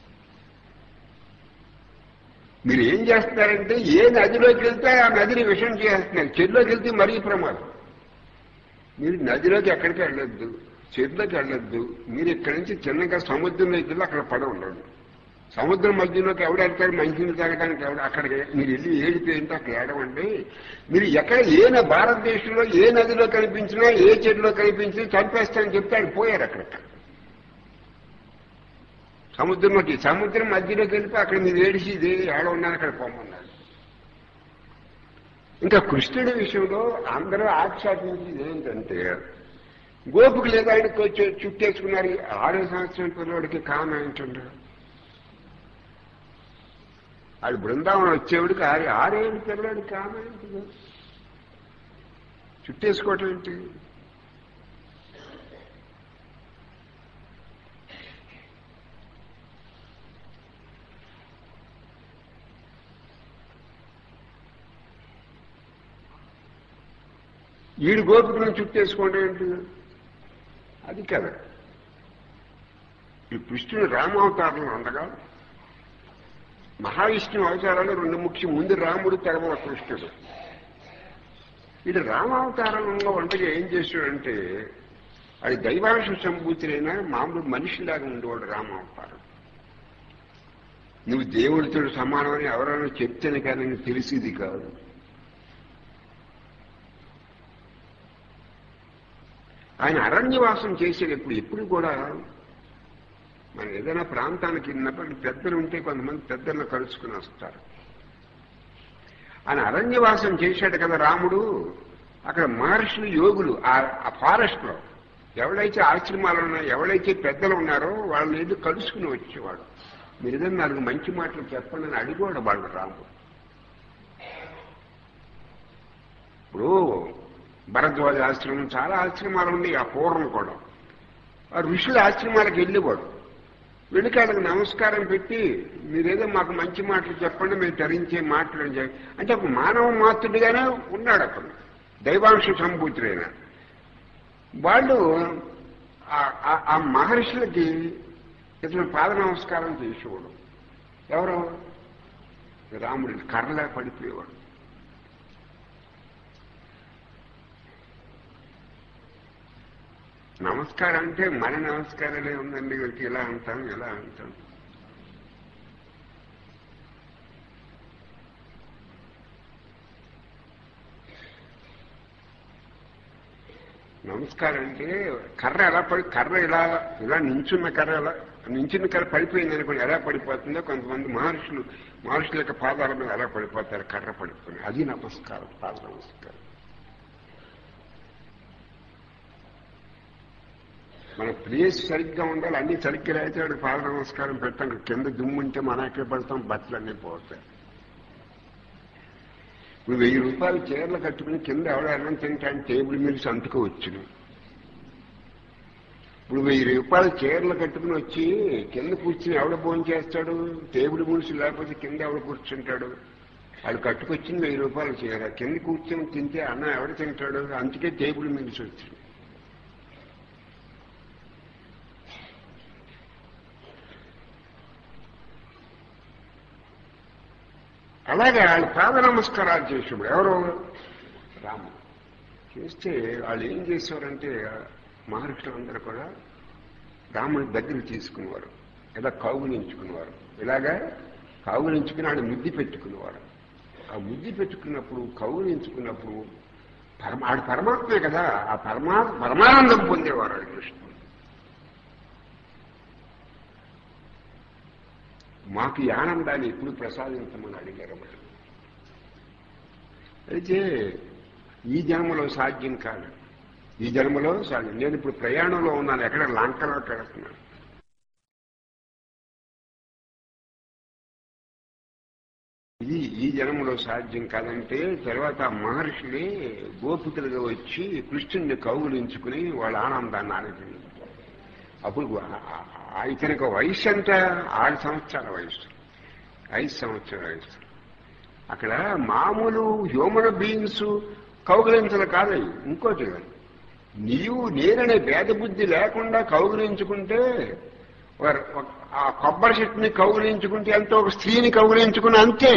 మీరు ఏం చేస్తున్నారంటే ఏ నదిలోకి వెళ్తే ఆ నదిని విషం చేస్తున్నారు చెరువులోకి వెళ్తే మరీ ప్రమాదం మీరు నదిలోకి ఎక్కడికి వెళ్ళొద్దు చెరువులోకి వెళ్ళొద్దు మీరు ఇక్కడి నుంచి చిన్నగా సముద్రంలోకి వెళ్ళి అక్కడ పడ ఉండదు సముద్రం మధ్యలోకి ఎవడు వెళ్తారు మంచినీళ్ళు తాగడానికి ఎవడు అక్కడికి మీరు వెళ్ళి ఏడిపోయింటే అక్కడ ఏడవండి మీరు ఎక్కడ ఏ న- భారతదేశంలో ఏ నదిలో కనిపించినా ఏ చెరువులో కనిపించినా చంపేస్తానని చెప్తే ఆయన పోయారు అక్కడికి సముద్రంలోకి సముద్రం మధ్యలోకి వెళ్ళిపోయి అక్కడ మీరు ఏడిసి ఇదే ఏడ ఉన్నాను అక్కడ పోమన్నారు ఇంకా కృష్ణుడి విషయంలో అందరూ ఆక్షేపించేది ఏంటంటే గోపుకు లేదా ఆయనకు వచ్చి చుట్టేసుకున్నారు ఆరో సంవత్సరం పిల్లవాడికి కారణం ఏంటంటారు ఆడు బృందావనం వచ్చేవాడికి ఆరు ఆరేళ్ళు పిల్లవాడికి కారణం ఏంటి చుట్టేసుకోవటం ఏంటి ఈడు గోపికలను చుట్టేసుకోవడం ఏంటి అది కదా ఈ కృష్ణుడు రామావతారంలో ఉండగా మహావిష్ణు అవతారాలు రెండు ముఖ్యం ముందు రాముడు తర్వాత కృష్ణుడు ఇది రామావతారంలో వంటగా ఏం చేశాడంటే అది దైవాంశ సంభూతులైనా మామూలు మనిషిలాగా ఉండేవాడు రామావతారం నువ్వు దేవుడితో సమానమని ఎవరైనా చెప్తేనే కానీ నీకు తెలిసేది కాదు ఆయన అరణ్యవాసం చేసేటప్పుడు ఎప్పుడు కూడా మనం ఏదైనా ప్రాంతానికి వెళ్ళినప్పుడు పెద్దలు ఉంటే కొంతమంది పెద్దలను కలుసుకుని వస్తారు ఆయన అరణ్యవాసం చేశాడు కదా రాముడు అక్కడ మహర్షులు యోగులు ఆ ఫారెస్ట్ లో ఎవడైతే ఆశ్రమాలు ఉన్నాయో ఎవడైతే పెద్దలు ఉన్నారో వాళ్ళని ఏదో కలుసుకుని వచ్చేవాడు మీరు ఏదైనా నాలుగు మంచి మాటలు చెప్పండి అని అడిగోడు వాళ్ళు రాముడు ఇప్పుడు భరద్వాజ ఆశ్రమం చాలా ఆశ్రమాలు ఉన్నాయి ఆ పూర్వం కూడా ఆ ఋషుల ఆశ్రమాలకు వెళ్ళేవాడు వెళ్ళికి వాళ్ళకి నమస్కారం పెట్టి మీరేదో మాకు మంచి మాటలు చెప్పండి మేము ధరించే మాటలు అని చెప్పి అంటే ఒక మానవ మాతృడిగానే ఉన్నాడు అక్కడ దైవాంశ సంభూతుడైన వాళ్ళు ఆ మహర్షులకి ఇతను పాద నమస్కారం చేసేవాడు ఎవరు రాముడి కర్రలా పడిపోయేవాడు నమస్కారం అంటే మన నమస్కారాలే ఉందండి వీళ్ళకి ఇలా అంటాం ఇలా అంటాం నమస్కారం అంటే కర్ర ఎలా పడి కర్ర ఇలా ఇలా నించున్న కర్ర ఎలా నించున్న కర్ర పడిపోయింది అనుకోండి ఎలా పడిపోతుందో కొంతమంది మహర్షులు మహర్షుల యొక్క పాదాల మీద ఎలా పడిపోతారు కర్ర పడిపోయి అది నమస్కారం పాద నమస్కారం మన ప్లేస్ సరిగ్గా ఉండాలి అన్ని సరిగ్గా అయితే వాడికి పాద నమస్కారం పెట్టాం కింద దుమ్ము ఉంటే మనకే పడతాం బట్టలన్నీ పోతాయి ఇప్పుడు వెయ్యి రూపాయలు చీరలు కట్టుకుని కింద ఎవడో అన్నం తింటాను టేబుల్ మీద సంతుకోవచ్చును ఇప్పుడు వెయ్యి రూపాయలు చీరలు కట్టుకుని వచ్చి కింద కూర్చుని ఎవడ భోజనం చేస్తాడు టేబుల్ ముడిసి లేకపోతే కింద ఎవడ కూర్చుంటాడు వాళ్ళు కట్టుకొచ్చింది వెయ్యి రూపాయలు చీర కింద కూర్చొని తింటే అన్నం ఎవడ తింటాడు అందుకే టేబుల్ మీద వచ్చింది అలాగే వాళ్ళు పాద నమస్కారాలు చేసేవాడు ఎవరు రాముడు చేస్తే వాళ్ళు ఏం చేసేవారంటే మహర్షులందరూ కూడా రాముడి దగ్గర తీసుకునేవారు ఇలా కౌగులించుకునేవారు ఇలాగా కౌగులించుకుని ఆడు ముద్ది పెట్టుకునేవారు ఆ ముద్ది పెట్టుకున్నప్పుడు కౌగులించుకున్నప్పుడు పరమ ఆడు పరమాత్మే కదా ఆ పరమా పరమానందం పొందేవారు ఆడు కృష్ణుడు మాకు ఈ ఆనందాన్ని ఎప్పుడు ప్రసాదించమని అడిగారు మరి అయితే ఈ జన్మలో సాధ్యం కాదు ఈ జన్మలో సాధ్యం నేను ఇప్పుడు ప్రయాణంలో ఉన్నాను ఎక్కడ లంకలో కడుతున్నాను ఇది ఈ జన్మలో సాధ్యం కాదంటే తర్వాత మహర్షులే గోపికలుగా వచ్చి కృష్ణుడిని కౌగులించుకుని వాళ్ళ ఆనందాన్ని ఆనందించారు అప్పుడు ఇతనికి వయసు ఎంత ఆరు సంవత్సరాల వయసు ఐదు సంవత్సరాల వయసు అక్కడ మామూలు హ్యూమన్ బీయింగ్స్ కౌగులించలు కాదు ఇంకోటి నీవు నేననే భేద బుద్ధి లేకుండా కౌగులించుకుంటే ఆ కొబ్బరి చెట్టుని కౌగులించుకుంటే ఎంతో ఒక స్త్రీని కౌగులించుకుని అంతే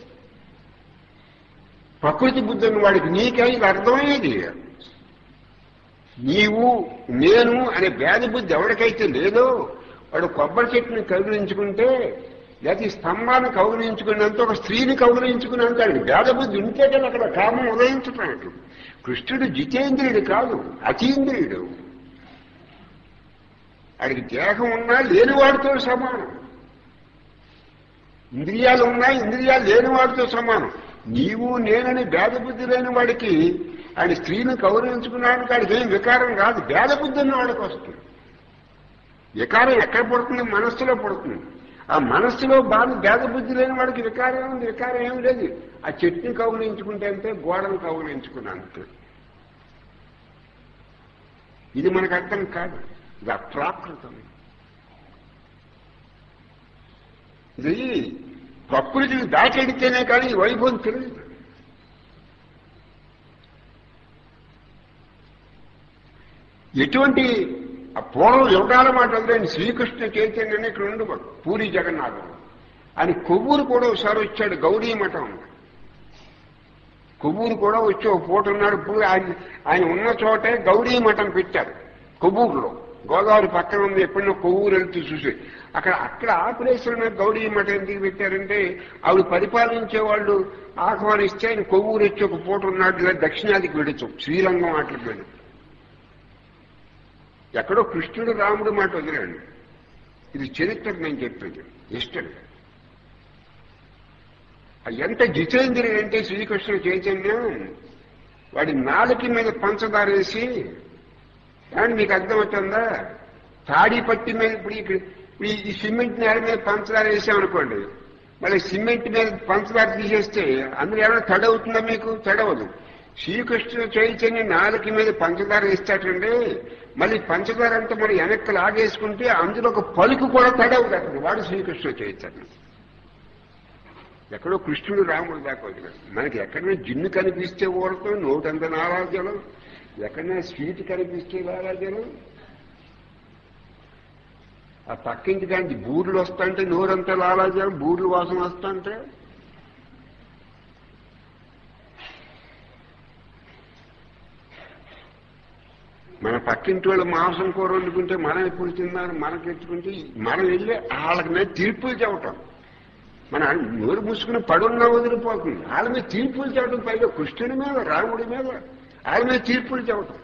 ప్రకృతి బుద్ధిని వాడికి నీకై అర్థమయ్యేది నీవు నేను అనే భేద బుద్ధి ఎవరికైతే లేదో వాడు కొబ్బరి చెట్టుని కౌగిలించుకుంటే లేకపోతే ఈ స్తంభాన్ని కౌగిలించుకున్నంత ఒక స్త్రీని కౌగిలించుకున్నంత వాడికి భేద బుద్ధి ఉంటే కదా అక్కడ కామం ఉదయించటం కృష్ణుడు జితేంద్రియుడు కాదు అతీంద్రియుడు వాడికి దేహం ఉన్నా లేనివాడితో సమానం ఇంద్రియాలు ఉన్నా ఇంద్రియాలు లేనివాడితో సమానం నీవు నేనని భేద బుద్ధి లేని వాడికి ఆయన స్త్రీని గౌరవించుకున్నాడు వాడికి ఏం వికారం కాదు భేద బుద్ధి ఉన్న వాడికి వస్తుంది వికారం ఎక్కడ పడుతుంది మనస్సులో పడుతుంది ఆ మనస్సులో బాగా భేద బుద్ధి లేని వాడికి వికారం ఉంది వికారం ఏం లేదు ఆ చెట్టుని కౌగులించుకుంటే అంతే గోడను కౌగులించుకున్నా అంతే ఇది మనకు అర్థం కాదు ఇది అప్రాకృతం ఇది ప్రకృతిని దాటెడితేనే కానీ ఈ వైభవం తెలియదు ఎటువంటి ఆ పూర్వం యుగాల మాట వదిలేండి శ్రీకృష్ణ చైతన్యని ఇక్కడ ఉండు పూరి జగన్నాథుడు అని కొవ్వూరు కూడా ఒకసారి వచ్చాడు గౌరీ మఠం కొవ్వూరు కూడా వచ్చి ఒక పూట ఉన్నాడు ఇప్పుడు ఆయన ఆయన ఉన్న చోటే గౌరీ మఠం పెట్టారు కొవ్వూరులో గోదావరి పక్కన ఉంది ఎప్పుడైనా కొవ్వూరు వెళ్తూ చూసి అక్కడ అక్కడ ఆ ప్లేసులో మీద గౌరీ మఠం ఎందుకు పెట్టారంటే ఆవిడ పరిపాలించే వాళ్ళు ఆహ్వానిస్తే ఆయన కొవ్వూరు వచ్చి ఒక పూట ఉన్నాడు లేదా దక్షిణాదికి వెళ్ళచ్చు శ్రీరంగం వాటికి వెళ్ళి ఎక్కడో కృష్ణుడు రాముడు మాట వదిలేండి ఇది చరిత్ర నేను చెప్పేది హిస్టరీ ఎంత జితేంద్రియ అంటే శ్రీకృష్ణ చైతన్యం వాడి నాలుక మీద పంచదార వేసి ఏమంటే మీకు అర్థమవుతుందా తాడి పట్టి మీద ఇప్పుడు ఇక్కడ ఇప్పుడు ఈ సిమెంట్ నేల మీద పంచదార వేసామనుకోండి మళ్ళీ సిమెంట్ మీద పంచదార తీసేస్తే అందులో ఏమైనా తడవుతుందా మీకు తడవదు శ్రీకృష్ణ చైతన్య నాలుక మీద పంచదార వేస్తాటండి మళ్ళీ పంచదార అంతా మరి వెనక్కి లాగేసుకుంటే అందులో ఒక పలుకు కూడా తడవదు అక్కడ వాడు శ్రీకృష్ణ చైతన్యం ఎక్కడో కృష్ణుడు రాముడు దాకా వదిలాడు మనకి ఎక్కడైనా జిన్ను కనిపిస్తే ఊరతో నోటంత నారాజనం ఎక్కడైనా స్వీట్ కనిపిస్తే నారాజనం ఆ పక్కింటి కానీ బూర్లు వస్తాంటే నోరంతా లాలాజనం బూర్లు వాసన వస్తాంటే మన పక్కింటి వాళ్ళు మాంసం కూర వండుకుంటే మనం ఎప్పుడు తిన్నారు మనకి ఎత్తుకుంటే మనం వెళ్ళి వాళ్ళకి మీద తీర్పులు చెప్పటం మన నోరు మూసుకుని పడున్న వదిలిపోతుంది వాళ్ళ మీద తీర్పులు చెప్పడం పైగా కృష్ణుడి మీద రాముడి మీద వాళ్ళ మీద తీర్పులు చెప్పటం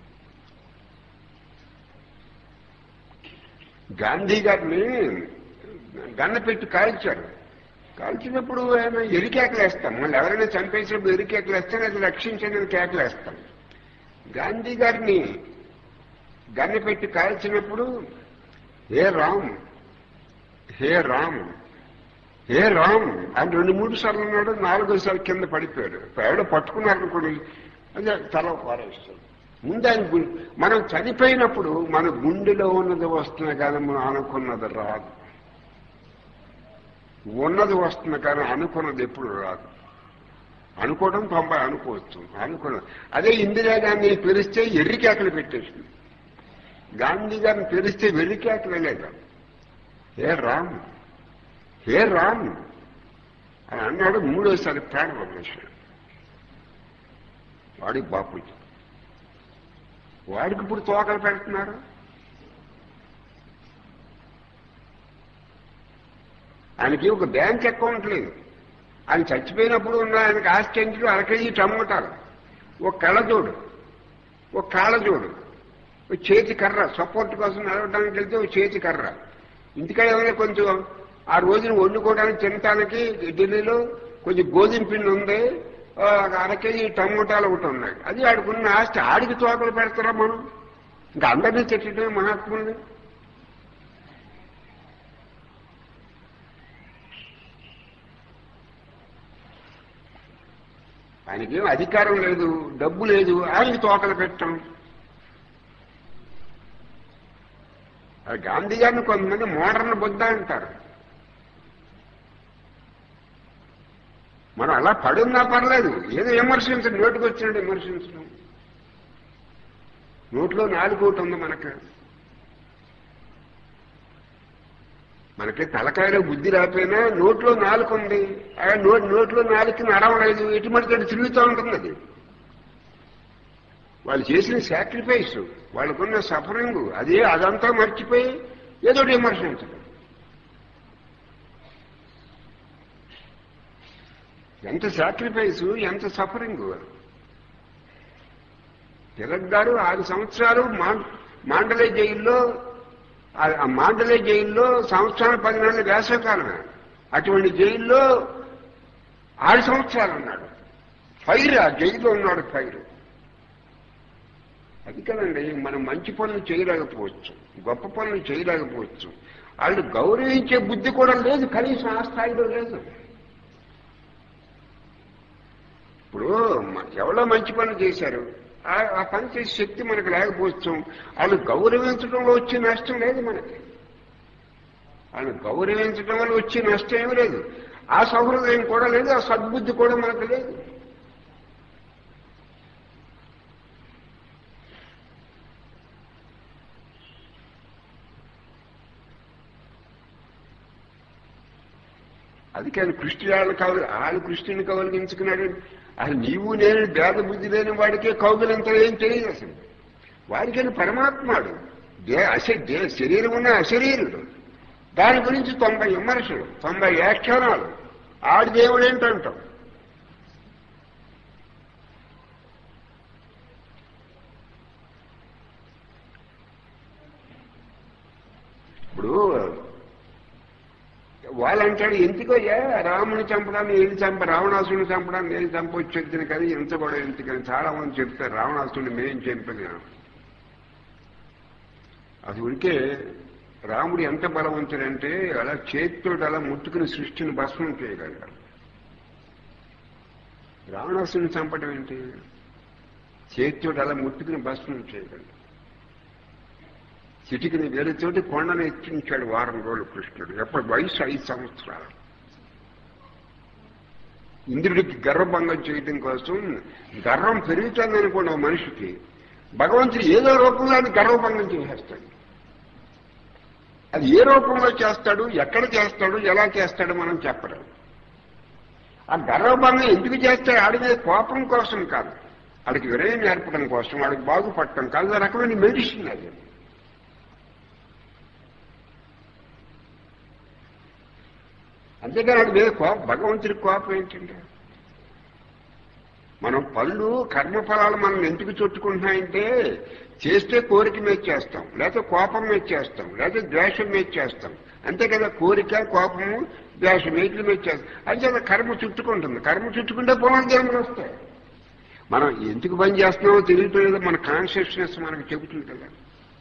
గాంధీ గారిని గన్న పెట్టి కాల్చారు కాల్చినప్పుడు ఆయన ఎరికేకలేస్తాం మళ్ళీ ఎవరైనా చంపేసినప్పుడు ఎరికేకలేస్తాం అది రక్షించని కేకలేస్తాం గాంధీ గారిని గన్న పెట్టి కాల్చినప్పుడు హే రామ్ హే రామ్ హే రామ్ అని రెండు మూడు సార్లు ఉన్నాడు నాలుగోసారి కింద పడిపోయాడు ఎవడో పట్టుకున్నారనుకోండి అదే తల పారేస్తాడు ముందు ఆయన గు- మనం చనిపోయినప్పుడు మన గుండెలో ఉన్నది వస్తున్నా కానీ మనం అనుకున్నది రాదు ఉన్నది వస్తుంది కానీ అనుకున్నది ఎప్పుడు రాదు అనుకోవడం తొంభై అనుకోవచ్చు అనుకున్నది అదే ఇందిరాగాంధీని పిలిస్తే ఎర్రికేకలు పెట్టేసింది గాంధీ గారిని పిలిస్తే వెర్రికేకలు వెళ్ళేదా హే రామ్ హే రామ్ అని అన్నాడు మూడోసారి ప్రాణం వదిలేశాడు వాడి బాపుజీ వాడికి ఇప్పుడు తోకలు పెడుతున్నారు ఆయనకి ఒక బ్యాంక్ అకౌంట్ లేదు ఆయన చచ్చిపోయినప్పుడు ఉన్న ఆయనకి ఆస్తి ఎంచులు అర కేజీ టమోటాలు ఒక కళ్ళజోడు ఒక కాళ్ళజోడు ఒక చేతి కర్ర సపోర్ట్ కోసం నడవడానికి వెళ్తే ఒక చేతి కర్ర ఇంటికాడ ఏమైనా కొంచెం ఆ రోజున వండుకోవడానికి తినటానికి ఢిల్లీలో కొంచెం గోధుమ పిండి ఉంది ఆ, అర కేజీ టమోటాలు ఒకటి ఉన్నాయి అది ఆడుకున్న ఆస్తి ఆడికి తోకలు పెడతారా మనం ఇంకా అందరినీ తిట్టడమే మహాత్ముల్ని ఆయనకేం అధికారం లేదు డబ్బు లేదు ఆయనకి తోకలు పెట్టడం అది గాంధీ గారిని కొంతమంది మోడర్న్ బుద్ధ అంటారు మనం అలా పడున్నా పర్లేదు ఏదో విమర్శించడం నోటికి వచ్చినట్టు విమర్శించడం నోట్లో నాలుగు ఒకటి ఉంది మనకు మనకి తలకాయలో బుద్ధి రాకపోయినా నోట్లో నాలుగు ఉంది ఆ నో- నోట్లో నాలుగుకి నరం లేదు ఎటువంటి తిరుగుతూ ఉంటుంది అది వాళ్ళు చేసిన సాక్రిఫైస్ వాళ్ళకున్న సఫరింగ్ అదే అదంతా మర్చిపోయి ఏదో ఒకటి విమర్శించడం ఎంత సాక్రిఫైస్ ఎంత సఫరింగ్ తిలక్ గారు ఆరు సంవత్సరాలు మాం- మాండలే జైల్లో ఆ- ఆ మాండలే జైల్లో సంవత్సరాలు పది నెలల వేసవకాలమే అటువంటి జైల్లో ఆరు సంవత్సరాలు ఉన్నాడు ఫైర్ ఆ జైల్లో ఉన్నాడు ఫైర్ అది కదండి మనం మంచి పనులు చేయలేకపోవచ్చు గొప్ప పనులు చేయలేకపోవచ్చు వాళ్ళు గౌరవించే బుద్ధి కూడా లేదు కనీసం ఆ స్థాయిలో లేదు ఇప్పుడు మ- ఎవరో మంచి పనులు చేశారు ఆ- ఆ పని చేసే శక్తి మనకు లేకపోవచ్చు వాళ్ళు గౌరవించడంలో వచ్చే నష్టం లేదు మనకి వాళ్ళు గౌరవించడం వల్ల వచ్చే నష్టం ఏమీ లేదు ఆ సౌహృదయం కూడా లేదు ఆ సద్బుద్ధి కూడా మనకు లేదు అది కానీ కృష్ణుడు వాళ్ళు కౌలు వాళ్ళు కృష్ణుని కౌలిగించుకున్నాడు అసలు నీవు నేను భేద బుద్ధి లేని వాడికే కౌగులంతా ఏం తెలియదు అసలు వాడికని పరమాత్మాడు దే అశ దే శరీరం ఉన్న అశరీరుడు దాని గురించి తొంభై విమర్శలు తొంభై వ్యాఖ్యానాలు ఆడి దేవుడు ఏంటంటాం ఇప్పుడు వాళ్ళంటాడు ఎందుకయ్యా రాముని చంపడాన్ని ఏది చంప రావణాసుని చంపడాన్ని ఏది చంపొచ్చింది కదా ఎంత కూడా ఎందుకని చాలా మంది చెప్తారు రావణాసుని మేం చంపగా అది ఉడికే రాముడు ఎంత బలవంతుడంటే అలా చేతితో అలా ముట్టుకుని సృష్టిని భస్మం చేయగలడు రావణాసుని చంపడం ఏంటి చేతితో అలా ముట్టుకుని భస్మం చేయగలడు చిటికిని వేలుతోటి కొండను ఎత్తించాడు వారం రోజులు కృష్ణుడు ఎప్పటి వయసు ఐదు సంవత్సరాలు ఇంద్రుడికి గర్వభంగం చేయడం కోసం గర్వం పెరుగుతుందనుకున్న మనిషికి భగవంతుడు ఏదో రూపంలో అది గర్వభంగం చేసేస్తాడు అది ఏ రూపంలో చేస్తాడు ఎక్కడ చేస్తాడు ఎలా చేస్తాడు మనం చెప్పలేం ఆ గర్వభంగం ఎందుకు చేస్తాడు ఆడి మీద కోపం కోసం కాదు ఆడికి వినయం నేర్పడం కోసం వాడికి బాగుపడటం కాదు ఆ రకమైన మెడిసిన్ అది అంతేకాని వాడి మీద కోపం భగవంతుడి కోపం ఏంటంటే మనం పళ్ళు కర్మఫలాలు మనం ఎందుకు చుట్టుకుంటున్నాయంటే చేస్తే కోరిక మీద చేస్తాం లేకపోతే కోపం మీద చేస్తాం లేకపోతే ద్వేషం మీద చేస్తాం అంతే కదా కోరిక కోపము ద్వేషం వీటి మీద చేస్తాం అది కర్మ చుట్టుకుంటుంది కర్మ చుట్టుకుంటే పునర్జన్మలు వస్తాయి మనం ఎందుకు పని చేస్తున్నామో తెలియట్లేదు మన కాన్షియస్నెస్ మనకు చెబుతుంది కదా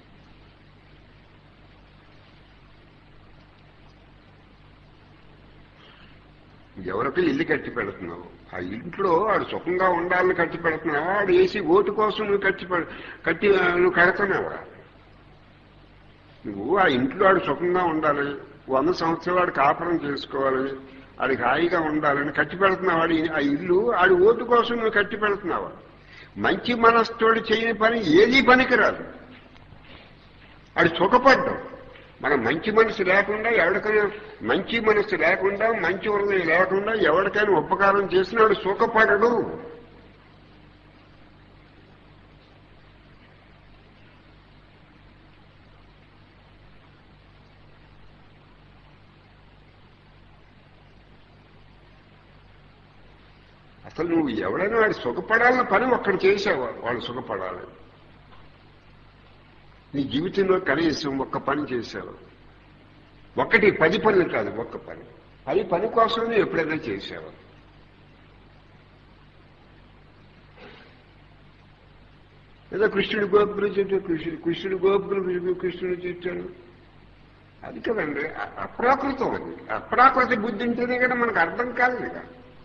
ఎవరికి ఇల్లు కట్టి పెడుతున్నావు ఆ ఇంట్లో వాడు సుఖంగా ఉండాలని కట్టి పెడుతున్నావా వాడు వేసి ఓటు కోసం నువ్వు కట్టి పె- కట్టి నువ్వు కడుతున్నావా నువ్వు ఆ ఇంట్లో వాడు సుఖంగా ఉండాలి వంద సంవత్సరాలు వాడు కాపురం చేసుకోవాలి వాడికి హాయిగా ఉండాలని కట్టి పెడుతున్నావు వాడి ఆ ఇల్లు ఆడి ఓటు కోసం నువ్వు కట్టి పెడుతున్నావా మంచి మనస్తోడు చేయని పని ఏదీ పనికిరాదు వాడు సుఖపడ్డం మనం మంచి మనసు లేకుండా ఎవరికైనా మంచి మనసు లేకుండా మంచి హృదయం లేకుండా ఎవరికైనా ఉపకారం చేసినాడు సుఖపడడు అసలు నువ్వు ఎవడైనా వాడు సుఖపడాలన్న పని ఒక్కడు చేసావు వాడు సుఖపడాలి నీ జీవితంలో కనీసం ఒక్క పని చేశావు ఒకటి పది పనులు కాదు ఒక్క పని పది పని కోసం నువ్వు ఎప్పుడైనా చేసావు ఏదో కృష్ణుడు గోపులు చుట్టూ కృష్ణుడు కృష్ణుడు గోపులు చుట్టూ కృష్ణుడు చుట్టాడు అది కదండి అ- అప్రాకృతం అది అప్రాకృతి బుద్ధి ఉంటేనే కదా మనకు అర్థం కాదు ఇక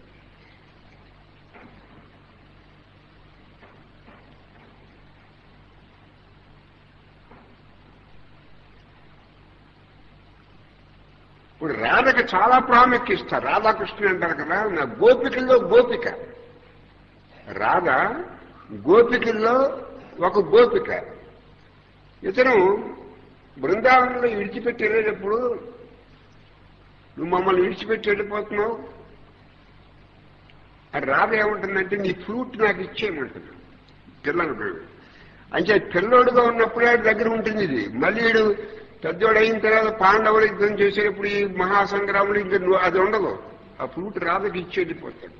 ఇప్పుడు రాధకి చాలా ప్రాముఖ్యం ఇస్తారు రాధాకృష్ణ అంటారు కదా నా గోపికల్లో గోపిక రాధ గోపికల్లో ఒక గోపిక ఇతను బృందావనంలో విడిచిపెట్టి వెళ్ళేటప్పుడు నువ్వు మమ్మల్ని విడిచిపెట్టి వెళ్ళిపోతున్నావు అది రాధ ఏముంటుందంటే నీ ఫ్రూట్ నాకు ఇచ్చేయమంటుంది పిల్లలకు అంటే పిల్లోడుగా ఉన్నప్పుడే ఆడి దగ్గర ఉంటుంది ఇది మళ్ళీ వీడు పెద్దోడు అయిన తర్వాత పాండవులు యుద్ధం చేసేటప్పుడు ఈ మహాసంగ్రాములు ఇంకా నువ్వు అది ఉండదు ఆ ఫ్రూట్ రాధకి ఇచ్చి వెళ్ళిపోతాడు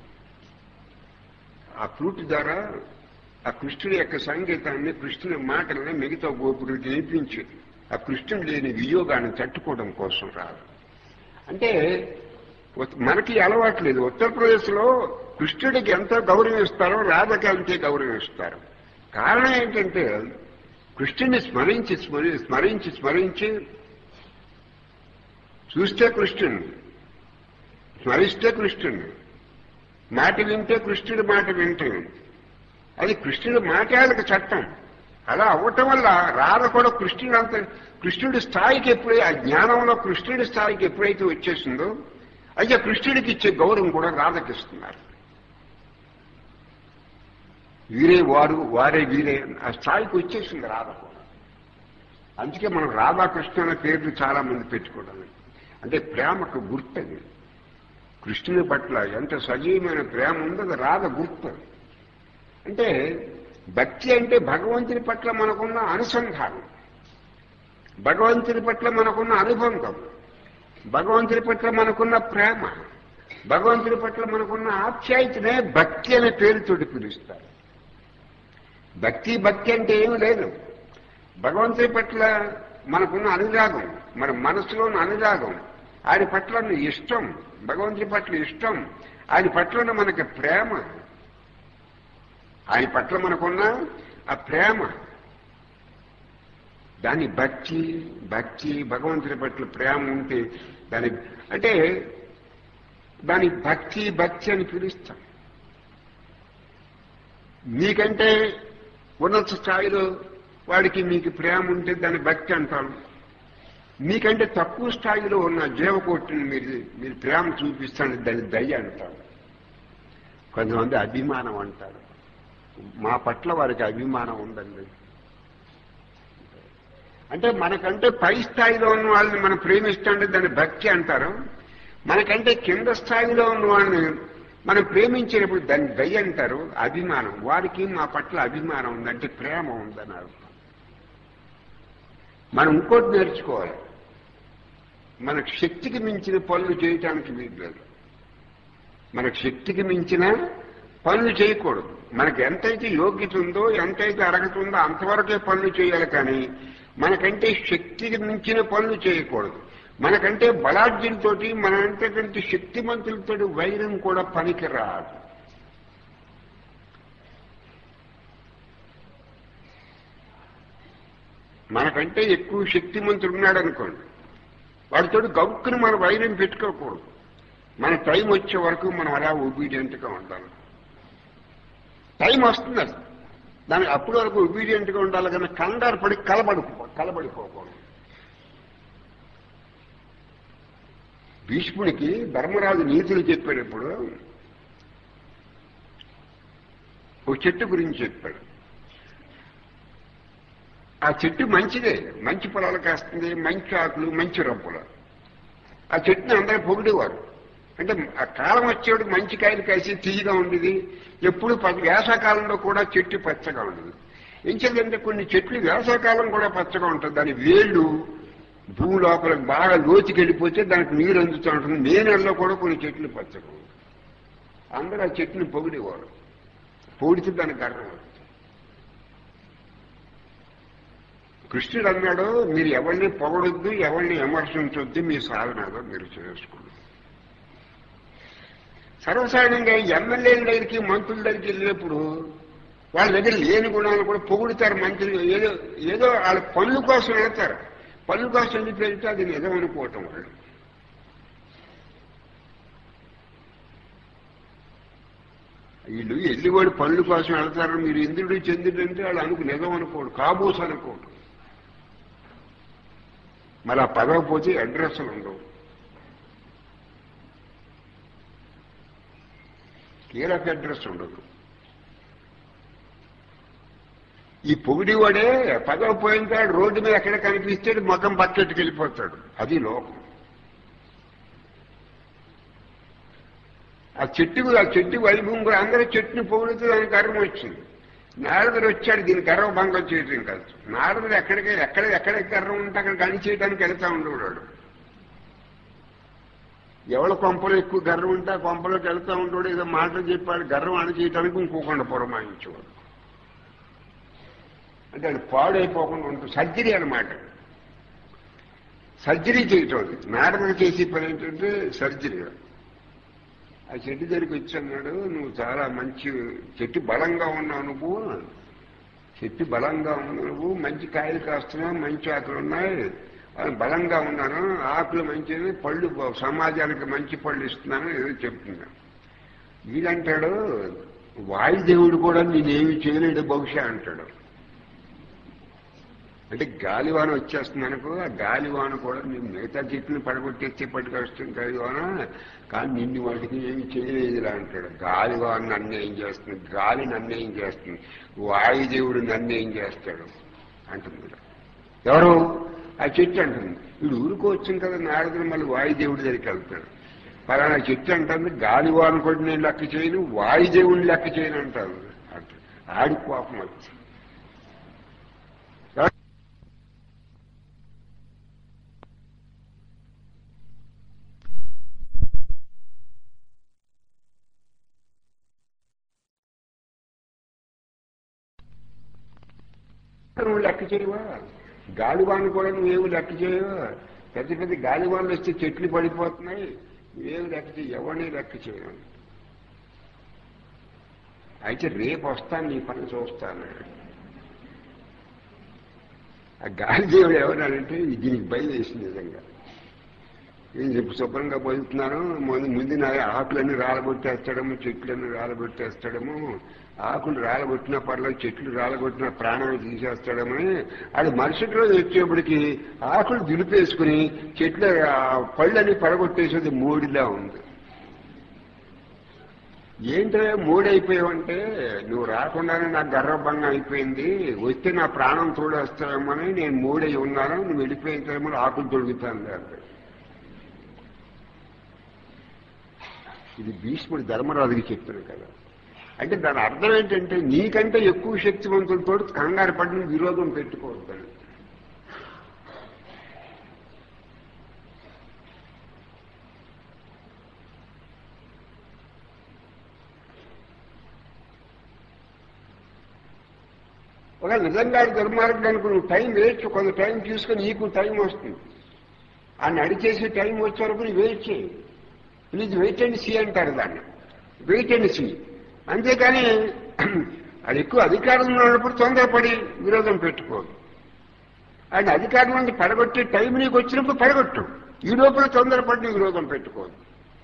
ఆ ఫ్రూట్ ద్వారా ఆ కృష్ణుడి యొక్క సంగీతాన్ని కృష్ణుని మాటలని మిగతా గోపురుడు వినిపించి ఆ కృష్ణుడు లేని వియోగాన్ని తట్టుకోవడం కోసం రాదు అంటే ఉత్- మనకి అలవాటు లేదు ఉత్తరప్రదేశ్లో కృష్ణుడికి ఎంతో గౌరవం ఇస్తారో రాధకి అంతే గౌరవం ఇస్తారు కారణం ఏంటంటే కృష్ణుని స్మరించి స్మరి స్మరించి స్మరించి చూస్తే కృష్ణుని స్మరిస్తే కృష్ణుని మాట వింటే కృష్ణుడి మాట వింటే అది కృష్ణుడి మాటలకు చట్టం అలా అవ్వటం వల్ల రాధ కూడా కృష్ణుడు అంత కృష్ణుడి స్థాయికి ఎప్పుడై ఆ జ్ఞానంలో కృష్ణుడి స్థాయికి ఎప్పుడైతే వచ్చేసిందో అయితే కృష్ణుడికి ఇచ్చే గౌరవం కూడా రాధకి ఇస్తున్నారు వీరే వారు వారే వీరే ఆ స్థాయికి వచ్చేసింది రాధ కూడా అందుకే మనం రాధాకృష్ణ అనే పేర్లు చాలా మంది పెట్టుకోవడం అంటే ప్రేమకు గుర్తది కృష్ణుని పట్ల ఎంత సజీవమైన ప్రేమ ఉందో అది రాధ గుర్తు అంటే భక్తి అంటే భగవంతుని పట్ల మనకున్న అనుసంధానం భగవంతుని పట్ల మనకున్న అనుబంధం భగవంతుని పట్ల మనకున్న ప్రేమ భగవంతుని పట్ల మనకున్న ఆప్యాయతనే భక్తి అనే పేరుతోటి పిలుస్తారు భక్తి భక్తి అంటే ఏమీ లేదు భగవంతుని పట్ల మనకున్న అనురాగం మన మనసులోని అనురాగం ఆయన పట్ల ఉన్న ఇష్టం భగవంతుని పట్ల ఇష్టం ఆయన పట్ల ఉన్న మనకి ప్రేమ ఆయన పట్ల మనకున్న ఆ ప్రేమ దాని భక్తి భక్తి భగవంతుని పట్ల ప్రేమ ఉంటే దాని అంటే దాని భక్తి భక్తి అని పిలుస్తాం మీకంటే ఉన్నత స్థాయిలో వాడికి మీకు ప్రేమ ఉంటే దాని భక్తి అంటాం మీకంటే తక్కువ స్థాయిలో ఉన్న జీవకోటిని మీరు మీరు ప్రేమ చూపిస్తాను దాన్ని దయ అంటారు కొంతమంది అభిమానం అంటారు మా పట్ల వారికి అభిమానం ఉందండి అంటే మనకంటే పై స్థాయిలో ఉన్న వాళ్ళని మనం ప్రేమిస్తుంటే దాన్ని భక్తి అంటారు మనకంటే కింద స్థాయిలో ఉన్న వాళ్ళని మనం ప్రేమించినప్పుడు దాన్ని దయ అంటారు అభిమానం వారికి మా పట్ల అభిమానం ఉందంటే ప్రేమ ఉందని అర్థం మనం ఇంకోటి నేర్చుకోవాలి మనకు శక్తికి మించిన పనులు చేయటానికి వీల్లేదు మనకు శక్తికి మించిన పనులు చేయకూడదు మనకు ఎంతైతే యోగ్యత ఉందో ఎంతైతే అర్హత ఉందో అంతవరకే పనులు చేయాలి కానీ మనకంటే శక్తికి మించిన పనులు చేయకూడదు మనకంటే బలాఢ్యులతోటి మన అంతకంటే శక్తిమంతులతోటి వైరం కూడా పనికి రాదు మనకంటే ఎక్కువ శక్తిమంతుడు ఉన్నాడు అనుకోండి వాడితో గౌక్కుని మన వైరం పెట్టుకోకూడదు మన టైం వచ్చే వరకు మనం అలా ఒబీడియంట్గా ఉండాలి టైం వస్తుంది అది దాని అప్పటి వరకు ఒబీడియంట్గా ఉండాలి కానీ కంగారు పడి కలబడిపో కలబడిపోకూడదు భీష్ముడికి ధర్మరాజు నీతులు చెప్పేటప్పుడు ఒక చెట్టు గురించి చెప్పాడు ఆ చెట్టు మంచిదే మంచి పొలాలు కాస్తుంది మంచి ఆకులు మంచి రబ్బులు ఆ చెట్టుని అందరూ పొగిడేవారు అంటే ఆ కాలం వచ్చేవాడు మంచి కాయలు కాసి తీయగా ఉండేది ఎప్పుడు ప- వేసవకాలంలో కూడా చెట్టు పచ్చగా ఉండేది ఏం చేద్దంటే కొన్ని చెట్లు వేసవకాలం కూడా పచ్చగా ఉంటుంది దాని వేళ్ళు భూమి లోపల బాగా లోతుకి వెళ్ళిపోతే దానికి నీరు అందుతూ ఉంటుంది మే నెలలో కూడా కొన్ని చెట్లు పచ్చగా ఉంటాయి అందరూ ఆ చెట్టుని పొగిడేవారు పొగిడితే దానికి గర్వం వస్తుంది. కృష్ణుడు అన్నాడు మీరు ఎవరిని పొగడొద్దు ఎవరిని విమర్శించొద్దు మీ సాధనలో మీరు చేసుకోండి సర్వసాధారణంగా ఎమ్మెల్యేల దగ్గరికి మంత్రుల దగ్గరికి వెళ్ళినప్పుడు వాళ్ళ దగ్గర లేని గుణాలు కూడా పొగుడుతారు మంత్రులు ఏదో ఏదో వాళ్ళ పనుల కోసం వెళ్తారు పనుల కోసం ఎందుకు వెళ్తే అది నిజం అనుకోవటం వాళ్ళు వీళ్ళు ఎల్లివాడు పనుల కోసం వెళ్తారు మీరు ఇంద్రుడు చంద్రుడు అంటే వాళ్ళు అనుకు నిజం అనుకోడు కాబోస్ అనుకోడు మరి ఆ పదవి పోతే అడ్రస్లు ఉండవు కీలక అడ్రస్ ఉండదు ఈ పొగిడివాడే పదవి పోయిన తర్వాత రోడ్డు మీద ఎక్కడ కనిపిస్తే మొఖం పక్కెట్టుకు వెళ్ళిపోతాడు అది లోకం ఆ చెట్టుకు ఆ చెట్టు వైభవం కూడా అందరూ చెట్టుని పొగిడితే దానికి గర్వం వచ్చింది నారదుడు వచ్చాడు దీని గర్వ భంగం చేయటం కాదు నారదుడు ఎక్కడికి ఎక్కడ ఎక్కడ గర్వం ఉంటే అక్కడ గని చేయడానికి వెళ్తా ఉండేవాడు ఎవరి కొంపలో ఎక్కువ గర్వం ఉంటే ఆ కొంపలోకి వెళ్తా ఉండేవాడు ఏదో మాటలు చెప్పాడు గర్వం అణ చేయడానికి ఇంకోకుండా పురమాయించేవాడు అంటే అది పాడైపోకుండా ఉంటుంది సర్జరీ అన్నమాట సర్జరీ చేయటం అది నారదుడు చేసే పని ఏంటంటే సర్జరీ ఆ చెట్టు దగ్గరికి వచ్చి అన్నాడు నువ్వు చాలా మంచి చెట్టు బలంగా ఉన్నావు నువ్వు చెట్టు బలంగా ఉన్నావు నువ్వు మంచి కాయలు కాస్తున్నావు మంచి ఆకులు ఉన్నాయి ఆ, బలంగా ఉన్నాను ఆకులు మంచిది పళ్ళు బా- సమాజానికి మంచి పళ్ళు ఇస్తున్నాను ఏదో చెప్తున్నాను వీడంటాడు వాయుదేవుడు కూడా నేనేమి చేయలేడు బహుశా అంటాడు అంటే గాలివాన వచ్చేస్తుంది అనుకో ఆ గాలివాన కూడా నేను మిగతా చెట్లు పడగొట్టేస్తే పట్టుకొస్తుంది గాలివాన కానీ నిన్ను వాటికి ఏమి చేయలేదులా అంటాడు గాలివాన నన్ను ఏం చేస్తుంది గాలి నన్ను ఏం చేస్తుంది వాయుదేవుడు నన్ను ఏం చేస్తాడు అంటుంది ఎవరు ఆ చెట్టు అంటుంది వీడు ఊరుకోవచ్చు కదా నారదుడు మళ్ళీ వాయుదేవుడి దగ్గరికి వెళ్తాడు పలానా చెట్టు అంటుంది గాలివాన్ కూడా నేను లెక్క చేయను వాయుదేవుని లెక్క చేయను అంటారు అంట ఆడి కోపం వచ్చి నువ్వు లెక్క చేయవా గాలివాన్ కూడా నువ్వేమి లెక్క చేయవా పెద్ద పెద్ద గాలివాన్లు వస్తే చెట్లు పడిపోతున్నాయి నువ్వేమి లెక్క చేయ ఎవరిని లెక్క చేయను అయితే రేపు వస్తాను నీ పని చూస్తాను ఆ గాలి దేవుడు ఎవరంటే దీనికి భయం వేసింది నిజంగా నేను చెప్పు శుభ్రంగా బతుకుతున్నాను ముందు ముందు నా ఆకులన్నీ రాలగొట్టేస్తాడము చెట్లన్నీ రాలగొట్టేస్తాడము ఆకులు రాలగొట్టినా పర్లేదు చెట్లు రాలగొట్టిన ప్రాణాలు తీసేస్తాడమని అది మరుసటి రోజు వచ్చేప్పటికి ఆకులు దులిపేసుకుని చెట్ల ఆ పళ్ళని పడగొట్టేసేది మూడిలా ఉంది ఏంటో మూడైపోయావంటే నువ్వు రాకుండానే నాకు గర్వభంగం అయిపోయింది వస్తే నా ప్రాణం తోడేస్తామని నేను మూడై ఉన్నాను నువ్వు వెళ్ళిపోయిన తర్వాత ఆకులు తొడుగుతాను అంటే ఇది భీష్ముడు ధర్మరాజుకి చెప్తాను కదా అంటే దాని అర్థం ఏంటంటే నీకంటే ఎక్కువ శక్తివంతులతో కంగారు పడిన విరోధం పెట్టుకోవద్దని ఒక నిజంగా దుర్మార్గానికి నువ్వు టైం వేయచ్చు కొంత టైం తీసుకొని నీకు టైం వస్తుంది ఆ నడిచేసే టైం వచ్చే వరకు నువ్వు వెయిట్ చేయి ప్లీజ్ వెయిట్ అండ్ సీ అంటారు దాన్ని వెయిట్ అండ్ సీ అంతేకాని అది ఎక్కువ అధికారం ఉన్నప్పుడు తొందరపడి విరోధం పెట్టుకోదు ఆయన అధికారం నుండి పడగొట్టే టైం నీకు వచ్చినప్పుడు పడగొట్టు ఈ లోపల తొందరపడి విరోధం పెట్టుకోదు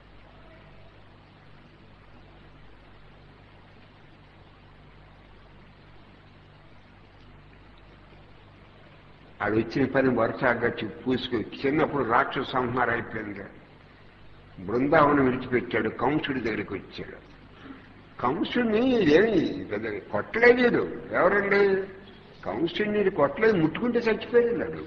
అది వచ్చిన పని వరుసగా పూసుకుని చిన్నప్పుడు రాక్షస సంహారం అయిపోయింది బృందావనం విడిచిపెట్టాడు కంసుడి దగ్గరికి వచ్చాడు కంసుడిని ఏమి పెద్ద కొట్టలేదు ఎవరండి కంసుడిని కొట్టలేదు ముట్టుకుంటే చచ్చిపోయాడు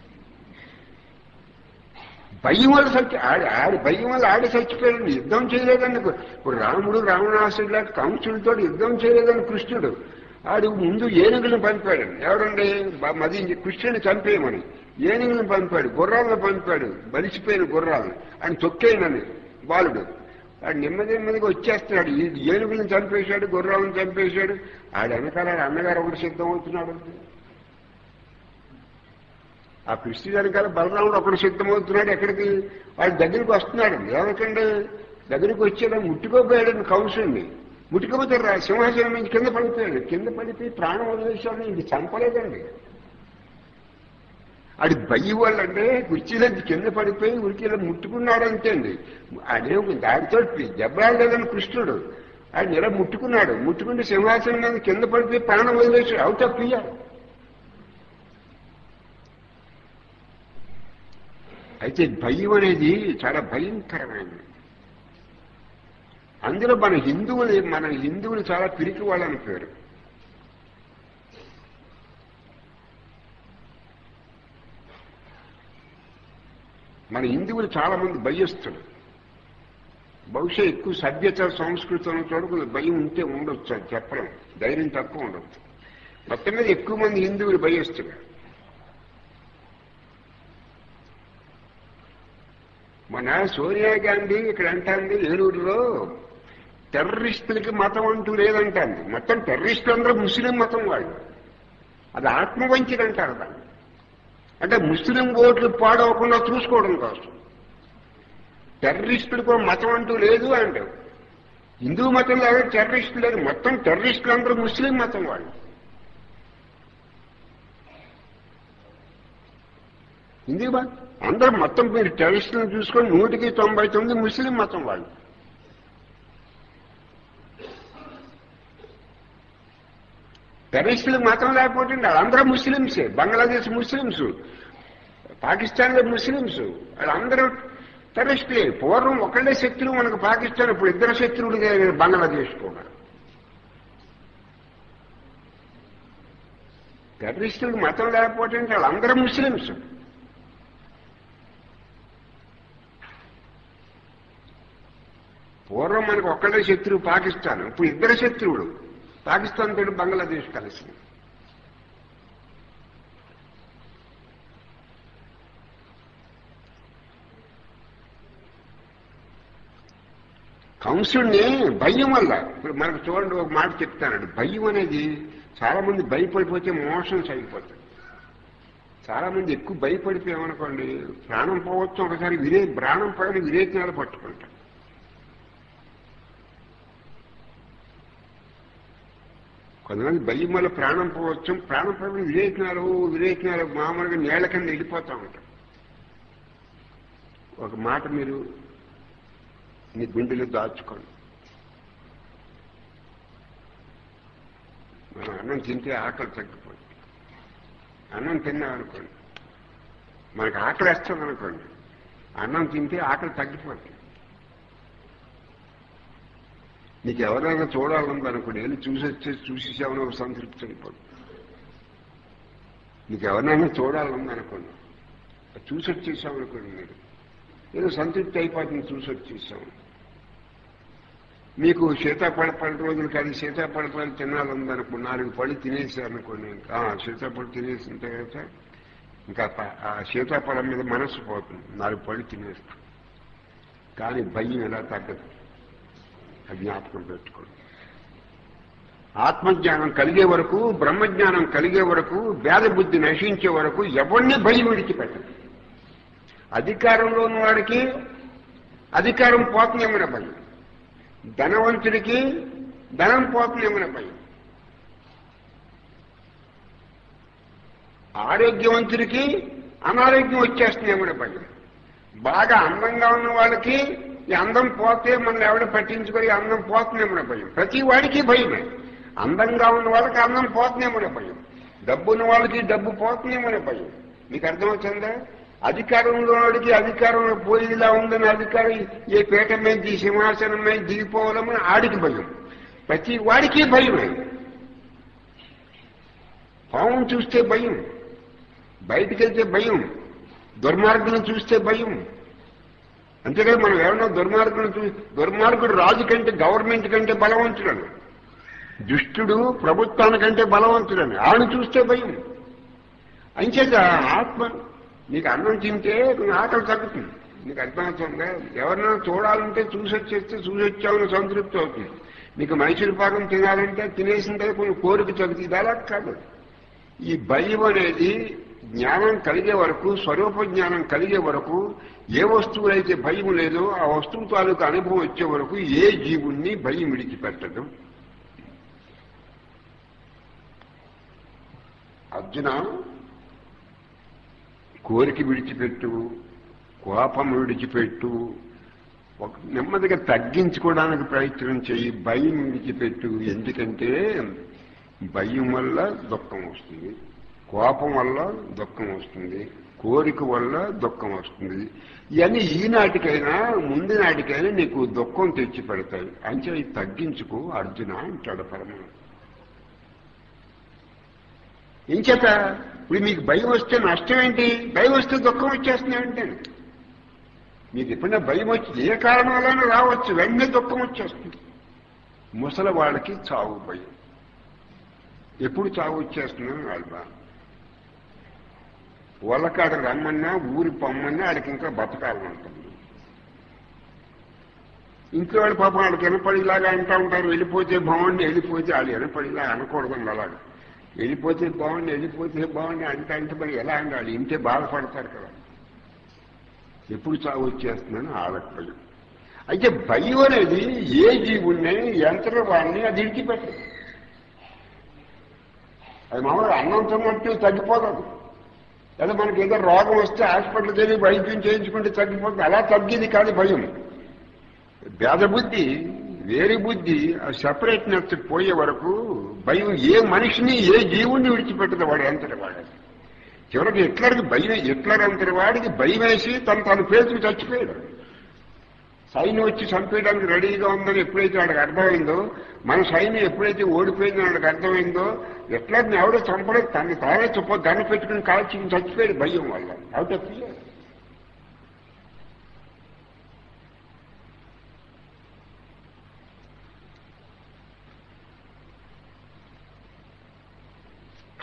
భయం వల్ల చచ్చి ఆడి ఆడి భయం వల్ల ఆడి చచ్చిపోయాడు యుద్ధం చేయలేదండి ఇప్పుడు రాముడు రావణాసుడిలా కంసుడితో యుద్ధం చేయలేదని కృష్ణుడు ఆడు ముందు ఏనుగులను పంపాడు ఎవరండి మది కృష్ణుని చంపేయమని ఏనుగులను పంపాడు గుర్రాలను పంపాడు బలిసిపోయిన గుర్రాలను ఆయన తొక్కేయనని బాలుడు ఆడు నెమ్మది నెమ్మదిగా వచ్చేస్తున్నాడు ఈ ఏనుగులను చంపేశాడు గుర్రాలను చంపేశాడు ఆడు వెనకాల అన్నగారు ఒకటి సిద్ధం అవుతున్నాడు ఆ కృష్ణుడు వెనకాల బలరాముడు ఒకడు సిద్ధమవుతున్నాడు ఎక్కడికి వాడి దగ్గరికి వస్తున్నాడు ఎవరికండి దగ్గరికి వచ్చేలా ముట్టుకోపోయాడు కంసుడిని ముట్టుకపోతే రా సింహాసనం నుంచి కింద పడిపోయాడు కింద పడిపోయి ప్రాణం వదిలేశాడు ఇది చంపలేదండి అది భయ్యి వాళ్ళంటే కుర్చీలో కింద పడిపోయి ఉరికిలో ముట్టుకున్నాడు అంతే అండి అదే దాడితో దెబ్బలాడలేదని కృష్ణుడు ఆయన ఇలా ముట్టుకున్నాడు ముట్టుకుంటే సింహాసనం మీద కింద పడిపోయి ప్రాణం వదిలేశాడు అవుట్ ఆఫ్ ఫియర్ అయితే భయం అనేది చాలా భయంకరమైనది అందులో మన హిందువులు మన హిందువులు చాలా పిరికి వాళ్ళని పేరు మన హిందువులు చాలా మంది భయస్తులు బహుశా ఎక్కువ సభ్యత సంస్కృతం చోటు భయం ఉంటే ఉండొచ్చు అది చెప్పలేం ధైర్యం తక్కువ ఉండొచ్చు మొత్తం మీద ఎక్కువ మంది హిందువులు భయస్తులు మన సోనియా గాంధీ ఇక్కడ అంటాంది ఏలూరులో టెర్రరిస్టులకి మతం అంటూ లేదంటాంది మొత్తం టెర్రరిస్టులు అందరూ ముస్లిం మతం వాళ్ళు అది ఆత్మవంచన అంటారు దాన్ని అంటే ముస్లిం ఓట్లు పాడవకుండా చూసుకోవడం కోసం టెర్రరిస్టులకు మతం అంటూ లేదు అంటారు హిందూ మతం లేదు టెర్రరిస్టులు లేదు మొత్తం టెర్రరిస్టులు అందరూ ముస్లిం మతం వాళ్ళు హిందూ మతం అందరూ మొత్తం మీరు టెర్రరిస్టులను చూసుకొని నూటికి తొంభై తొమ్మిది ముస్లిం మతం వాళ్ళు టెర్రరిస్టులు మతం లేకపోతే వాళ్ళందరూ ముస్లింసే బంగ్లాదేశ్ ముస్లింస్ పాకిస్తాన్లో ముస్లింస్ వాళ్ళందరూ టెర్రరిస్టులే పూర్వం ఒకళ్ళే శత్రువు మనకు పాకిస్తాన్ ఇప్పుడు ఇద్దరు శత్రువులు బంగ్లాదేశ్ కూడా టెర్రరిస్టులకు మతం లేకపోతే వాళ్ళందరూ ముస్లింస్ పూర్వం మనకు ఒక్కడే శత్రువు పాకిస్తాన్ ఇప్పుడు ఇద్దరు శత్రువులు పాకిస్తాన్ తోటి బంగ్లాదేశ్ కలిసి కంసుడిని భయం వల్ల ఇప్పుడు మనకు చూడండి ఒక మాట చెప్తానండి భయం అనేది చాలా మంది భయపడిపోతే మోషన్స్ అయిపోతాయి చాలా మంది ఎక్కువ భయపడిపోయామనుకోండి ప్రాణం పోవచ్చు ఒకసారి విరే ప్రాణం పోయిన విరేచనాలు పట్టుకుంటాం కొంతమంది భయం వల్ల ప్రాణం పోవచ్చు ప్రాణం పోయిన విరేచనాలు విరేచనాలు మామూలుగా నేల కింద వెళ్ళిపోతూ ఉంటాం ఒక మాట మీరు మీ గుండెలో దాచుకోండి మనం అన్నం తింటే ఆకలి తగ్గిపోతుంది అన్నం తిన్నామనుకోండి మనకు ఆకలి వేస్తుంది అనుకోండి అన్నం తింటే ఆకలి తగ్గిపోతుంది నీకు ఎవరైనా చూడాలంది అనుకోండి వెళ్ళి చూసి వచ్చి చూసేసామని ఒక సంతృప్తి అయిపోతుంది నీకు ఎవరినైనా చూడాలంది అనుకోండి చూసి వచ్చేసామనుకోండి మీరు ఏదో సంతృప్తి అయిపోతుంది చూసి వచ్చేసాము మీకు సీతాపడ పది రోజులు కానీ సీతాపడ పళ్ళు తినాలందనుకో నాలుగు పళ్ళు తినేసారనుకోండి ఇంకా సీతాపళ్ళు తినేసిన తర్వాత ఇంకా ప- ఆ సీతాఫలం మీద మనస్సు పోతుంది నాలుగు పళ్ళు తినేస్తాం కానీ భయం ఎలా తగ్గదు అది జ్ఞాపకం పెట్టుకోండి ఆత్మజ్ఞానం కలిగే వరకు బ్రహ్మజ్ఞానం కలిగే వరకు భేద బుద్ధి నశించే వరకు ఎవరిని భయం విడిచిపెట్టదు అధికారంలో ఉన్నవాడికి అధికారం పోతుందేమన్న భయం ధనవంతుడికి ధనం పోతుందేమన్న భయం ఆరోగ్యవంతుడికి అనారోగ్యం వచ్చేస్తుందేమన్న భయం బాగా అందంగా ఉన్న వాళ్ళకి ఈ అందం పోతే మనం ఎవడ పట్టించుకొని ఈ అందం పోతుందేమన్న భయం ప్రతి వాడికి భయమే అందంగా ఉన్న వాళ్ళకి అందం పోతుందేమన్న భయం డబ్బు ఉన్న వాళ్ళకి డబ్బు పోతుందేమన్న భయం మీకు అర్థమవుతుందా అధికారంలో వాడికి అధికారం పోయేలా ఉందని అధికారం ఏ పీఠ మీద ఈ సింహాసనం మీద దిగిపోవాలని ఆడికి భయం ప్రతి వాడికి భయమే పావం చూస్తే భయం బయటికి వెళ్తే భయం దుర్మార్గులను చూస్తే భయం అంతేకాదు మనం ఎవరన్నా దుర్మార్గులను చూ దుర్మార్గుడు రాజు కంటే గవర్నమెంట్ కంటే బలవంతుడని దుష్టుడు ప్రభుత్వానికంటే బలవంతుడని ఆయన చూస్తే భయం అంచేత ఆత్మ నీకు అన్నం తింటే కొంచెం ఆకలి తగ్గుతుంది నీకు అర్థమవుతుందా ఎవరినైనా చూడాలంటే చూసి వచ్చేస్తే చూసి వచ్చామని సంతృప్తి అవుతుంది నీకు మైసూరు పాకం తినాలంటే తినేసిన తర్వాత కొన్ని కోరిక తగ్గుతుంది ఇది అలా కాదు ఈ భయం అనేది జ్ఞానం కలిగే వరకు స్వరూప జ్ఞానం కలిగే వరకు ఏ వస్తువులైతే భయం లేదో ఆ వస్తువు తాలూకు అనుభవం వచ్చే వరకు ఏ జీవుణ్ణి భయం విడిచిపెట్టదు అర్జున కోరిక విడిచిపెట్టు కోపం విడిచిపెట్టు ఒక నెమ్మదిగా తగ్గించుకోవడానికి ప్రయత్నం చేయి భయం విడిచిపెట్టు ఎందుకంటే భయం వల్ల దుఃఖం వస్తుంది కోపం వల్ల దుఃఖం వస్తుంది కోరిక వల్ల దుఃఖం వస్తుంది ఇవన్నీ ఈనాటికైనా ముందు నాటికైనా నీకు దుఃఖం తెచ్చి పెడతాయి అంటే ఇది తగ్గించుకో అర్జున అంటాడు పరమాత్మ ఏం చేత ఇప్పుడు మీకు భయం వస్తే నష్టం ఏంటి భయం వస్తే దుఃఖం వచ్చేస్తుంది అంటే మీకు ఎప్పుడైనా భయం వచ్చి ఏ కారణం వల్ల రావచ్చు వెంటనే దుఃఖం వచ్చేస్తుంది ముసలి వాళ్ళకి చావు భయం ఎప్పుడు చావు వచ్చేస్తుందని వాళ్ళ బాధ వాళ్ళకాడ రమ్మన్నా ఊరి పొమ్మన్నా ఆడికి ఇంకా బతకాలని ఉంటుంది ఇంట్లో వాళ్ళు పాపం వాళ్ళకి వినపడిలాగా అంటూ ఉంటారు వెళ్ళిపోతే బాగుండి వెళ్ళిపోతే వాళ్ళు వినపడిలా అనకూడదండి అలాగా వెళ్ళిపోతే బాగుండి వెళ్ళిపోతే బాగుండి అంటే అంటే మరి ఎలా అండి వాళ్ళు ఇంటే బాధపడతారు కదా ఎప్పుడు చావు వచ్చేస్తుందని వాళ్ళకి భయం అయితే భయం అనేది ఏ జీవుణ్ణి యంత్ర వాడిని అది విడిచిపెట్టదు అది మామూలుగా అన్నం తిన్నట్టు తగ్గిపోతుంది లేదా మనకి ఏదో రోగం వస్తే హాస్పిటల్కి వెళ్ళి వైద్యం చేయించుకుంటే తగ్గిపోతుంది అలా తగ్గేది కాదు భయం భేద బుద్ధి వేరే బుద్ధి ఆ సెపరేట్నెస్ పోయే వరకు భయం ఏ మనిషిని ఏ జీవుణ్ణి విడిచిపెట్టదు వాడు అంతటి వాడు చివరికి హిట్లర్కి భయం హిట్లర్ అంతటి వాడికి భయం వేసి తను తను పేరుకు చచ్చిపోయాడు సైన్యం వచ్చి చంపేయడానికి రెడీగా ఉందని ఎప్పుడైతే వాడికి అర్థమైందో మన సైన్యం ఎప్పుడైతే ఓడిపోయిందో వాడికి అర్థమైందో ఎట్లర్ని ఎవడో చంపలేదు తను తానే చెప్ప దాన్ని పెట్టుకుని కాల్చి చచ్చిపోయాడు భయం వల్ల అవుట్ ఆఫ్ ఫియర్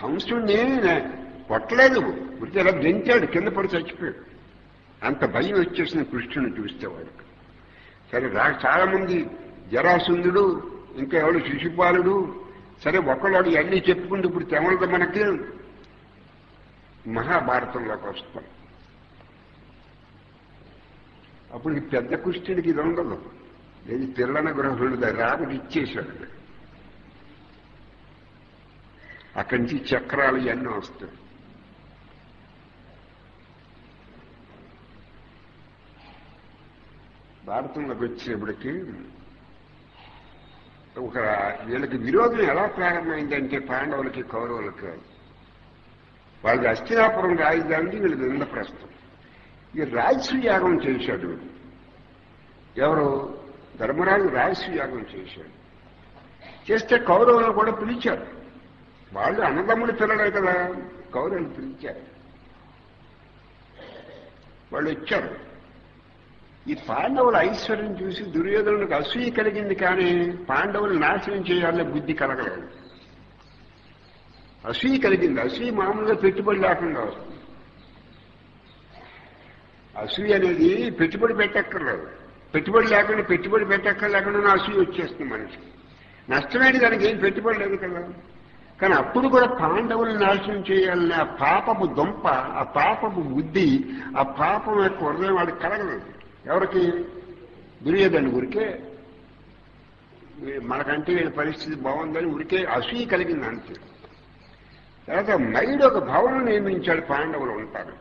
కంసుడిని కొట్టలేదు ఉడికి ఎలా గెంతాడు కింద పడి చచ్చిపోయాడు అంత భయం వచ్చేసిన కృష్ణుని చూస్తే వాడికి సరే రా చాలా మంది జరాసుందుడు ఇంకా ఎవడు శిశుపాలుడు సరే ఒకళ్ళు ఇవన్నీ చెప్పుకుంటూ ఇప్పుడు తెమలదు మనకి మహాభారతంలోకి వస్తాం అప్పుడు ఈ పెద్ద కృష్ణుడికి ఇది ఉండదు ఏది పిల్లన గృహుడు రాముడు ఇచ్చేశాడు అక్కడి నుంచి చక్రాలు ఇవన్నీ వస్తాయి భారతంలోకి వచ్చేప్పటికి ఒక వీళ్ళకి విరోధం ఎలా ప్రారంభమైందంటే పాండవులకి కౌరవులకి వాళ్ళకి అస్థినాపురం రాజధానికి వీళ్ళకి ఇంద్రప్రస్థం ఈ రాజసూయాగం చేశాడు వీడు. ఎవరు ధర్మరాజు రాజసూయాగం చేశాడు చేస్తే కౌరవులను కూడా పిలిచారు వాళ్ళు అన్నదమ్ముడు పిల్లలే కదా కౌరవులు పిలిచారు వాళ్ళు వచ్చారు ఈ పాండవుల ఐశ్వర్యం చూసి దుర్యోధనులకు అసూయ కలిగింది కానీ పాండవులు నాశనం చేయాలనే బుద్ధి కలగలేదు అసూయ కలిగింది అసూయ మామూలుగా పెట్టుబడి లేకుండా వస్తుంది అసూయ అనేది పెట్టుబడి పెట్టక్కర్లేదు పెట్టుబడి లేకుండా పెట్టుబడి పెట్టక్కర్ లేకుండా అసూయ వచ్చేస్తుంది మనిషికి నష్టమేది దానికి ఏం పెట్టుబడి లేదు కదా కానీ అప్పుడు కూడా పాండవులను నాశనం చేయాలనే ఆ పాపపు దొంప ఆ పాపపు బుద్ధి ఆ పాపం యొక్క హృదయం వాడికి కలగలేదు ఎవరికి దుర్యోధను ఊరికే మనకంటే వీళ్ళ పరిస్థితి బాగుందని ఊరికే అసూయ కలిగింది అంతే తర్వాత మైడు ఒక భవనం నిర్మించాడు పాండవులు ఉంటారు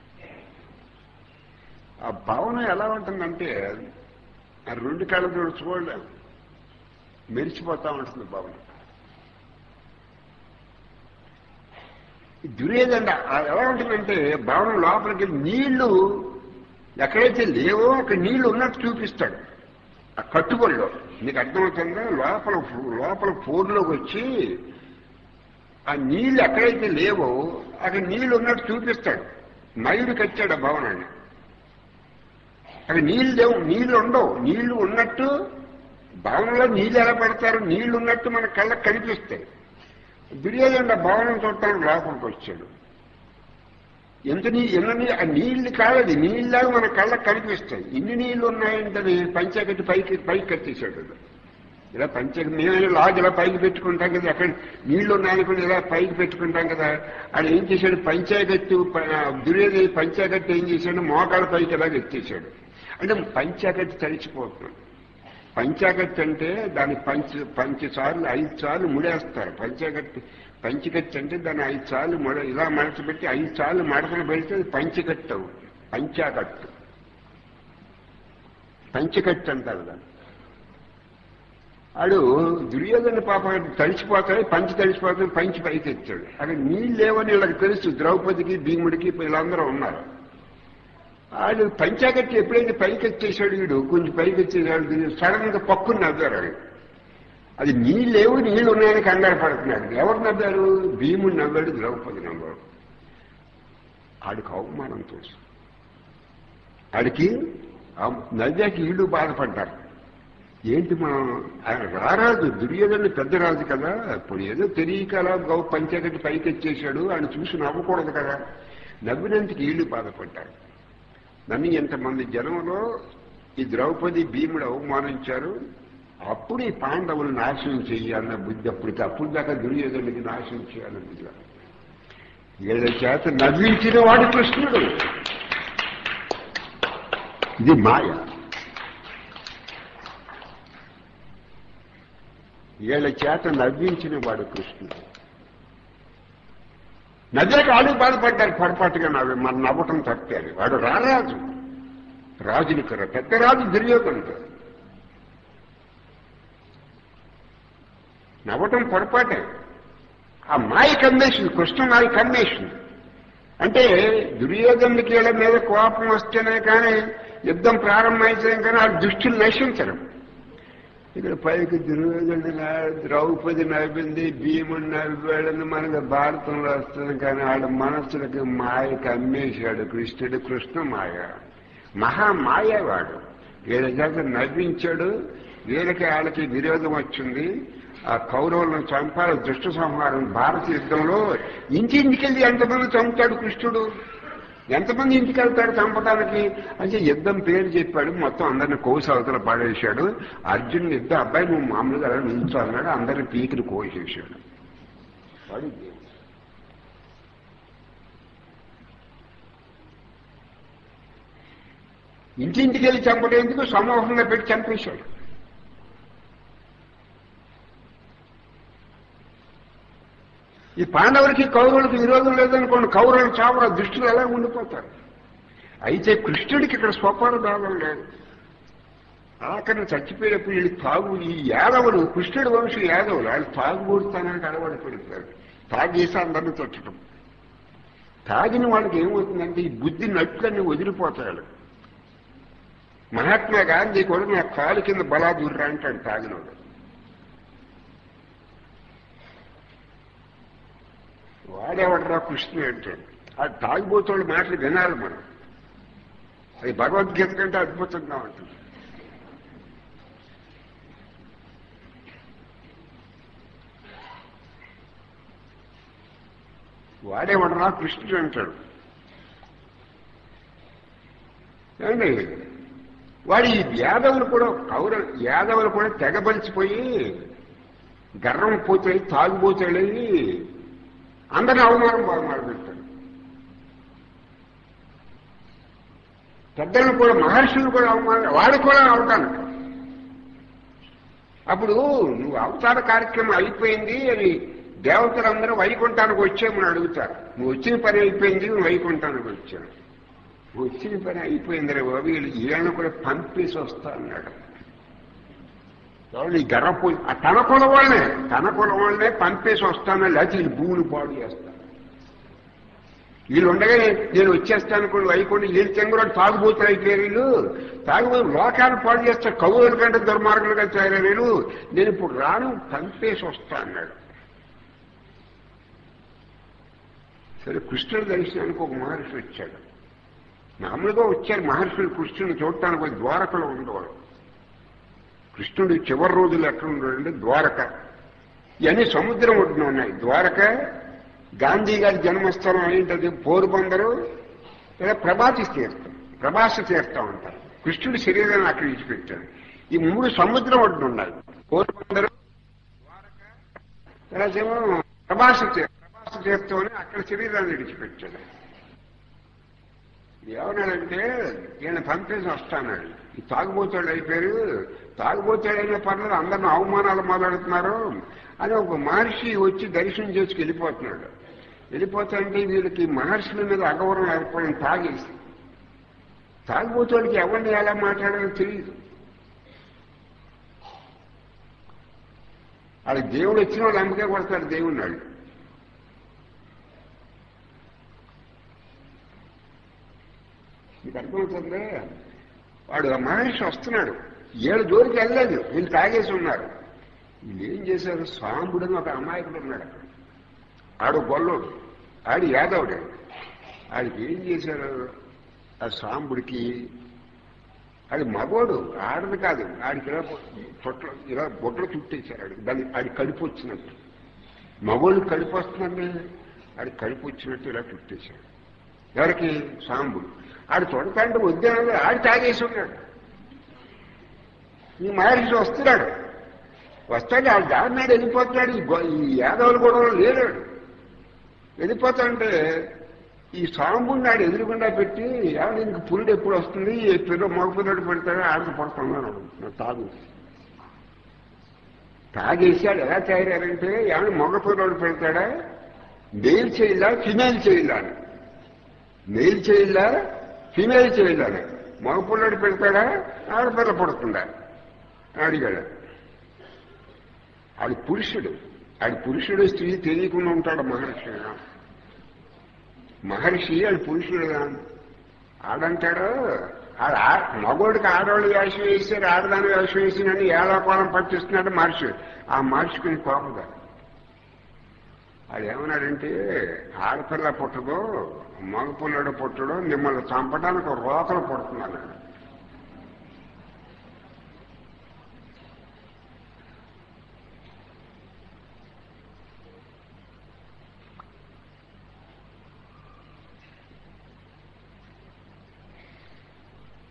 ఆ భవనం ఎలా ఉంటుందంటే ఆ రెండు కళ్ళతో చూడలేం మెరిచిపోతా ఉంటుంది భవనం ఈ దుర్యోధన ఎలా ఉంటుందంటే భవనం లోపలికి నీళ్లు ఎక్కడైతే లేవో అక్కడ నీళ్లు ఉన్నట్టు చూపిస్తాడు ఆ కట్టుబడిలో నీకు అర్థమవుతుందా లోపల లోపల పోరులోకి వచ్చి ఆ నీళ్లు ఎక్కడైతే లేవో అక్కడ నీళ్లు ఉన్నట్టు చూపిస్తాడు మయుడు కట్టాడు ఆ భవనాన్ని అక్కడ నీళ్లు లేవు నీళ్లు ఉండవు నీళ్లు ఉన్నట్టు భవనంలో నీళ్లు ఎలా పెడతారు నీళ్లు ఉన్నట్టు మన కళ్ళకు కనిపిస్తాయి దుర్యోధన భవనం చూడటానికి లోపలికి వచ్చాడు ఎంత నీ ఎన్ని ఆ నీళ్లు కాదది నీళ్ళలాగా మన కళ్ళకు కనిపిస్తాయి ఇన్ని నీళ్లు ఉన్నాయంటే పంచాకట్టి పైకి పైకి కట్టేశాడు ఇలా పంచకటి మేమైనా లాగ్ ఇలా పైకి పెట్టుకుంటాం కదా అక్కడ నీళ్లు ఉన్నాయనుకుని ఇలా పైకి పెట్టుకుంటాం కదా ఆడు ఏం చేశాడు పంచాకట్టు దుర్యోధన పంచాకట్టు ఏం చేశాడు మోకాళ్ళ పైకి ఇలా ఎత్తేసాడు అంటే పంచాకట్టు తడిచిపోతున్నాడు పంచాకట్టు అంటే దాని పంచ పంచ సార్లు ఐదు సార్లు ముడేస్తారు పంచాకట్టు పంచకట్టు అంటే దాన్ని ఐదు సార్లు ముడ ఇలా మడత పెట్టి ఐదు సార్లు మడతలు పెడితే అది పంచకట్టు అవుతుంది పంచాకట్టు పంచకట్టు అంటారు దాన్ని ఆడు దుర్యోధన పాప తడిచిపోతాయి పంచి తడిచిపోతాయి పంచి పైకి ఎత్తాడు అక్కడ నీళ్ళు లేవని వీళ్ళకి తెలుసు ద్రౌపదికి భీముడికి వీళ్ళందరూ ఉన్నారు ఆడు పంచాకట్టి ఎప్పుడైతే పైకి ఎత్తేసాడు వీడు కొంచెం పైకి ఎత్తేసాడు సడన్ గా పక్కుని నవ్వారు ఆడు అది నీళ్ళు లేవు నీళ్లు ఉన్నాయని కంగారు పడుతున్నాడు ఎవరు నవ్వారు భీముడు నవ్వాడు ద్రౌపది నవ్వాడు ఆడికి అవమానం తెలుసు ఆడికి నవ్వాక వీళ్ళు బాధపడ్డారు ఏంటి మనం ఆయన రారాజు దుర్యోధన పెద్ద రాజు కదా ఇప్పుడు ఏదో తెలియక అలా గౌ పంచాకటి పైకి ఎత్తేసాడు ఆయన చూసి నవ్వకూడదు కదా నవ్వినందుకు వీళ్ళు బాధపడ్డారు నన్ను ఎంతమంది జనంలో ఈ ద్రౌపది భీముడు అవమానించారు అప్పుడు ఈ పాండవులు నాశనం చేయాలన్న బుద్ధి అప్పటికి అప్పుడు దాకా దుర్యోధనుడికి నాశనం చేయాలన్న బుద్ధి వీళ్ళ చేత నవ్వించిన వాడు కృష్ణుడు ఇది మాయ వీళ్ళ చేత నవ్వించిన వాడు కృష్ణుడు నవ్వాక ఆడు బాధపడ్డారు పొరపాటుగా నవ్వి మన నవ్వటం తప్పారు వాడు రారాజు రాజుని కర పెద్ద రాజు దుర్యోధనుడు నవ్వటం పొరపాటే ఆ మాయ కమ్మేసింది కృష్ణ మాయ కమ్మేసింది అంటే దుర్యోధనుడికి వీళ్ళ మీద కోపం వస్తేనే కానీ యుద్ధం ప్రారంభమైతే కానీ ఆ దుష్టులు నశించడం ఇక్కడ పైకి దుర్యోధనుడు ద్రౌపది నవ్వింది భీముడు నవ్వాడని మనకు భారతంలో వస్తుంది కానీ ఆడ మనస్సులకి మాయకి అమ్మేశాడు కృష్ణుడు కృష్ణ మాయ మహామాయ వాడు వీళ్ళ చేత నవ్వించాడు వీళ్ళకి వాళ్ళకి విరోధం వచ్చింది ఆ కౌరవులను చంపాలి దుష్ట సంహారం భారత యుద్ధంలో ఇంటింటికెళ్ళి ఎంతమంది చంపుతాడు కృష్ణుడు ఎంతమంది ఇంటికి వెళ్తాడు చంపడానికి అంటే యుద్ధం పేరు చెప్పాడు మొత్తం అందరిని కోసి అవతల పాడేశాడు అర్జునుడు యుద్ధం అబ్బాయి నువ్వు మామూలుగా అలా నిల్చో అన్నాడు అందరిని పీకిని కోసేసాడు వాడు ఇంటింటికి వెళ్ళి చంపడేందుకు సమూహంగా పెట్టి చంపేశాడు ఈ పాండవులకి కౌరవులకి విరోధం లేదనుకోండి కౌరవులు చావర దృష్టిలో ఎలా ఉండిపోతారు అయితే కృష్ణుడికి ఇక్కడ స్వపాన భాగం లేదు ఆఖరిని చచ్చిపోయేటప్పుడు వీళ్ళు తాగు ఈ యాదవులు కృష్ణుడి వంశం యాదవులు వాళ్ళు తాగుబోడుతానని అలవాటు పెడతారు తాగేసి అందరిని తొట్టడం తాగిన వాళ్ళకి ఏమవుతుందంటే ఈ బుద్ధి నట్లన్నీ వదిలిపోతాడు మహాత్మా గాంధీ కూడా నా కాలు కింద బలాదుర్రా అంటాడు తాగినోడు వాడేవాడరా కృష్ణుడు అంటాడు ఆ తాగిపోతాడు మాటలు వినాలి మనం అది భగవద్గీత కంటే అద్భుతంగా ఉంటుంది వాడేవాడరా కృష్ణుడు అంటాడు ఏమండి వాడు ఈ యాదవులు కూడా కౌర యాదవులు కూడా తెగబలిచిపోయి గర్వం పోతాయి తాగుబోతాయి అందరిని అవమానం బాగా మొదలుపెట్టాడు పెద్దలను కూడా మహర్షులు కూడా అవమానం వాడు కూడా అవుతాను అప్పుడు నువ్వు అవతార కార్యక్రమం అయిపోయింది అని దేవతలందరూ వైకుంఠానికి వచ్చామని అడుగుతారు నువ్వు వచ్చిన పని అయిపోయింది నువ్వు వైకుంఠానికి వచ్చాను వచ్చిన పని అయిపోయింది రే బాబు వీళ్ళు ఈయన కూడా పంపేసి వస్తా అన్నాడు ఎవరు ఈ గర్రపో ఆ తన కులం వాళ్ళనే తన కులం వాళ్ళనే పంపేసి వస్తాను లేకపోతే వీళ్ళు భూములు పాడు చేస్తాను వీళ్ళు ఉండగా నేను వచ్చేస్తాను కూడా వైకుంఠం వీళ్ళు చెంగురాడు తాగుబోతులు అయిపోయారు వీళ్ళు తాగుబోతు లోకాలు పాడు చేస్తా కవుల కంటే దుర్మార్గులుగా తయారు వీళ్ళు నేను ఇప్పుడు రాను పంపేసి వస్తా అన్నాడు సరే కృష్ణుడు దర్శనానికి ఒక మహర్షి వచ్చాడు మామూలుగా వచ్చారు మహర్షులు కృష్ణుని చూడటానికి పోయి ద్వారకలో ఉండేవాడు కృష్ణుడు చివరి రోజులు ఎక్కడ ఉన్నాడంటే ద్వారక ఇవన్నీ సముద్రం ఒడ్డున ఉన్నాయి ద్వారక గాంధీ గారి జన్మస్థలం ఏంటది పోరుబందరు లేదా ప్రభాతి తీర్థం ప్రభాస తీర్థం అంటారు కృష్ణుడి శరీరాన్ని అక్కడ విడిచిపెట్టాడు ఈ మూడు సముద్రం ఒడ్డున ఉన్నాయి పోరుబందరు ద్వారక తర్వాతేమో ప్రభాస తీర్థం ప్రభాస తీర్థం అని అక్కడ శరీరాన్ని విడిచిపెట్టాడు ఏమన్నాడంటే ఈయన పంపేసి వస్తానాడు ఈ తాగుబోతాడు అయిపోయారు తాగుబోతాడైనా పర్లేదు అందరిని అవమానాలు మొదలెడుతున్నారు అని ఒక మహర్షి వచ్చి దర్శనం చేసుకు వెళ్ళిపోతున్నాడు వెళ్ళిపోతాంటే వీళ్ళకి మహర్షుల మీద అగౌరవం ఏర్పడిన తాగేసి తాగుబోతాడికి ఎవరిని ఎలా మాట్లాడాలో తెలియదు వాళ్ళకి దేవుడు వచ్చిన వాళ్ళు అమ్మకే కొడతాడు దేవుడు వాళ్ళు మీకు అర్థమవుతుంది వాడు ఆ మహర్షి వస్తున్నాడు ఏడు జోలికి వెళ్ళలేదు వీళ్ళు తాగేసి ఉన్నారు వీళ్ళు ఏం చేశారు సాంబుడని ఒక అమాయకుడు ఉన్నాడు అక్కడ ఆడు గొల్లోడు ఆడు యాదవుడే ఆడికి ఏం చేశారు ఆ సాంబుడికి అది మగోడు ఆడది కాదు ఆడికి ఇలా పొట్ల ఇలా బొట్టలు చుట్టేశారు ఆడికి దాన్ని ఆడి కడుపు వచ్చినట్టు మగోళ్ళు కడుపు వస్తుందండి ఆడి కడుపు వచ్చినట్టు ఇలా చుట్టేశాడు ఎవరికి సాంబుడు ఆడు చూడకంటే వద్దాను ఆడు తాగేసి ఉన్నాడు ఈ మహర్షి వస్తున్నాడు వస్తాడు ఆడు దారి నాడు వెళ్ళిపోతున్నాడు ఈ గో- ఈ యాదవులు కూడా లేడాడు వెళ్ళిపోతాంటే ఈ సాంబుని నాడు ఎదురుగుండా పెట్టి ఏమన్నా ఇంక పురుడు ఎప్పుడు వస్తుంది ఏ పిల్ల మగ పిల్లడు పెడతాడో ఆడత పడుతున్నాడు నా తాగు తాగేసాడు ఎలా తయారంటే ఏమన్నా మగ పిల్లడు పెడతాడా మేల్ చేయాలా ఫిమేల్ చేయాలా అని మేల్ చేయాలా ఫిమేల్ చేయాలా అని మగ పిల్లడు పెడతాడా ఆడపిల్ల పడుతుందా అడిగాడు ఆడి పురుషుడు ఆడి పురుషుడు స్త్రీ తెలియకుండా ఉంటాడు మహర్షి మహర్షి ఆడి పురుషుడు ఆడంటాడు ఆడ మగోడికి ఆడవాళ్ళు వేషం వేసారు ఆడదాని వేషం వేసినని ఏలాపాలం పట్టిస్తున్నాడు మహర్షి ఆ మహర్షికి కోపదా ఆడేమన్నాడంటే ఆడపిల్ల పుట్టదో మగ పిల్లడు పుట్టడో మిమ్మల్ని చంపడానికి రోకలు పుడుతున్నాడు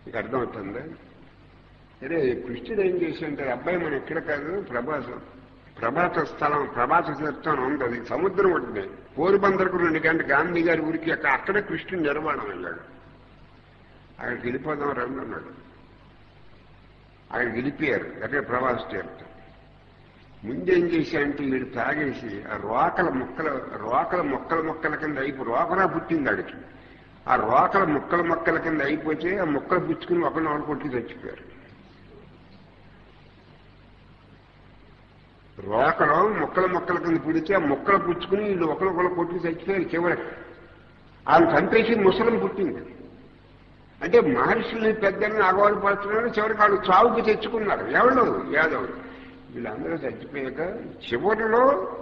మీకు అర్థమవుతుందా అరే కృష్ణుడు ఏం చేశాడంటే అబ్బాయి మన ఎక్కడ కాదు ప్రభాస ప్రభాత స్థలం ప్రభాత తీర్థం అని ఉంది అది సముద్రం ఉంటుంది పోరుబందరకు రెండు గంట గాంధీ గారి ఊరికి అక్కడ అక్కడే కృష్ణుడు నిర్మాణం వెళ్ళాడు అక్కడికి వెళ్ళిపోదాం రండి అన్నాడు అక్కడికి వెళ్ళిపోయారు ఎక్కడ ప్రభాస్ తీర్థం ముందేం చేశాడంటే వీడు తాగేసి ఆ రోకల ముక్కల రోకల మొక్కల మొక్కల కింద అయిపో రోకరా పుట్టింది ఆడికి ఆ రోకల ముక్కల మొక్కల కింద అయిపోతే ఆ ముక్కలు పుచ్చుకుని ఒకరిని ఒకరు కొట్టి చచ్చిపోయారు రోకలో మొక్కల మొక్కల కింద పుడితే ఆ మొక్కలు పుచ్చుకుని వీళ్ళు ఒకరికొకరు కొట్టి చచ్చిపోయారు చివరికి ఆయన చంపేసి ముసలం పుట్టింది అంటే మహర్షుల్ని పెద్దల్ని ఆగవాళ్ళు పడుతున్నారు చివరికి వాళ్ళు చావుకి తెచ్చుకున్నారు ఎవరు యాదవ్ వీళ్ళందరూ చచ్చిపోయాక చివరిలో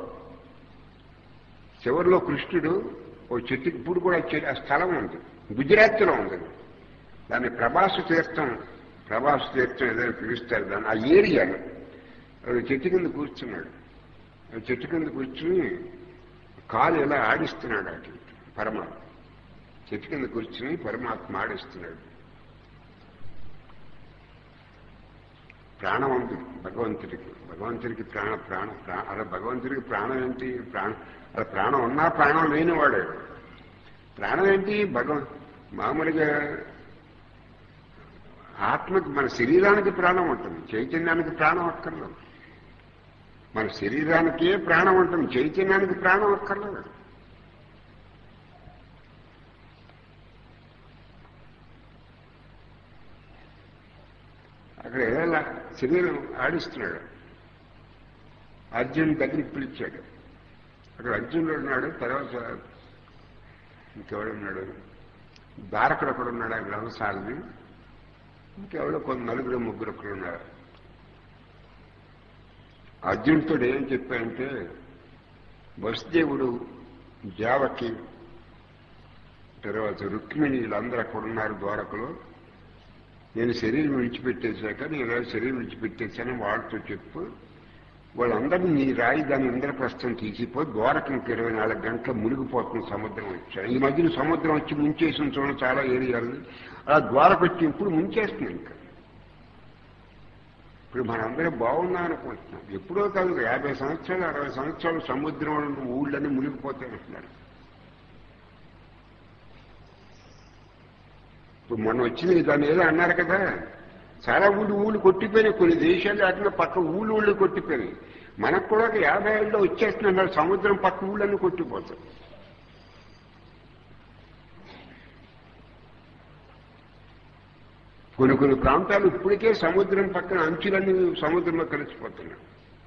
చివరిలో కృష్ణుడు ఓ చెట్టుకి ఇప్పుడు కూడా చెట్టు ఆ స్థలం ఉంది గుజరాత్లో ఉంది దాన్ని ప్రభాసు తీర్థం ప్రభాసు తీర్థం ఏదైనా పిలుస్తారు దాన్ని ఆ ఏరియాలో అది చెట్టు కింద కూర్చున్నాడు ఆ చెట్టు కింద కూర్చుని కాలు ఎలా ఆడిస్తున్నాడు అటు ఇటు. పరమాత్మ చెట్టు కింద కూర్చుని పరమాత్మ ఆడిస్తున్నాడు ప్రాణం ఉంది భగవంతుడికి భగవంతుడికి ప్రాణ ప్రాణ ప్రా అలా భగవంతుడికి ప్రాణం ఏంటి ప్రాణం అలా ప్రాణం ఉన్నా ప్రాణం లేనివాడే ప్రాణం ఏంటి భగవ మామూలుగా ఆత్మకి మన శరీరానికి ప్రాణం ఉంటుంది చైతన్యానికి ప్రాణం అక్కర్లేదు మన శరీరానికే ప్రాణం ఉంటుంది చైతన్యానికి ప్రాణం అక్కర్లేదు అక్కడ ఎలా శరీరం ఆడిస్తున్నాడు అర్జున్ దగ్గరికి పిలిచాడు అక్కడ అర్జునుడు ఉన్నాడు తర్వాత ఇంకెవడున్నాడు ద్వారకుడు ఒకడు ఉన్నాడు ఆయన రంగసాలని ఇంకెవడో కొంత నలుగురు ముగ్గురు ఒకరు ఉన్నారు అర్జునుడితో ఏం చెప్పాడంటే వసుదేవుడు జావకి తర్వాత రుక్మిణి వీళ్ళందరూ అక్కడ ఉన్నారు ద్వారకులు నేను శరీరం విడిచిపెట్టేశాక నేను ఇలా శరీరం విడిచిపెట్టేశాను వాళ్ళతో చెప్పు వాళ్ళందరినీ నీ రాయిదాని ఇంద్రప్రస్థం తీసిపోయి ద్వారకం ఇంక ఇరవై నాలుగు గంటల మునిగిపోతుంది సముద్రం వచ్చాడు ఈ మధ్యన సముద్రం వచ్చి ముంచేసిన చూడండి చాలా ఏరియాలు ఆ ద్వారకు వచ్చి ఇప్పుడు ముంచేస్తుంది ఇంకా ఇప్పుడు మనందరం బాగున్నాం అనుకుంటున్నాం ఎప్పుడో కాదు యాభై సంవత్సరాలు అరవై సంవత్సరాలు సముద్రం ఊళ్ళని మునిగిపోతాయి అంటున్నారు ఇప్పుడు మొన్న వచ్చింది దాన్ని ఏదో అన్నారు కదా చాలా ఊళ్ళు ఊళ్ళు కొట్టిపోయినాయి కొన్ని దేశాలు అట్లా పక్క ఊళ్ళు ఊళ్ళు కొట్టిపోయినాయి మనకు కూడా ఒక యాభై ఏళ్ళలో వచ్చేస్తున్నారు సముద్రం పక్క ఊళ్ళని కొట్టిపోతాయి కొన్ని కొన్ని ప్రాంతాలు ఇప్పటికే సముద్రం పక్కన అంచులన్నీ సముద్రంలో కలిసిపోతున్నాయి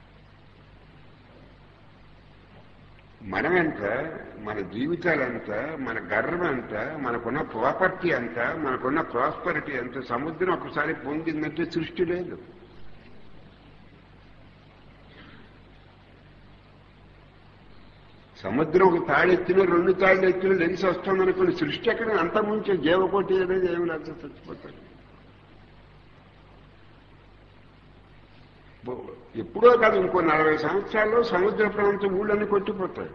మనమెంత మన జీవితాలంత మన గర్వం ఎంత మనకున్న ప్రాపర్టీ ఎంత మనకున్న ప్రాస్పరిటీ ఎంత సముద్రం ఒకసారి పొందిందంటే సృష్టి లేదు సముద్రం ఒక తాళెత్తిన రెండు తాళ్ళు ఎత్తిన లెగిసి వస్తుందనుకుని సృష్టి ఎక్కడ అంత ముంచే జీవకోటి అనేది ఏమి లేదు చచ్చిపోతాడు ఎప్పుడో కాదు ఇంకో నలభై సంవత్సరాల్లో సముద్ర ప్రాంతం ఊళ్ళన్నీ కొట్టిపోతాయి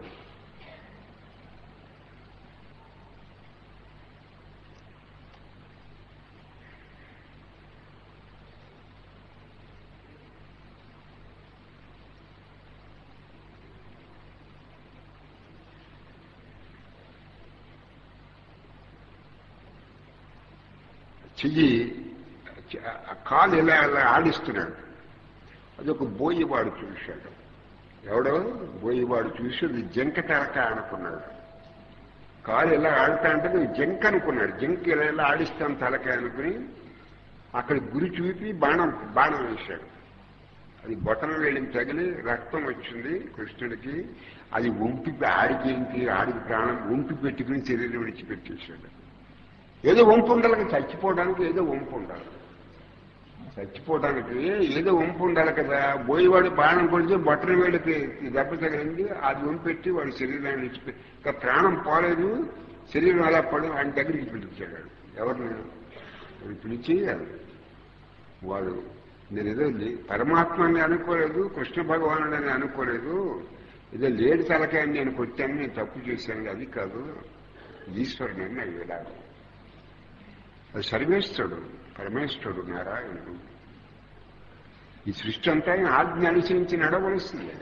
చెయ్యి ఆ కాలు ఇలా ఇలా ఆడిస్తున్నాడు అది ఒక బోయివాడు చూశాడు ఎవడో బోయివాడు చూసి అది జంక తలక అనుకున్నాడు కాలు ఇలా ఆడుతా అంటే నువ్వు జంక అనుకున్నాడు జంక ఇలా ఇలా ఆడిస్తాను తలక అనుకుని అక్కడ గురి చూపి బాణం బాణం వేశాడు అది బొటన వేలిని తగిలి రక్తం వచ్చింది కృష్ణుడికి అది వంపి ఆడికి ఏంటి ఆడికి ప్రాణం వంపి పెట్టుకుని శరీరం విడిచిపెట్టేశాడు ఏదో వంపు ఉండాలి చచ్చిపోవడానికి ఏదో వంపు ఉండాలి చచ్చిపోవడానికి ఏదో వంపు ఉండాలి కదా బోయివాడు బాణం కొడితే బొట్టన వేడికి దెబ్బ తగిలింది అది వంపెట్టి వాడి శరీరాన్ని విడిచిపెట్టి ఇంకా ప్రాణం పోలేదు శరీరం అలా పడి ఆయన దగ్గరికి పిలిచాడు ఎవరిని వాడు పిలిచి వాడు నేను ఏదో పరమాత్మని అనుకోలేదు కృష్ణ భగవానుడు అని అనుకోలేదు ఏదో లేడి తలకాయని నేను కొట్టాను నేను తప్పు చేశాను అది కాదు ఈశ్వరుని అయ్యేలా అది సర్వేస్తాడు పరమేశ్వరుడు నారాయణుడు ఈ సృష్టి అంతా ఆయన ఆజ్ఞ అనుసరించి నడవలసిందే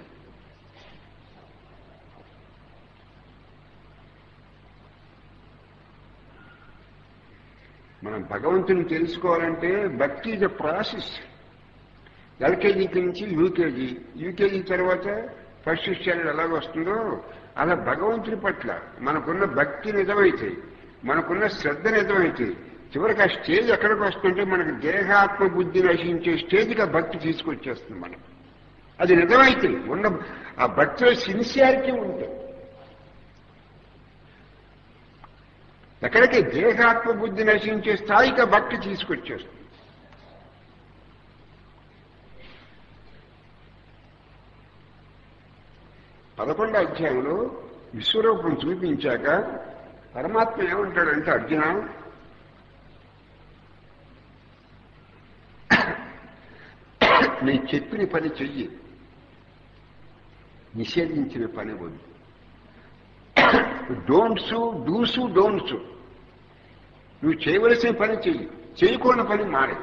మనం భగవంతుని తెలుసుకోవాలంటే భక్తి ఇస్ ఎ ప్రాసెస్ ఎల్కేజీకి నుంచి యూకేజీ యూకేజీ తర్వాత ఫస్ట్ స్టాండర్డ్ ఎలాగ వస్తుందో అలా భగవంతుని పట్ల మనకున్న భక్తి నిజమైతే మనకున్న శ్రద్ధ నిజమైతే చివరికి ఆ స్టేజ్ ఎక్కడికి వస్తుంటే మనకు దేహాత్మ బుద్ధి నశించే స్టేజ్కి ఆ భక్తి తీసుకొచ్చేస్తుంది మనం అది నిజమైతే ఉన్న ఆ భక్తిలో సిన్సియారిటీ ఉంటే ఎక్కడికి దేహాత్మ బుద్ధి నశించే స్థాయికి ఆ భక్తి తీసుకొచ్చేస్తుంది పదకొండో అధ్యాయంలో విశ్వరూపం చూపించాక పరమాత్మ ఏమంటాడంటే అర్జున నీ చెప్పిన పని చెయ్యి నిషేధించిన పని వద్దు డోంట్స్ డూసు డోంట్స్ నువ్వు చేయవలసిన పని చెయ్యి చేయకుండా పని మానే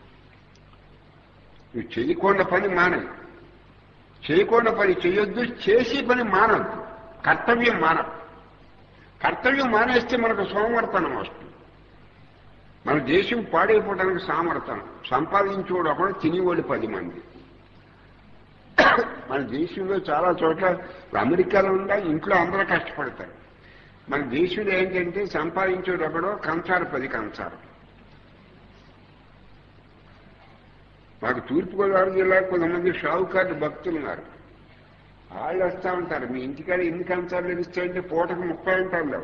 నువ్వు చేయకుండా పని మానే చేయకుండా పని చేయొద్దు చేసి పని మానద్దు కర్తవ్యం మాన కర్తవ్యం మానేస్తే మనకు సోమవర్తనం వస్తుంది మన దేశం పాడైపోవడానికి సామర్థ్యం సంపాదించేవాడు ఒకడు తినేవాళ్ళు పది మంది మన దేశంలో చాలా చోట్ల అమెరికాలో ఉందా ఇంట్లో అందరూ కష్టపడతారు మన దేశంలో ఏంటంటే సంపాదించేవాడు ఒకడో కంచారు పది కంచారు మాకు తూర్పుగోదావరి జిల్లా కొంతమంది షావుకారు భక్తులు ఉన్నారు వాళ్ళు వస్తూ ఉంటారు మీ ఇంటికాడ ఎన్ని కంచాలు లభిస్తాయంటే పూటకు ముప్పై అంటారు లేవు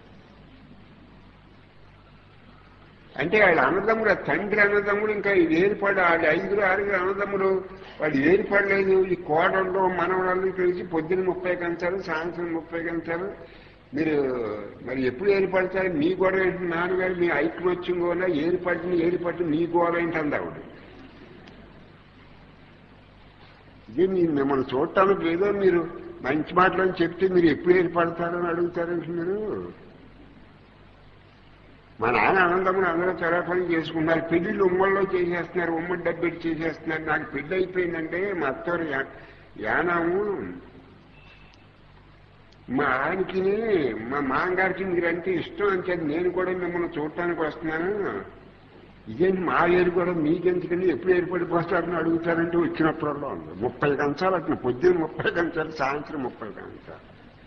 అంటే వాళ్ళ అన్నదమ్ముడు ఆ తండ్రి అన్నదమ్ముడు ఇంకా ఏర్పడు వాళ్ళ ఐదుగురు ఆరుగురు అన్నదమ్ముడు వాళ్ళు ఏర్పడలేదు ఈ కోడళ్ళు మనవరాళ్ళు కలిసి పొద్దున ముప్పై కంచాలు సాయంత్రం ముప్పై కంచాలు మీరు మరి ఎప్పుడు ఏర్పడతారు మీ గోడ ఏంటి నాన్నగారు మీ ఐక్యమత్యం కూడా ఏర్పడిన ఏర్పడి మీ గోడ ఏంటి అంది ఆవిడ ఇది మీరు మిమ్మల్ని చూడటానికి ఏదో మీరు మంచి మాటలని చెప్తే మీరు ఎప్పుడు ఏర్పడతారని అడుగుతారంటే మీరు మా నాన్న ఆనందములు అందరూ చాలా పని చేసుకున్నారు పెళ్లిళ్ళు ఉమ్మల్లో చేసేస్తున్నారు ఉమ్మడి డబ్బెట్టి చేసేస్తున్నారు నాకు పెళ్లి అయిపోయిందంటే మా అత్తవారు యా- యానాము మా ఆయనకి మా మామగారికి మీరంటే ఇష్టం అని చెప్పి నేను కూడా మిమ్మల్ని చూడటానికి వస్తున్నాను ఇదేంటి మా ఏరు కూడా మీకెందుకని ఎప్పుడు ఏర్పడిపోతారని అడుగుతారంటే వచ్చినప్పుడల్లా ఉంది ముప్పై కంచాలు అట్లా పొద్దున్న ముప్పై కంచాలు సాయంత్రం ముప్పై కంచాలు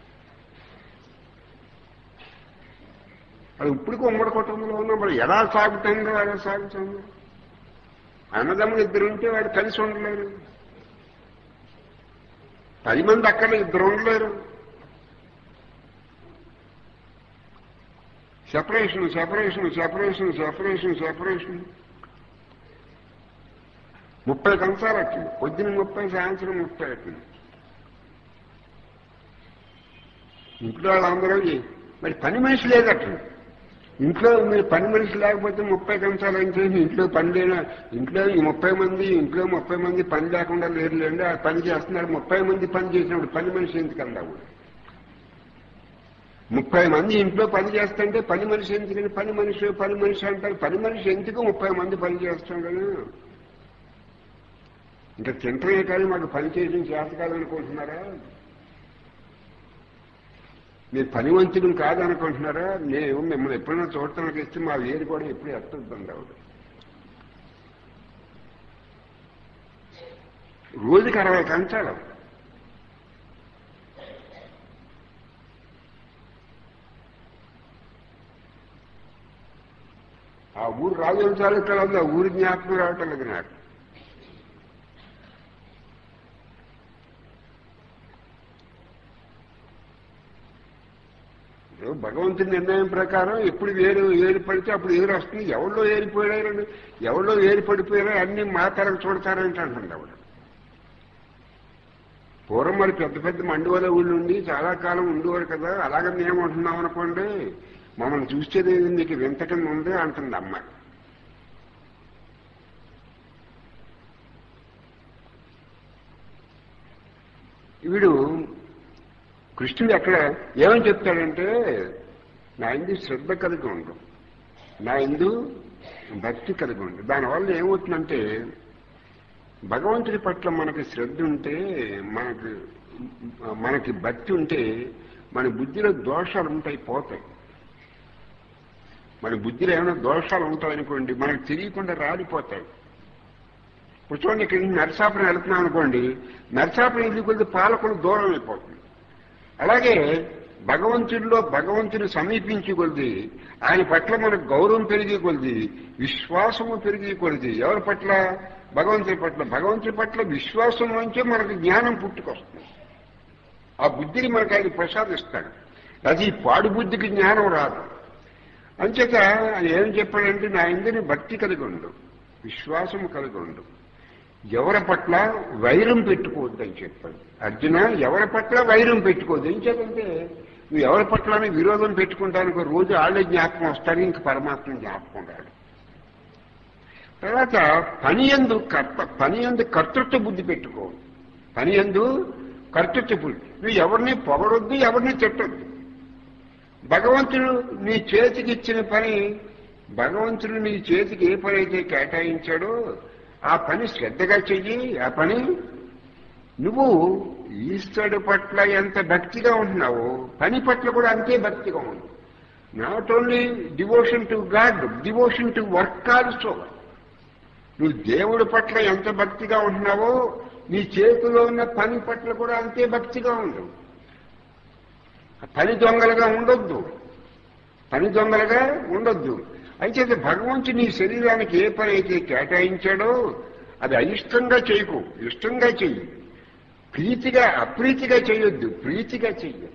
అది ఇప్పటికీ ఉమ్మడి కుటుంబంలో ఉన్నాం మరి ఎలా సాగుతుందో ఎలా సాగుతుందో అన్నదమ్ములు ఇద్దరు ఉంటే వాడు కలిసి ఉండలేరు పది మంది అక్కడ ఇద్దరు ఉండలేరు separation separation separation separation separation ముప్పై కంచాలు వచ్చింది పొద్దున ముప్పై సాయంత్రం ముప్పై వచ్చింది ఇంట్లో వాళ్ళందరూ ఈ- మరి పని మనిషి లేదట్టు ఇంట్లో మీరు పని మనిషి లేకపోతే ముప్పై కంచాలు ఏం చేసి ఇంట్లో పని లేన ఇంట్లో ఈ ముప్పై మంది ఇంట్లో ముప్పై మంది పని లేకుండా లేరులేండి ఆ పని చేస్తున్నారు ముప్పై మంది పని చేసినప్పుడు పని మనిషి ఎందుకు అందాము ముప్పై మంది ఇంట్లో పని చేస్తుంటే పని మనిషి ఎందుకని పని మనిషి పని మనిషి అంటారు పని మనిషి ఎందుకు ముప్పై మంది పని చేస్తుండను ఇంకా తింటమే కానీ మాకు పని చేయడం చేత కాదనుకుంటున్నారా మీరు పనివంతుడు కాదనుకుంటున్నారా నేను మిమ్మల్ని ఎప్పుడైనా చూడటానికి ఇస్తే మా వేరు కూడా ఎప్పుడు ఎత్తొద్దండి ఆవిడ రోజుకి అరవై కంచాలు ఆ ఊరు రాజవంశాలు ఇక్కడ ఉంది ఆ ఊరి జ్ఞాపకం రావటం లేదు నాకు ఇప్పుడు భగవంతుని నిర్ణయం ప్రకారం ఎప్పుడు వేరు ఏరు పడితే అప్పుడు ఏరు వస్తుంది ఎవరిలో ఏరిపోయారని ఎవరిలో ఏరి పడిపోయారో అన్ని మాతారకు చూడతారంటే అంటుంది ఆవిడ పూర్వం మరి పెద్ద పెద్ద మండువల ఊళ్ళు ఉండి చాలా కాలం ఉండేవారు కదా అలాగే మేము అంటున్నాం అనుకోండి మమ్మల్ని చూసేది మీకు వింత కింద ఉంది అంటుంది అమ్మాయి వీడు కృష్ణుడు ఎక్కడ ఏమని చెప్తాడంటే నా ఇందు శ్రద్ధ కలిగి ఉండు నా ఇందు భక్తి కలిగి ఉండి దానివల్ల ఏమవుతుందంటే భగవంతుడి పట్ల మనకి శ్రద్ధ ఉంటే మనకి మనకి భక్తి ఉంటే మన బుద్ధిలో దోషాలు ఉంటాయి పోతాయి మన బుద్ధిలో ఏమైనా దోషాలు ఉంటాయనుకోండి మనకు తెలియకుండా రాలిపోతాయి ఇప్పుడు చూడండి ఇక్కడ నుంచి నరసాపురం వెళ్తున్నాం అనుకోండి నరసాపురం ఇల్లు కొద్ది పాలకులు దూరం అయిపోతుంది అలాగే భగవంతుడిలో భగవంతుని సమీపించి కొలిది ఆయన పట్ల మనకు గౌరవం పెరిగి కొలిది విశ్వాసము పెరిగి కొలిది ఎవరి పట్ల భగవంతుడి పట్ల భగవంతుడి పట్ల విశ్వాసం నుంచే మనకు జ్ఞానం పుట్టుకొస్తుంది ఆ బుద్ధిని మనకు ఆయన ప్రసాదిస్తాడు అది పాడు బుద్ధికి జ్ఞానం రాదు అంచేత ఆయన ఏం చెప్పాడంటే నా ఇందుని భక్తి కలిగి ఉండు విశ్వాసం కలిగి ఉండు ఎవరి పట్ల వైరం పెట్టుకోవద్దు అని చెప్పాడు అర్జున ఎవరి పట్ల వైరం పెట్టుకోవద్దు ఏం చేద్దంటే నువ్వు ఎవరి పట్ల విరోధం పెట్టుకుంటానికి రోజు వాళ్ళే జ్ఞాపకం వస్తారు ఇంక పరమాత్మ జ్ఞాపకం రాడు తర్వాత పని ఎందు కర్త పని ఎందు కర్తృత్వ బుద్ధి పెట్టుకో పని ఎందు కర్తృత్వ బుద్ధి నువ్వు ఎవరిని పొగడొద్దు ఎవరిని తిట్టొద్దు భగవంతుడు నీ చేతికి ఇచ్చిన పని భగవంతుడు నీ చేతికి ఏ పని అయితే కేటాయించాడో ఆ పని శ్రద్ధగా చెయ్యి ఆ పని నువ్వు ఈశ్వరుడు పట్ల ఎంత భక్తిగా ఉంటున్నావో పని పట్ల కూడా అంతే భక్తిగా ఉండు not only devotion to God devotion to work also నువ్వు దేవుడి పట్ల ఎంత భక్తిగా ఉంటున్నావో నీ చేతిలో ఉన్న పని పట్ల కూడా అంతే భక్తిగా ఉండు పని దొంగలుగా ఉండొద్దు పని దొంగలుగా ఉండొద్దు అయితే భగవంతుడు నీ శరీరానికి ఏ పని అయితే కేటాయించాడో అది అయిష్టంగా చేయకు ఇష్టంగా చెయ్యి ప్రీతిగా అప్రీతిగా చేయొద్దు ప్రీతిగా చెయ్యి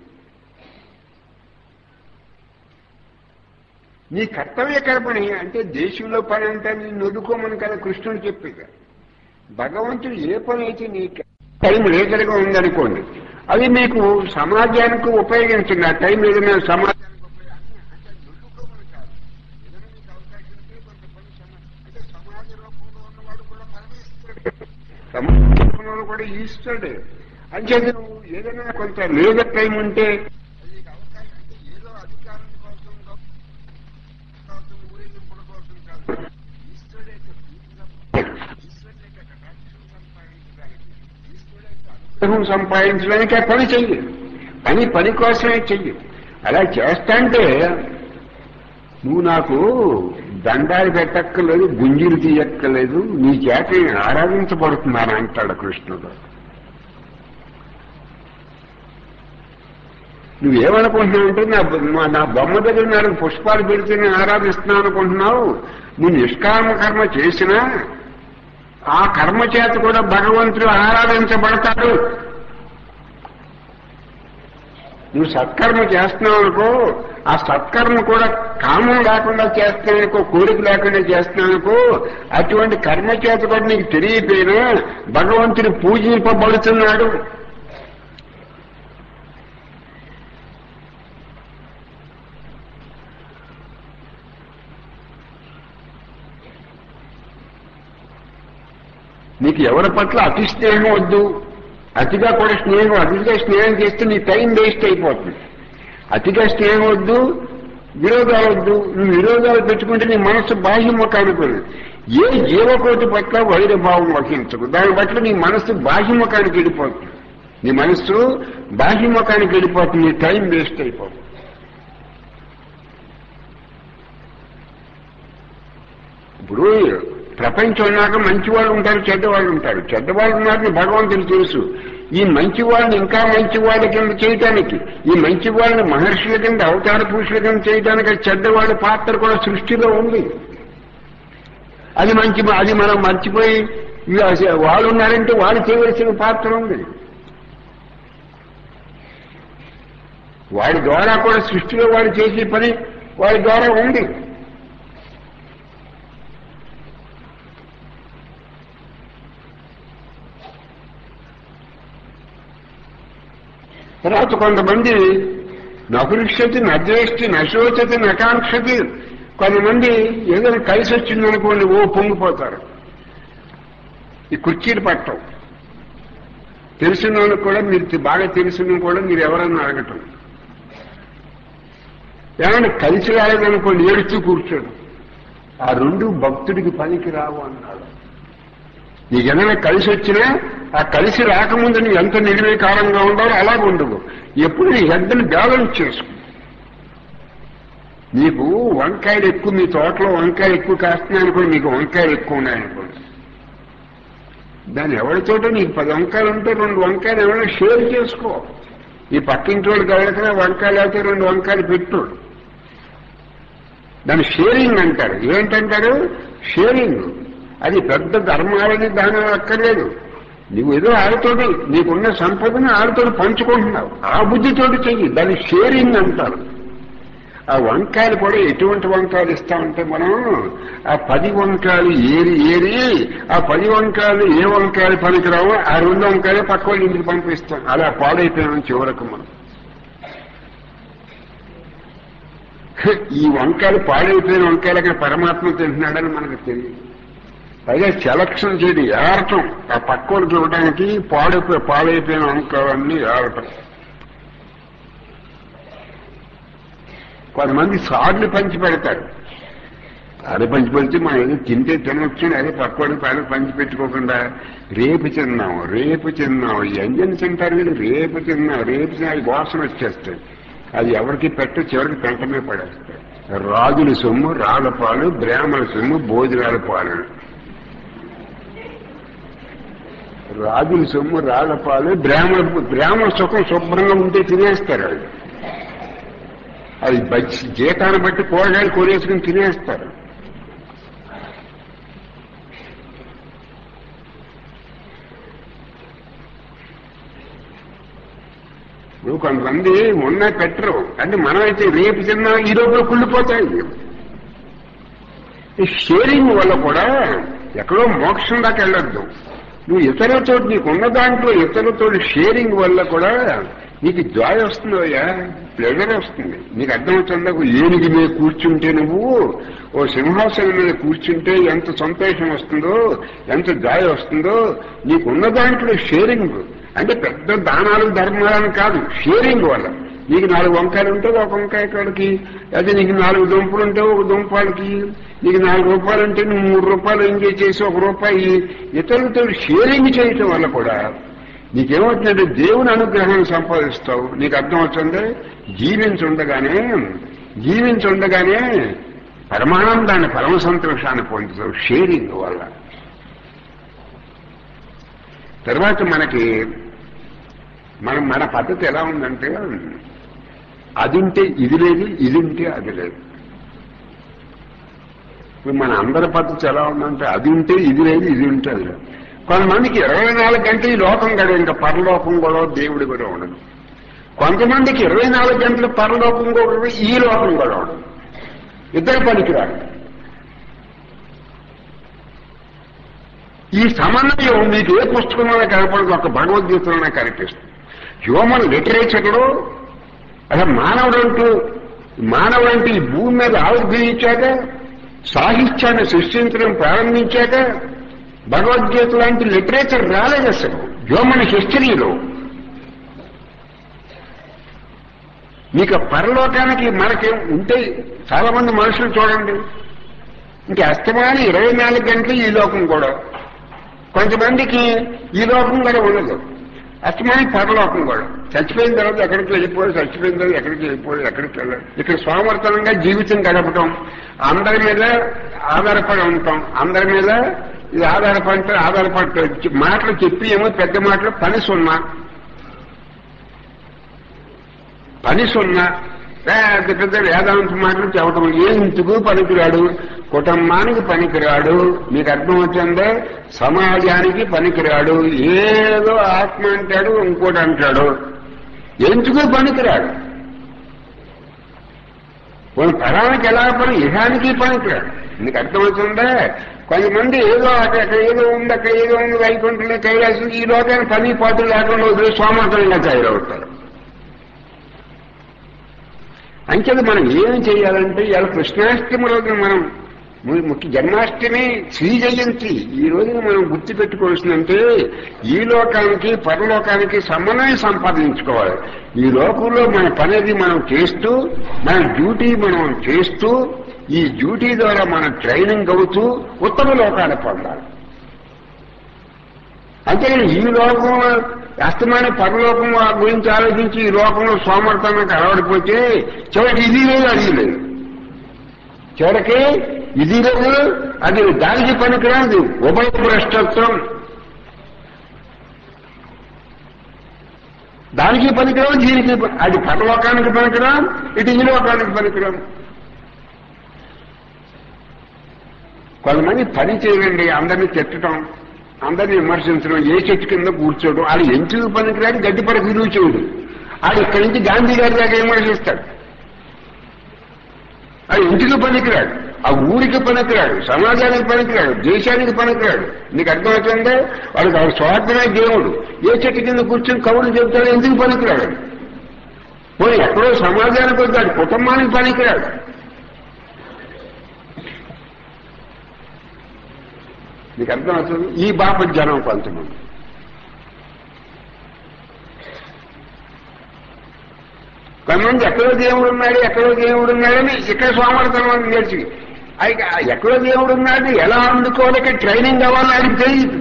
నీ కర్తవ్య కర్మని అంటే దేశంలో పని అంతా నేను నొదుకోమని కదా కృష్ణుడు చెప్పేది భగవంతుడు ఏ పని అయితే నీ టైం రేగలుగా ఉందనుకోండి అది మీకు సమాజానికి ఉపయోగించండి ఆ టైం ఏదైనా సమాజానికి ఉపయోగ- అంటే నొదుకోమని కాదు. ఏదైనా మీకు అవకాశం ఉంటే కొంత పని సమా- అంటే సమాజ రూపంలో ఉన్నవాడు కూడా పరమేశ్వరుడే. సమాజ రూపంలో కూడా ఈశ్వరుడే అంచేది నువ్వు ఏదైనా కొంత లేద టైం ఉంటే అది నీకు అవకాశం అంటే ఏదో అధికారం కోసం కోసం ఊరేగింపుల కోసం కాదు ఈశ్వరుడే యొక్క ప్రీతి ఈశ్వరుడే యొక్క కటాక్షం సంపాదించడానికి ఈశ్వరుడే యొక్క అనుగ్రహం సంపాదించడానికి ఆ పని చెయ్యి పని పని కోసమే చెయ్యి అలా చేస్తాంటే నువ్వు నాకు దండాలు పెట్టక్కర్లేదు గుంజీలు తీయక్కర్లేదు నీ చేత నేను ఆరాధించబడుతున్నాను అంటాడు కృష్ణుడు నువ్వేమనుకుంటున్నావు అంటే నా మా- నా బొమ్మ దగ్గర నాలుగు పుష్పాలు పెడితే నేను ఆరాధిస్తున్నాను అనుకుంటున్నావు నువ్వు నిష్కామ కర్మ చేసినా ఆ కర్మ చేత కూడా భగవంతుడు ఆరాధించబడతాడు నువ్వు సత్కర్మ చేస్తున్నావు అనుకో ఆ సత్కర్మ కూడా కామం లేకుండా చేస్తున్నావు అనుకో కోరిక లేకుండా చేస్తున్నావు అనుకో అటువంటి కర్మ చేత కూడా నీకు తెలియపోయినా భగవంతుడు పూజింపబడుతున్నాడు నీకు ఎవరి పట్ల అతి స్నేహం వద్దు అతిగా కూడా స్నేహం అతిగా స్నేహం చేస్తే నీ టైం వేస్ట్ అయిపోతుంది అతిగా స్నేహం వద్దు విరోధాలు వద్దు నువ్వు విరోధాలు పెట్టుకుంటే నీ మనసు బాహ్యముఖానికి వెళ్ళదు. ఏ జీవకోటి పట్ల వైరభావం వహించకు దాని పట్ల నీ మనస్సు బాహ్యముఖానికి వెళ్ళిపోతుంది నీ మనస్సు బాహ్యముఖానికి వెళ్ళిపోతుంది నీ టైం వేస్ట్ అయిపోతుంది ఇప్పుడు ప్రపంచం ఉన్నాక మంచి వాళ్ళు ఉంటారు చెడ్డవాళ్ళు ఉంటారు చెడ్డవాళ్ళు ఉన్నారని భగవంతుడు తెలుసు ఈ మంచి వాళ్ళని ఇంకా మంచి వాళ్ళ కింద చేయటానికి ఈ మంచి వాళ్ళని మహర్షుల కింద అవతార పురుషుల కింద చేయడానికి చెడ్డవాళ్ళ పాత్ర కూడా సృష్టిలో ఉంది అది మంచి అది మనం మర్చిపోయి ఇవి అసలు వాళ్ళు ఉన్నారంటే వాళ్ళు చేయవలసిన పాత్ర ఉంది వాడి ద్వారా కూడా సృష్టిలో వాడు చేసే పని వాడి ద్వారా ఉంది తర్వాత కొంతమంది నపురుషతి నద్వేష్టి నశోచతి నకాంక్షతి కొంతమంది ఏదైనా కలిసి వచ్చిందనుకోండి ఓ పొంగిపోతారు ఈ కుర్చీలు పట్టం తెలిసిన వాళ్ళకి కూడా మీరు బాగా తెలిసిన కూడా మీరు ఎవరన్నా అడగటం ఏమైనా కలిసి రాలేదనుకోండి ఏడుస్తూ కూర్చోడు ఆ రెండు భక్తుడికి పనికి రావు అన్నాడు నీకు ఏదైనా కలిసి వచ్చినా ఆ కలిసి రాకముందు నువ్వు ఎంత నిర్వీకారంగా ఉండాలో అలాగ ఉండవు ఎప్పుడు నీ హెడ్ని బ్యాలెన్స్ చేసుకో నీకు వంకాయలు ఎక్కువ మీ తోటలో వంకాయలు ఎక్కువ కాస్తున్నాయి అనుకోండి మీకు వంకాయలు ఎక్కువ ఉన్నాయనుకోండి దాని ఎవరితోటో నీకు పది వంకాయలు ఉంటే రెండు వంకాయలు ఎవరైనా షేర్ చేసుకో ఈ పక్కింటి వాళ్ళకి ఎవరికైనా వంకాయలు అయితే రెండు వంకాయలు పెట్టు దాన్ని షేరింగ్ అంటారు ఏంటంటారు షేరింగ్ అది పెద్ద ధర్మాలని దాని అక్కర్లేదు నువ్వు ఏదో ఆడితోటి నీకున్న సంపదను ఆడితోటి పంచుకుంటున్నావు ఆ బుద్ధితోటి చెయ్యి దాన్ని షేరింగ్ అంటారు ఆ వంకాయలు కూడా ఎటువంటి వంకాయలు ఇస్తామంటే మనం ఆ పది వంకాయలు ఏరి ఏరి ఆ పది వంకాయలు ఏ వంకాయలు పనికిరావో ఆ రెండు వంకాయలు పక్క వాళ్ళ ఇంటికి పంపిస్తాం అలా పాడైపోయాం చివరకు మనం ఈ వంకాయలు పాడైపోయిన వంకాయలకి పరమాత్మ తింటున్నాడని మనకు తెలియదు పైగా సెలక్షన్ చేయడం ఏరటం ఆ పక్క వాళ్ళకి ఇవ్వడానికి పాడైపోయి పాడైపోయిన వంకాయలన్నీ ఏరటం కొంతమంది సార్లు పంచి పెడతారు సార్లు పంచి పెడితే మనం ఏదో తింటే తినొచ్చు అదే పక్కోడికి పాలు పంచి పెట్టుకోకుండా రేపు తిన్నాం రేపు తిన్నాం ఈ అంజన్ తింటారు వీళ్ళు రేపు తిన్నాం రేపు తిన్నా వాసన వచ్చేస్తాయి అది ఎవరికి పెట్ట చివరికి పెంటమే పడేస్తాయి రాజుల సొమ్ము రాళ్ళ పాలు బ్రాహ్మణ సొమ్ము భోజనాల పాలు రాజుల సొమ్ము రాళ్ళ పాలు బ్రాహ్మణ బ్రాహ్మణ సుఖం శుభ్రంగా ఉంటే తినేస్తారు వాళ్ళు అది బజ్జి జీతాన్ని బట్టి కూరగాయలు కొనేసుకుని తినేస్తారు నువ్వు కొంతమంది మొన్న పెట్టరు అంటే మనమైతే రేపు తిన్నా ఈ లోపల కుళ్ళిపోతాయి ఈ షేరింగ్ వల్ల కూడా ఎక్కడో మోక్షం దాకా వెళ్ళొద్దు నువ్వు ఇతరులతో నీకున్న దాంట్లో ఇతరులతో షేరింగ్ వల్ల కూడా నీకు జాయ్ వస్తుందోయా ప్లెజర్ వస్తుంది నీకు అర్థమవుతుందా ఏనుగు మీద కూర్చుంటే నువ్వు ఓ సింహాసనం మీద కూర్చుంటే ఎంత సంతోషం వస్తుందో ఎంత జాయ్ వస్తుందో నీకున్న దాంట్లో షేరింగ్ అంటే పెద్ద దానాలు ధర్మాలని కాదు షేరింగ్ వల్ల నీకు నాలుగు వంకాయలు ఉంటే ఒక వంకాయ కాడికి అదే నీకు నాలుగు దుంపలు ఉంటే ఒక దుంపాలకి నీకు నాలుగు రూపాయలు ఉంటే నువ్వు మూడు రూపాయలు ఎంజాయ్ చేసి ఒక రూపాయి ఇతరులతో షేరింగ్ చేయటం వల్ల కూడా నీకేమవుతుందంటే దేవుని అనుగ్రహాన్ని సంపాదిస్తావు నీకు అర్థమవుతుంది జీవించుండగానే జీవించుండగానే పరమానందాన్ని పరమ సంతోషాన్ని పొందుతావు షేరింగ్ వల్ల తర్వాత మనకి మనం మన పద్ధతి ఎలా ఉందంటే అది ఉంటే ఇది లేదు ఇది ఉంటే అది లేదు ఇప్పుడు మన అందరి పద్ధతి ఎలా ఉందంటే అది ఉంటే ఇది లేదు ఇది ఉంటే అది లేదు కొంతమందికి ఇరవై నాలుగు గంటలు ఈ లోకం గడవ ఇంకా పరలోకం కూడా దేవుడి కూడా ఉండదు కొంతమందికి ఇరవై నాలుగు గంటలు పరలోకం కూడా ఉండదు, ఈ లోకం కూడా ఉండదు ఇద్దరు పనికిరాడు ఈ సమన్వయం మీకు ఏ పుస్తకంలోనే కనపడదు ఒక భగవద్గీతలోనే కనిపిస్తుంది హ్యూమన్ లిటరేచర్లో అసలు మానవుడు అంటూ మానవుడు అంటే ఈ భూమి మీద ఆవిర్భవించాక సాహిత్యాన్ని సృష్టించడం ప్రారంభించాక భగవద్గీత లాంటి లిటరేచర్ రాలేదు అసలు హ్యూమన్ హిస్టరీలో మీకు పరలోకానికి మనకి ఉంటే చాలా మంది మనుషులు చూడండి ఇంకా అస్తమాని ఇరవై నాలుగు గంటలు ఈ లోకం కూడా కొంతమందికి ఈ లోకం కూడా ఉండదు అస్తమాని పరలోకం కూడా చచ్చిపోయిన తర్వాత ఎక్కడికి వెళ్ళిపోయి చచ్చిపోయిన తర్వాత ఎక్కడికి వెళ్ళిపోయి ఎక్కడికి వెళ్ళాలి ఇక్కడ సోమర్థనంగా జీవితం గడపటం అందరి మీద ఆధారపడి ఉంటాం అందరి మీద ఇది ఆధారపడి ఆధారపడి మాటలు చెప్పి ఏమో పెద్ద మాటలు పని సున్నా పని సున్నా పెద్ద పెద్ద వేదాంత మాటలు చెప్పడం ఎందుకు పనికిరాడు కుటుంబానికి పనికిరాడు మీకు అర్థమవుతుందే సమాజానికి పనికిరాడు ఏదో ఆత్మ అంటాడు ఇంకోటి అంటాడు ఎందుకు పనికిరాడు కొన్ని పరానికి ఎలా పని ఇహానికి పనికిరాడు మీకు అర్థమవుతుందా కొంతమంది ఏదో అక్కడ అక్కడ ఏదో ఉంది అక్కడ ఏదో ఉంది వైకుంఠంలో కైలాసం ఈ లోకాన్ని పని పాటలు లేకుండా వదిలి సోమర్థంగా తయారవుతారు అంచేది మనం ఏం చేయాలంటే ఇవాళ కృష్ణాష్టమి రోజున మనం ము- ముఖ్య జన్మాష్టమి శ్రీ జయంతి ఈ రోజున మనం గుర్తు పెట్టుకోవాల్సిందంటే ఈ లోకానికి పరలోకానికి సమన్వయం సంపాదించుకోవాలి ఈ లోకంలో మన పనిది మనం చేస్తూ మన డ్యూటీ మనం చేస్తూ ఈ డ్యూటీ ద్వారా మనం ట్రైనింగ్ అవుతూ ఉత్తమ లోకాన్ని పొందాలి అంతేగాని ఈ లోకం అస్తమైన పరలోకం గురించి ఆలోచించి ఈ లోకంలో సోమర్థానికి అలవాడిపోతే చివరికి ఇది లేదు అది లేదు చివరికి ఇది లేదు అది దానికి పనికిరాదు ఉభయ భ్రష్టత్వం దానికి పనికిరాం దీనికి ప- అది పరలోకానికి పనికిరాం ఇటు ఈ లోకానికి పనికిరాం కొంతమంది పని చేయండి అందరినీ తిట్టడం అందరినీ విమర్శించడం ఏ చెట్టు కింద కూర్చోవడం అది ఎందుకు పనికిరాడు గడ్డి పరకు విలువ చేయడు అది ఇక్కడి నుంచి గాంధీ గారి దాకా విమర్శిస్తాడు అది ఇంటికి పనికిరాడు ఆ ఊరికి పనికిరాడు సమాజానికి పనికిరాడు దేశానికి పనికిరాడు నీకు అర్థమవుతుందే వాడికి వాడు స్వార్థమే దేవుడు ఏ చెట్టు కింద కూర్చొని కవులు చెబుతాడు ఎందుకు పనికిరాడు పోయి ఎక్కడో సమాజానికి వద్దాడు కుటుంబానికి పనికిరాడు నీకు అర్థమవుతుంది ఈ బాప జనం కొంతమంది కొంతమంది ఎక్కడో దేవుడు ఉన్నాడు ఎక్కడో దేవుడు ఉన్నాడని ఇక్కడ సోమర్థనం నేర్చి అది ఎక్కడో దేవుడు ఉన్నాడు ఎలా అందుకోలేక ట్రైనింగ్ అవ్వాలని ఆయనకు తెలియదు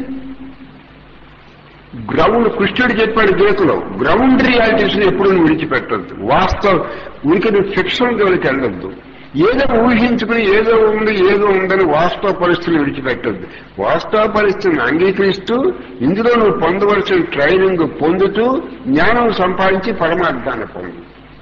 గ్రౌండ్ కృష్ణుడు చెప్పాడు గీతలో గ్రౌండ్ రియాలిటీస్ ఎప్పుడు నువ్వు విడిచిపెట్టద్దు వాస్తవ ఉనికి నువ్వు ఫిక్షన్ జోలికి వెళ్ళొద్దు ఏదో ఊహించుకుని ఏదో ఉంది ఏదో ఉందని వాస్తవ పరిస్థితులు విడిచిపెట్టద్దు వాస్తవ పరిస్థితిని అంగీకరిస్తూ ఇందులో నువ్వు పొందవలసిన ట్రైనింగ్ పొందుతూ జ్ఞానం సంపాదించి పరమార్థాన్ని పొందు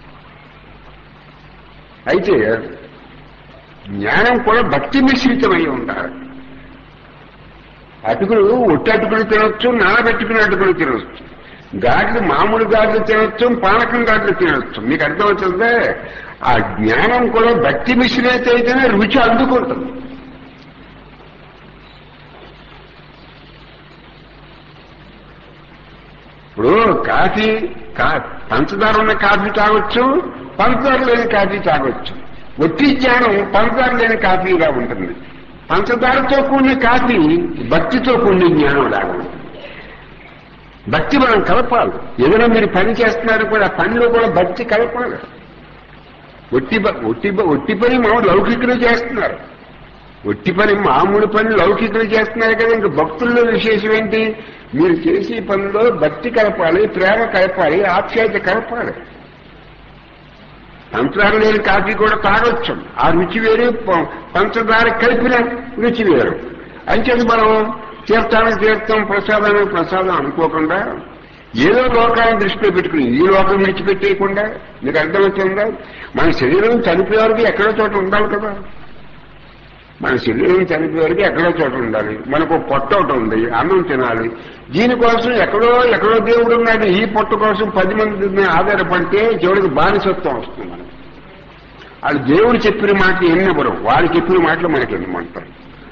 అయితే జ్ఞానం కూడా భక్తి మిశ్రితమై ఉండాలి అటుకులు ఒట్టి అటుకులు తినొచ్చు నానబెట్టుకుని అటుకులు తినొచ్చు గాడ్లు మామూలు గాడ్లు తినొచ్చు పానకం గాడ్లు తినొచ్చు మీకు అర్థమవుతుందే ఆ జ్ఞానం కూడా భక్తి మిశ్రిత అయితేనే రుచి అందుకుంటుంది ఇప్పుడు కాఫీ కా పంచదార ఉన్న కాఫీ తాగొచ్చు పంచదార లేని కాఫీ తాగొచ్చు ఒట్టి జ్ఞానం పంచదార లేని కాఫీగా ఉంటుంది పంచదారతో కూడిన కాఫీ భక్తితో కూడిన జ్ఞానం లాగా ఉంటుంది భక్తి మనం కలపాలి ఏదైనా మీరు పని చేస్తున్నారు కూడా ఆ పనిలో కూడా భక్తి కలపాలి ఒట్టి బ- ఒట్టి బ- ఒట్టి పని మామూలు లౌకికులు చేస్తున్నారు ఒట్టి పని మామూలు పని లౌకికులు చేస్తున్నారు కదా ఇంక భక్తుల్లో విశేషం ఏంటి మీరు చేసే పనిలో భక్తి కలపాలి ప్రేమ కలపాలి ఆప్యాయత కలపాలి పంచదార లేని కాఫీ కూడా తాగొచ్చు ఆ రుచి వేరు ప- పంచదార కలిపిన రుచి వేరు అంచేది మనం తీర్థానికి తీర్థం ప్రసాదానికి ప్రసాదం అనుకోకుండా ఏదో లోకాన్ని దృష్టిలో పెట్టుకుని ఈ లోకం విడిచిపెట్టేయకుండా మీకు అర్థమవుతుందా మన శరీరం చనిపోయే వరకు ఎక్కడో చోట ఉండాలి కదా మన శరీరం చనిపోయే వరకు ఎక్కడో చోట ఉండాలి మనకు ఒక పొట్ట ఒకటి ఉంది అన్నం తినాలి దీనికోసం ఎక్కడో ఎక్కడో దేవుడు ఉన్నాడు ఈ పొట్ట కోసం పది మంది మీద ఆధారపడితే చివరికి బానిసత్వం వస్తుంది మనకి వాళ్ళు దేవుడు చెప్పిన మాటలు ఎన్నెవరు వాళ్ళు చెప్పిన మాటలు మనకి ఎన్నమంటారు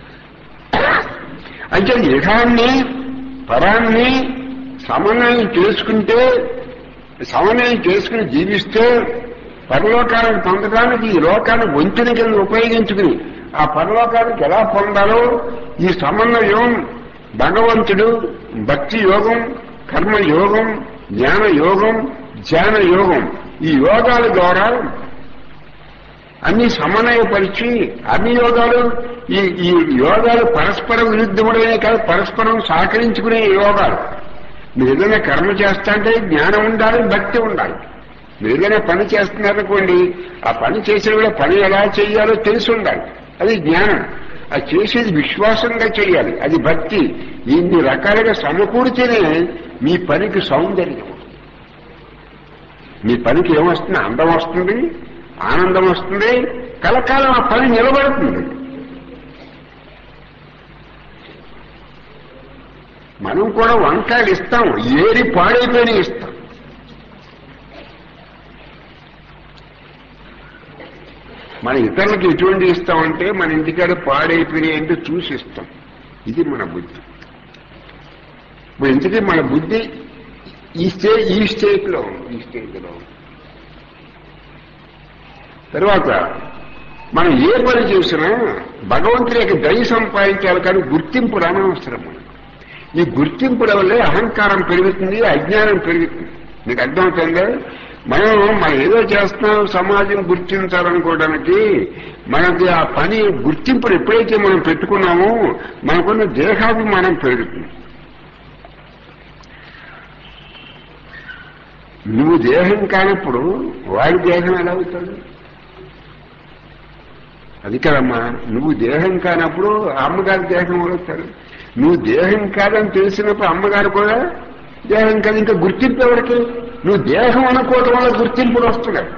అంటే ఇహాన్ని పరాన్ని సమన్వయం చేసుకుంటే సమన్వయం చేసుకుని జీవిస్తే పరలోకాలను పొందడానికి ఈ లోకాన్ని వంతుని కింద ఉపయోగించుకుని ఆ పరలోకానికి ఎలా పొందాలో ఈ సమన్వయం భగవంతుడు భక్తి యోగం కర్మ యోగం జ్ఞాన యోగం ధ్యాన యోగం ఈ యోగాల ద్వారా అన్ని సమన్వయపరిచి అన్ని యోగాలు ఈ ఈ యోగాలు పరస్పర విరుద్ధముడైన కాదు పరస్పరం సహకరించుకునే యోగాలు మీరు ఏదైనా కర్మ చేస్తా అంటే జ్ఞానం ఉండాలి భక్తి ఉండాలి మీరు ఏదైనా పని చేస్తున్నారనుకోండి ఆ పని చేసే కూడా పని ఎలా చేయాలో తెలిసి ఉండాలి అది జ్ఞానం అది చేసేది విశ్వాసంగా చేయాలి అది భక్తి ఇన్ని రకాలుగా సమకూడితేనే మీ పనికి సౌందర్యం మీ పనికి ఏమొస్తుంది అందం వస్తుంది ఆనందం వస్తుంది కలకాలం ఆ పని నిలబడుతుంది మనం కూడా వంకాయలు ఇస్తాం ఏరి పాడైపోయిన ఇస్తాం మన ఇతరులకు ఎటువంటి ఇస్తామంటే మన ఇంటికాడ పాడైపోయినాయి అంటే చూసి ఇస్తాం ఇది మన బుద్ధి ఇప్పుడు ఇంతకీ మన బుద్ధి ఈ స్టే ఈ స్టేట్ లో ఉంది ఈ స్టేట్ లో ఉంది తర్వాత మనం ఏ పని చేసినా భగవంతుడి యొక్క దయ సంపాదించాలి కానీ గుర్తింపు రానవసరం మనకు ఈ గుర్తింపుల వల్లే అహంకారం పెరుగుతుంది అజ్ఞానం పెరుగుతుంది మీకు అర్థమవుతుందా మనం మనం ఏదో చేస్తున్నాం సమాజం గుర్తించాలనుకోవడానికి మనకి ఆ పని గుర్తింపును ఎప్పుడైతే మనం పెట్టుకున్నామో మనకున్న దేహాభిమానం పెరుగుతుంది నువ్వు దేహం కానప్పుడు వాడి దేహం ఎలా అవుతాడు అది కదమ్మా నువ్వు దేహం కానప్పుడు అమ్మగారి దేహం అవుతాడు నువ్వు దేహం కాదని తెలిసినప్పుడు అమ్మగారు కూడా దేహం కాదు ఇంకా గుర్తింపు ఎవరికి నువ్వు దేహం అనుకోవటం వల్ల గుర్తింపులు వస్తున్నాయి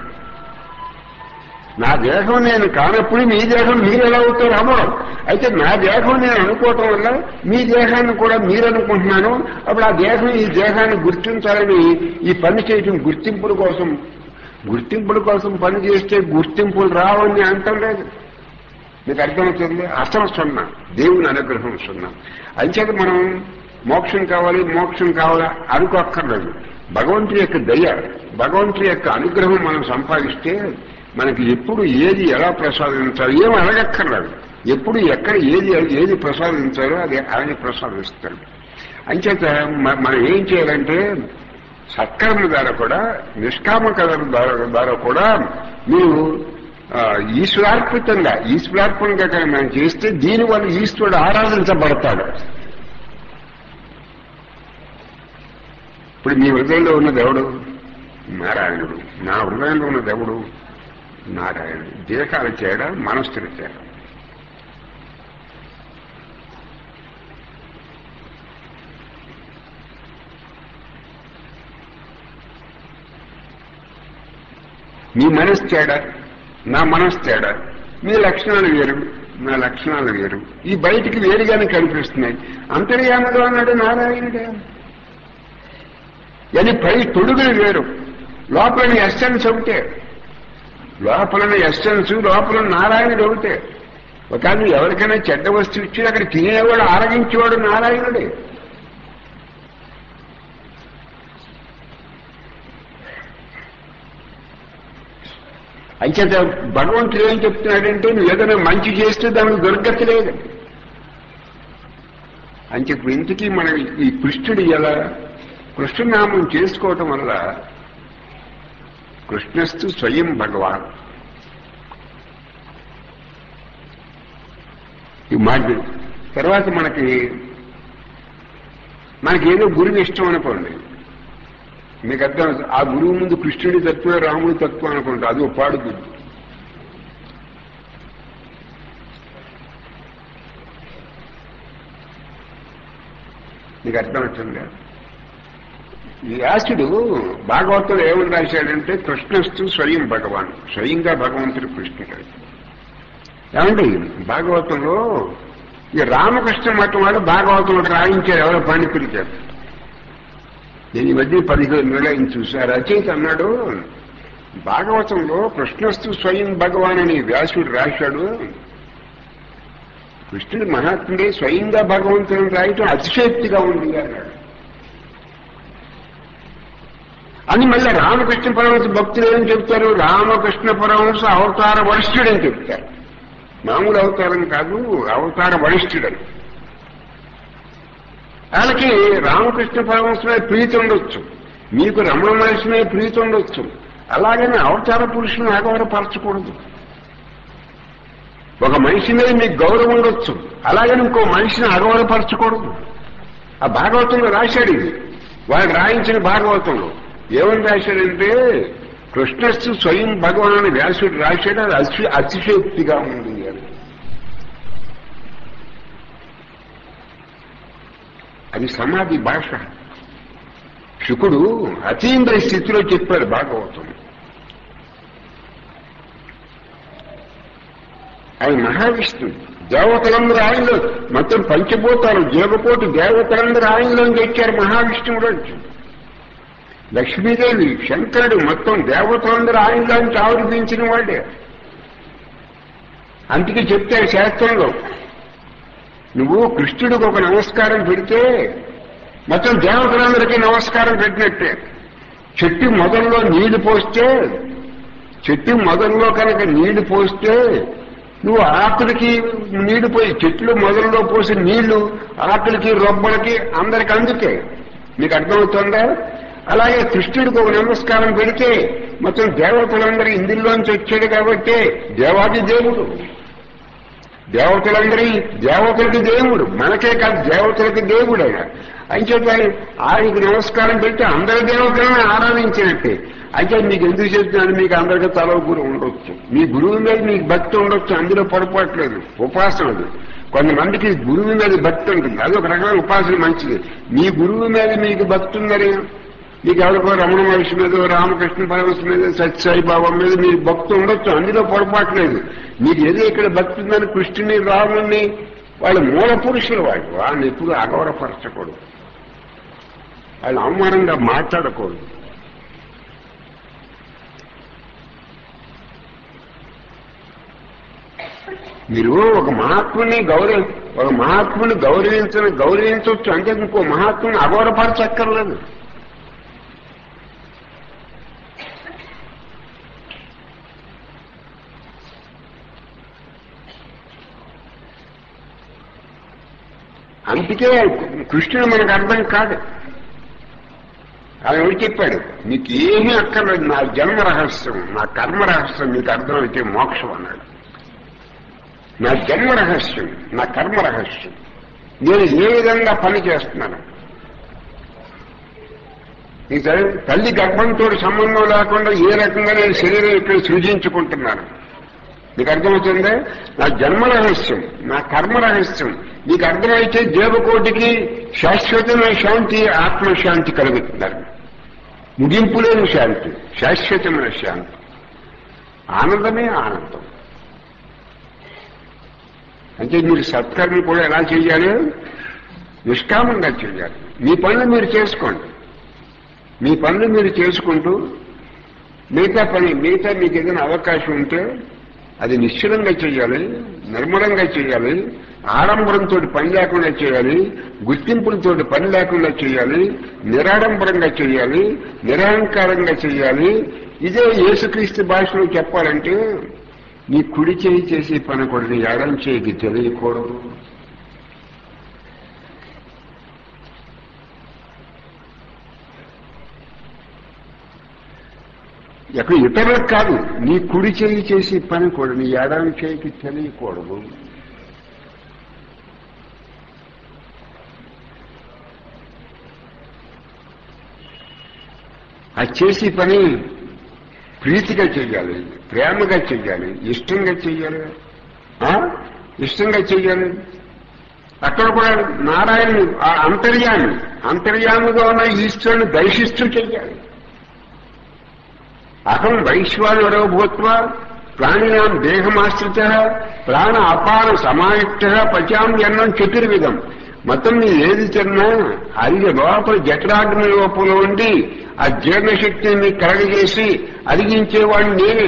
నా దేహం నేను కానప్పుడు మీ దేహం మీరు ఎలా అవుతారు అవ్వడం అయితే నా దేహం నేను అనుకోవటం వల్ల మీ దేహాన్ని కూడా మీరు అనుకుంటున్నాను అప్పుడు ఆ దేహం ఈ దేహాన్ని గుర్తించాలని ఈ పని చేయటం గుర్తింపుల కోసం గుర్తింపుల కోసం పని చేస్తే గుర్తింపులు రావని అంటం లేదు మీకు అర్థమవుతుంది అసలు సున్నా దేవుని అనుగ్రహం సున్నా అంచేత మనం మోక్షం కావాలి మోక్షం కావాలి అనుకోక్కర్లేదు భగవంతుడి యొక్క దయ భగవంతుడి యొక్క అనుగ్రహం మనం సంపాదిస్తే మనకి ఎప్పుడు ఏది ఎలా ప్రసాదించాలి ఏం అడగక్కర్లేదు ఎప్పుడు ఎక్కడ ఏది ఏది ప్రసాదించాలో అది ఆయన ప్రసాదిస్తాడు అంచేత మ- మనం ఏం చేయాలంటే సత్కర్మ ద్వారా కూడా నిష్కామ కర్మ ద్వారా ద్వారా కూడా మీరు ఆ, ఈశ్వరార్పితంగా ఈశ్వరార్పణగా కనుక మనం చేస్తే దీనివల్ల ఈశ్వరుడు ఆరాధించబడతాడు ఇప్పుడు మీ హృదయంలో ఉన్న దేవుడు నారాయణుడు నా హృదయంలో ఉన్న దేవుడు నారాయణుడు దేహాల తేడా మనస్సుల తేడా మీ మనసు తేడా నా మనసు తేడా మీ లక్షణాలు వేరు నా లక్షణాలు వేరు ఈ బయటికి వేరుగానే కనిపిస్తున్నాయి అంతర్యాముడు అన్నాడు నారాయణుడే అని పై తొడుగులు వేరు లోపలని ఎస్సెన్స్ ఒకటే లోపలని ఎస్సెన్స్ లోపల నారాయణుడు ఒకటే ఒకవేళ ఎవరికైనా చెడ్డ వస్తువు ఇచ్చి అక్కడ తినేవాడు ఆరగించేవాడు నారాయణుడే అంచేత భగవంతుడు ఏం చెప్తున్నాడంటే నువ్వు ఏదైనా మంచి చేస్తే దానికి దుర్గతి లేదు అని చెప్పి ఇంతకీ మనం ఈ కృష్ణుడు ఎలా కృష్ణనామం చేసుకోవటం వల్ల కృష్ణస్తు స్వయం భగవాన్ ఈ మాట తర్వాత మనకి మనకి ఏదో గురువు ఇష్టం అనుకోండి మీకు అర్థం అవుతుంది. ఆ గురువు ముందు కృష్ణుడి తత్వ రాముడి తత్వం అనుకుంటా అది ఒక పాడు గురు మీకు అర్థమవుతుందా ఈ యాసుడు భాగవతుడు ఏమని రాశాడంటే కృష్ణస్తు స్వయం భగవాన్ స్వయంగా భగవంతుడు కృష్ణుడు ఏమండి భాగవతంలో ఈ రామకృష్ణ మఠం వాళ్ళు భాగవతంలో రాయించారు ఎవరో పండితులు చేత నేను ఈ మధ్య పదిహేను నెలలు ఆయన చూశారు రచయిత అన్నాడు భాగవతంలో కృష్ణస్తు స్వయం భగవాన్ అని వ్యాసుడు రాశాడు కృష్ణుడు మహాత్ముడే స్వయంగా భగవంతుని రాయటం అతిశయోక్తిగా ఉంది అన్నాడు అని మళ్ళీ రామకృష్ణ పరమహంస భక్తులు ఏం చెప్తారు రామకృష్ణ పరమహంస అవతార వరిష్ఠుడని చెప్తారు మామూలు అవతారం కాదు అవతార వరిష్ఠుడని వాళ్ళకి రామకృష్ణ పరమహంస మీద ప్రీతి ఉండొచ్చు మీకు రమణ మహర్షి మీద ప్రీతి ఉండొచ్చు అలాగని అవతార పురుషుని అగౌరవపరచకూడదు ఒక మనిషి మీద మీకు గౌరవం ఉండొచ్చు అలాగని ఇంకో మనిషిని అగౌరవపరచకూడదు ఆ భాగవతంలో రాశాడు ఇది వాడు రాయించిన భాగవతంలో ఏమని రాశాడంటే కృష్ణస్థు స్వయం భగవాన్ అని వ్యాసుడు రాశాడు అది అతి అతిశయోక్తిగా ఉంది అని అది సమాధి భాష శుకుడు అతీంద్ర స్థితిలో చెప్పాడు భాగవతం ఆయన మహావిష్ణువు దేవతలందరూ ఆయనలో మొత్తం పంచభూతాలు జీవకోటి దేవతలందరూ ఆయనలో తెచ్చారు మహావిష్ణువుడు అంటే లక్ష్మీదేవి శంకరుడు మొత్తం దేవతలందరూ ఆయనలో నుంచి ఆవిర్భించిన వాడే అందుకే చెప్తారు శాస్త్రంలో నువ్వు కృష్ణుడికి ఒక నమస్కారం పెడితే మొత్తం దేవతలందరికీ నమస్కారం పెట్టినట్టే చెట్టు మొదల్లో నీళ్లు పోస్తే చెట్టు మొదల్లో కనుక నీళ్లు పోస్తే నువ్వు ఆకులకి నీళ్లు పోయి చెట్లు మొదల్లో పోసి నీళ్లు ఆకులకి రొబ్బలకి అందరికి అందుతాయి మీకు అర్థమవుతుందా అలాగే కృష్ణుడికి ఒక నమస్కారం పెడితే మొత్తం దేవతలందరూ ఇందులోంచి వచ్చాడు కాబట్టి దేవాది దేవుడు దేవతలందరి దేవతలకి దేవుడు మనకే కాదు దేవతలకి దేవుడు ఆయన అంచేత ఆయనకి నమస్కారం పెట్టి అందరి దేవతలను ఆరాధించినట్టే అయితే మీకు ఎందుకు చెప్తున్నాను మీకు అందరికీ తల గురువు ఉండొచ్చు మీ గురువు మీద మీకు భక్తి ఉండొచ్చు అందులో పొరపాట్లేదు ఉపాసన అది కొంతమందికి గురువు మీద భక్తి ఉంటుంది అది ఒక రకమైన ఉపాసన మంచిది మీ గురువు మీద మీకు భక్తి ఉందని మీకు ఎవరికో రమణ మహర్షి మీద రామకృష్ణ పరమశ మీద సత్యసాయి బాబా మీద మీకు భక్తి ఉండొచ్చు అందులో పొరపాట్లేదు మీకు ఏదో ఇక్కడ భక్తి ఉందని కృష్ణుని రాముణ్ణి వాళ్ళు మూల పురుషులు వాళ్ళు వాళ్ళని ఎప్పుడు అగౌరవపరచకూడదు వాళ్ళు అవమానంగా మాట్లాడకూడదు మీరు ఒక మహాత్ముని గౌరవ ఒక మహాత్ముని గౌరవించని గౌరవించవచ్చు అంటే ఇంకో మహాత్ముని అగౌరవపరచక్కర్లేదు అందుకే కృష్ణుడు మనకు అర్థం కాదు ఆయన ఎవరు చెప్పాడు మీకు ఏమీ అక్కర్లేదు నా జన్మ రహస్యం నా కర్మ రహస్యం మీకు అర్థమైతే మోక్షం అన్నాడు నా జన్మ రహస్యం నా కర్మ రహస్యం నేను ఏ విధంగా పని చేస్తున్నాను ఈ తల్లి- తల్లి గర్భంతో సంబంధం లేకుండా ఏ రకంగా నేను శరీరం ఇక్కడ సృజించుకుంటున్నాను నీకు అర్థమవుతుందే నా జన్మ రహస్యం నా కర్మ రహస్యం నీకు అర్థమైతే దేవకోటికి శాశ్వతమైన శాంతి ఆత్మశాంతి కలుగుతున్నారు ముగింపు లేని శాంతి శాశ్వతమైన శాంతి ఆనందమే ఆనందం అంటే మీరు సత్కర్మ కూడా ఎలా చేయాలి నిష్కామంగా చేయాలి మీ పనులు మీరు చేసుకోండి మీ పనులు మీరు చేసుకుంటూ మిగతా పని మిగతా మీకు ఏదైనా అవకాశం ఉంటే అది నిశ్చలంగా చేయాలి నిర్మలంగా చేయాలి ఆడంబరంతో పని లేకుండా చేయాలి గుర్తింపులతో పని లేకుండా చేయాలి నిరాడంబరంగా చేయాలి నిరహంకారంగా చేయాలి ఇదే యేసుక్రీస్తు భాషలో చెప్పాలంటే నీ కుడి చేయి చేసే పని కూడా నీ ఎడం చేయికి తెలియకూడదు ఎక్కడ ఇతరులకు కాదు నీ కుడి చేయి చేసే పని కూడా నీ ఎడం చేయికి తెలియకూడదు అది చేసే పని ప్రీతిగా చెయ్యాలి ప్రేమగా చెయ్యాలి ఇష్టంగా చెయ్యాలి ఆ? ఇష్టంగా చెయ్యాలి అక్కడ కూడా నారాయణ ఆ అంతర్యామి అంతర్యామిగా ఉన్న ఈశ్వరుని దర్శిస్తూ చెయ్యాలి అహం వైశ్వానరో భూత్వ ప్రాణినాం దేహమాశ్రిత ప్రాణ అపార సమాయుక్త పచామ్యన్నం చతుర్విధం మొత్తం నీ ఏది తిన్నా అది లోపల జఠరాగ్ని లోపల ఉండి ఆ జీర్ణశక్తిని కలగజేసి అరిగించేవాడిని నేనే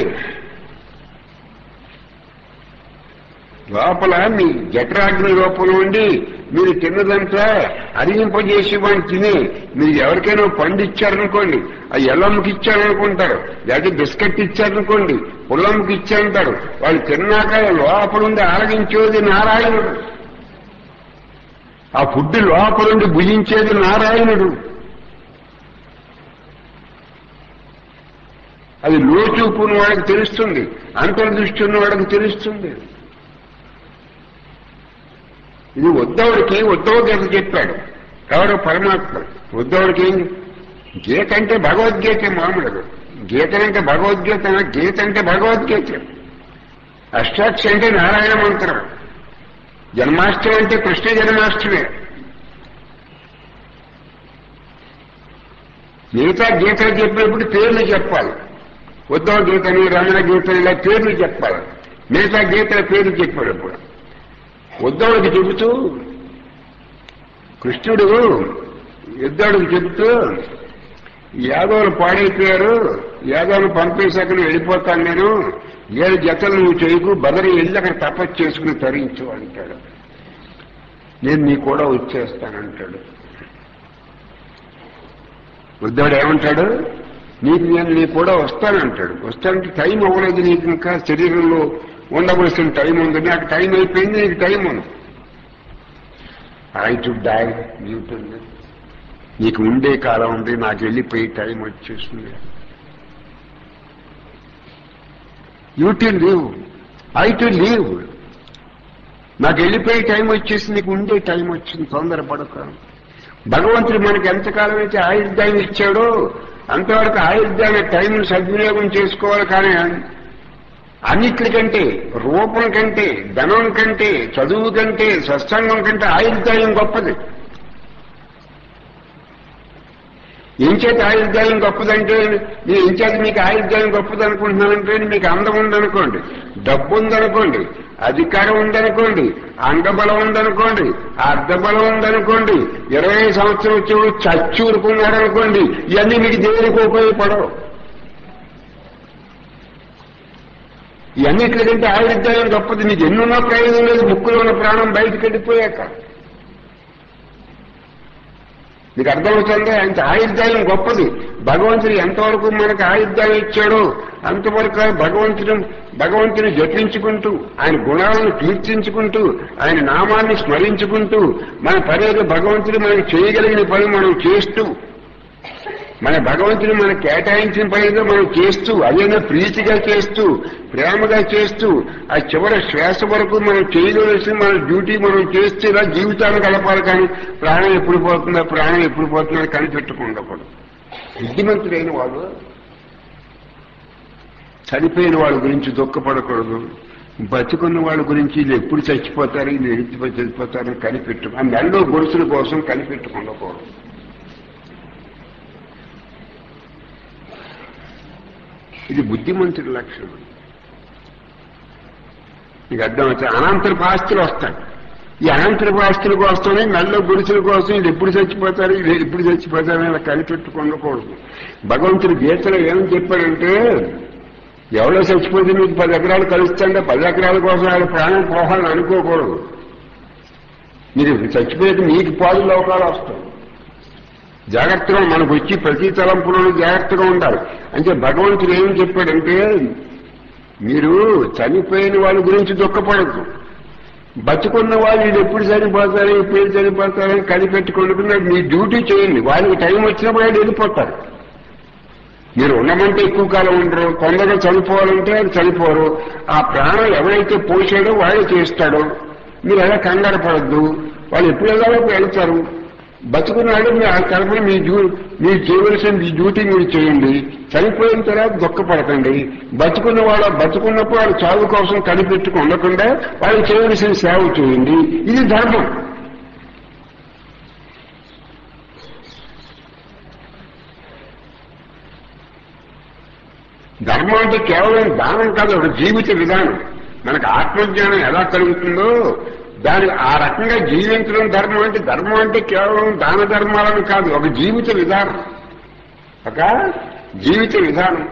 లోపల మీ జఠరాగ్ని లోపల ఉండి మీరు తిన్నదంతా అరిగింపజేసి వాడిని తిని మీరు ఎవరికైనా పండు ఇచ్చారనుకోండి ఆ ఎల్లమ్మకి ఇచ్చారనుకుంటారు లేకపోతే బిస్కెట్ ఇచ్చారనుకోండి పుల్లమ్మకి ఇచ్చారంటారు వాళ్ళు తిన్నాక లోపల ఉండి ఆరగించేది నారాయణుడు ఆ ఫుడ్ లోపల ఉండి భుజించేది నారాయణుడు అది లోచూపు ఉన్న వాడికి తెలుస్తుంది అంతర్దృష్టి ఉన్న వాడికి తెలుస్తుంది ఇది ఉద్ధవుడికి ఉద్ధవ గీత చెప్పాడు ఎవరు పరమాత్మ ఉద్ధవుడికి ఏం గీత అంటే భగవద్గీత మామూలుగా గీత అంటే భగవద్గీత గీత అంటే భగవద్గీత అష్టాక్షి అంటే నారాయణ మంత్రం జన్మాష్టమి అంటే కృష్ణ జన్మాష్టమి మిగతా గీతలు చెప్పినప్పుడు పేర్లు చెప్పాలి ఉద్ధవ గీతని రమణ గీతని ఇలా పేర్లు చెప్పాలి మిగతా గీతల పేర్లు చెప్పేటప్పుడు ఉద్ధవుడికి చెబుతూ కృష్ణుడు యుద్ధుడికి చెబుతూ యాదవులు పాడైపోయారు యాదవులు పంపేశాక నేను వెళ్ళిపోతాను నేను ఏడు జతలు నువ్వు చేయకు బదరి వెళ్ళి అక్కడ తపస్సు చేసుకుని తరించు అంటాడు నేను నీ కూడా వచ్చేస్తానంటాడు ఉద్ధవుడు ఏమంటాడు నీకు నేను నీ కూడా వస్తానంటాడు వస్తానంటే టైం అవ్వలేదు నీకు ఇంకా శరీరంలో ఉండవలసిన టైం ఉంది నాకు టైం అయిపోయింది నీకు టైం ఉంది ఐ టు డై ఉంటుంది నీకు ఉండే కాలం ఉంది నాకు వెళ్ళిపోయి టైం వచ్చేస్తుంది you to leave I to leave నాకు వెళ్ళిపోయే టైం వచ్చేసి నీకు ఉండే టైం వచ్చింది తొందరపడక భగవంతుడు మనకి ఎంతకాలం అయితే ఆయుర్దాయం ఇచ్చాడో అంతవరకు ఆయుర్దాయ టైం సద్వినియోగం చేసుకోవాలి కానీ అన్నిటికంటే రూపం కంటే ధనం కంటే చదువు కంటే సత్సంగం కంటే ఆయుర్దాయం గొప్పది ఎంచేత ఆయుర్దాయం గొప్పదంటే నేను ఎంచేత మీకు ఆయుర్దాయం గొప్పది అనుకుంటున్నానంటే మీకు అందం ఉందనుకోండి డబ్బు ఉందనుకోండి అధికారం ఉందనుకోండి అంగబలం ఉందనుకోండి అర్ధబలం ఉందనుకోండి ఇరవై సంవత్సరం వచ్చి చచ్చి ఊరుకున్నారనుకోండి ఇవన్నీ మీకు దేవుడికి ఉపయోగపడవు ఇవన్నిటికంటే ఆయుర్దాయం గొప్పది నీకు ఎన్నున్నా ప్రయోజనం లేదు ముక్కులో ఉన్న ప్రాణం బయటకు వెళ్ళిపోయాక మీకు అర్థమవుతుంది అంత ఆయుర్దాయం గొప్పది భగవంతుడు ఎంతవరకు మనకు ఆయుర్దాయం ఇచ్చాడో అంతవరకు భగవంతుడు భగవంతుని జపించుకుంటూ ఆయన గుణాలను కీర్తించుకుంటూ ఆయన నామాన్ని స్మరించుకుంటూ మన పనేది భగవంతుడు మనకు చేయగలిగిన పని మనం చేస్తూ మన భగవంతుని మనకు కేటాయించిన పనిగా మనం చేస్తూ అదేనా ప్రీతిగా చేస్తూ ప్రేమగా చేస్తూ ఆ చివరి శ్వాస వరకు మనం చేయవలసిన మన డ్యూటీ మనం చేస్తే ఇలా జీవితాన్ని గడపాలి కానీ ప్రాణం ఎప్పుడు పోతుందా ప్రాణం ఎప్పుడు పోతుందా కనిపెట్టుకుండకూడదు బుద్ధిమంతుడైన వాడు చనిపోయిన వాళ్ళ గురించి దుఃఖపడకూడదు బతుకున్న వాళ్ళ గురించి వీళ్ళు ఎప్పుడు చచ్చిపోతారు వీళ్ళు ఎడిచిపోయి చచ్చిపోతారని కనిపెట్టు ఆ మెల్లో గొలుసుల కోసం కనిపెట్టుకుండకూడదు ఇది బుద్ధిమంతుడి లక్షణం నీకు అర్థమవుతుంది అనంతరపు ఆస్తులు వస్తాయి ఈ అనంతరపు ఆస్తుల కోసమే మెల్ల గుడిసెల కోసం ఇది ఎప్పుడు చచ్చిపోతారు ఇది ఎప్పుడు చచ్చిపోతారు అని కనిపెట్టుకుండకూడదు భగవంతుడు గీతలో ఏమని చెప్పాడంటే ఎవరో చచ్చిపోతే మీకు పది ఎకరాలు కలుస్తుంటే పది ఎకరాల కోసం ఆయన ప్రాణం పోవాలని అనుకోకూడదు మీరు చచ్చిపోతే మీకు పాలు లోకాలు వస్తాయి జాగ్రత్తగా మనకు వచ్చి ప్రతి తలంపులోనూ జాగ్రత్తగా ఉండాలి అంటే భగవంతుడు ఏం చెప్పాడంటే మీరు చనిపోయిన వాళ్ళ గురించి దుఃఖపడద్దు బతుకున్న వాళ్ళు వీళ్ళు ఎప్పుడు చనిపోతారు ఎప్పుడు చనిపోతారని కనిపెట్టుకుంటున్నా మీ డ్యూటీ చేయండి వాళ్ళకి టైం వచ్చినప్పుడు వాళ్ళు వెళ్ళిపోతారు మీరు ఉండమంటే ఎక్కువ కాలం ఉండరు తొందరగా చనిపోవాలంటే అది చనిపోరు ఆ ప్రాణం ఎవరైతే పోసాడో వాడే చేస్తాడో మీరు ఎలా కంగారు పడద్దు వాళ్ళు ఎప్పుడు వెళ్ళాలో అప్పుడు వెళ్తారు బతుకున్నాడు మీ ఆ తరఫున మీ డ్యూ మీరు చేయవలసిన మీ డ్యూటీ మీరు చేయండి చనిపోయిన తర్వాత దుఃఖపడకండి బతుకున్న వాళ్ళ బతుకున్నప్పుడు వాళ్ళ చావు కోసం కనిపెట్టుకు ఉండకుండా వాళ్ళు చేయవలసిన సేవ చేయండి ఇది ధర్మం ధర్మం అంటే కేవలం దానం కాదు ఒక జీవిత విధానం మనకు ఆత్మజ్ఞానం ఎలా కలుగుతుందో దాని ఆ రకంగా జీవించడం ధర్మం అంటే ధర్మం అంటే కేవలం దాన ధర్మాలను కాదు ఒక జీవిత విధానం ఒక జీవిత విధానం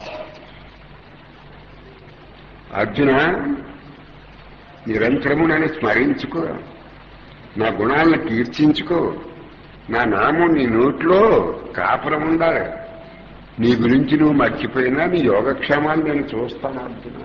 అర్జున నిరంతరము నన్ను స్మరించుకో నా గుణాలను కీర్తించుకో నా నామం నీ నోట్లో కాపురం ఉండాలి నీ గురించి నువ్వు మర్చిపోయినా నీ యోగక్షేమాలు నేను చూస్తాను అర్జున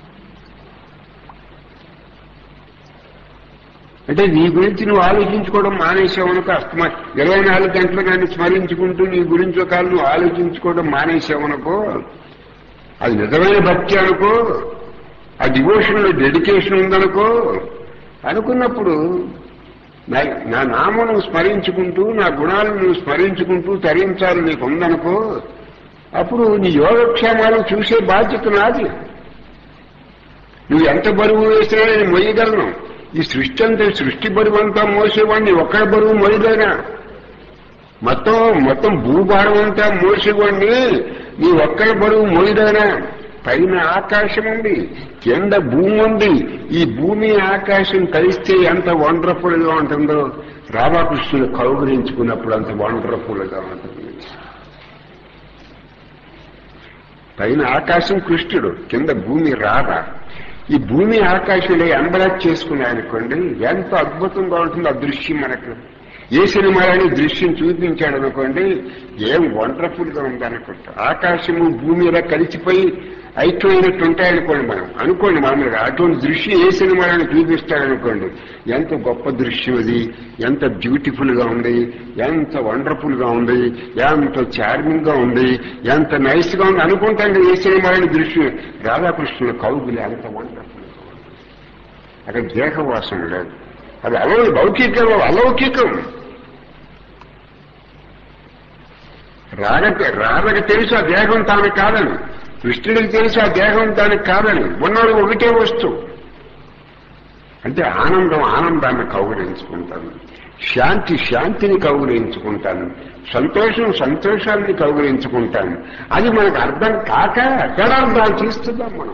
అంటే నీ గురించి నువ్వు ఆలోచించుకోవడం మానేసావనుకో అస్తమా ఇరవై నాలుగు గంటలు కానీ స్మరించుకుంటూ నీ గురించి ఒక నువ్వు ఆలోచించుకోవడం మానేసావనుకో అది నిజమైన భక్తి అనుకో ఆ డివోషన్ లో డెడికేషన్ ఉందనుకో అనుకున్నప్పుడు నా నా నామం నువ్వు స్మరించుకుంటూ నా గుణాలను నువ్వు స్మరించుకుంటూ తరించాలి నీకు ఉందనుకో అప్పుడు నీ యోగక్షేమాలను చూసే బాధ్యత నాది నువ్వు ఎంత బరువు వేసినా నేను మొయ్యగలను ఈ సృష్టి అంతా సృష్టి బరువు అంతా మోసేవాడిని ఒక్కడ బరువు మొయ్యలేనా మొత్తం మొత్తం భూభారం అంతా మోసేవాడిని నీ ఒక్కడ బరువు మోయలేనా పైన ఆకాశం ఉంది కింద భూమి ఉంది ఈ భూమి ఆకాశం కలిస్తే ఎంత వండర్ఫుల్ గా ఉంటుందో రాధాకృష్ణుడు కౌగురించుకున్నప్పుడు అంత వండర్ఫుల్ గా ఉంటుంది పైన ఆకాశం కృష్ణుడు కింద భూమి రాధ ఈ భూమి ఆకాశంలో ఎంబరాజ్ చేసుకున్నాయనుకోండి ఎంత అద్భుతంగా ఉంటుంది ఆ దృశ్యం మనకు ఏ సినిమాలని దృశ్యం చూపించాడు అనుకోండి ఏం వండర్ఫుల్ గా ఉందనుకుంటా ఆకాశము భూమి ఇలా కలిసిపోయి ఐక్యమైనట్టు ఉంటాయనుకోండి మనం అనుకోండి మామూలుగా అటువంటి దృశ్యం ఏ సినిమాలను చూపిస్తారనుకోండి ఎంత గొప్ప దృశ్యం అది ఎంత బ్యూటిఫుల్ గా ఉంది ఎంత వండర్ఫుల్ గా ఉంది ఎంత చార్మింగ్ గా ఉంది ఎంత నైస్ గా ఉంది అనుకుంటాం కదా ఏ సినిమాలని దృశ్యం రాధాకృష్ణుల కౌగులు ఎంత వండర్ఫుల్ గా ఉంది అక్కడ దేహవాసం లేదు అది అలౌ లౌకికం అలౌకికం రాగ రాధకి తెలుసు ఆ దేహం తాను కాదని కృష్ణుడికి తెలుసు ఆ దేహం దానికి కాదని ఉన్నది ఒకటే వస్తువు అంటే ఆనందం ఆనందాన్ని కౌగులించుకుంటాను శాంతి శాంతిని కౌగులించుకుంటాను సంతోషం సంతోషాన్ని కౌగులించుకుంటాను అది మనకు అర్థం కాక అర్థాలు తీస్తున్నాం మనం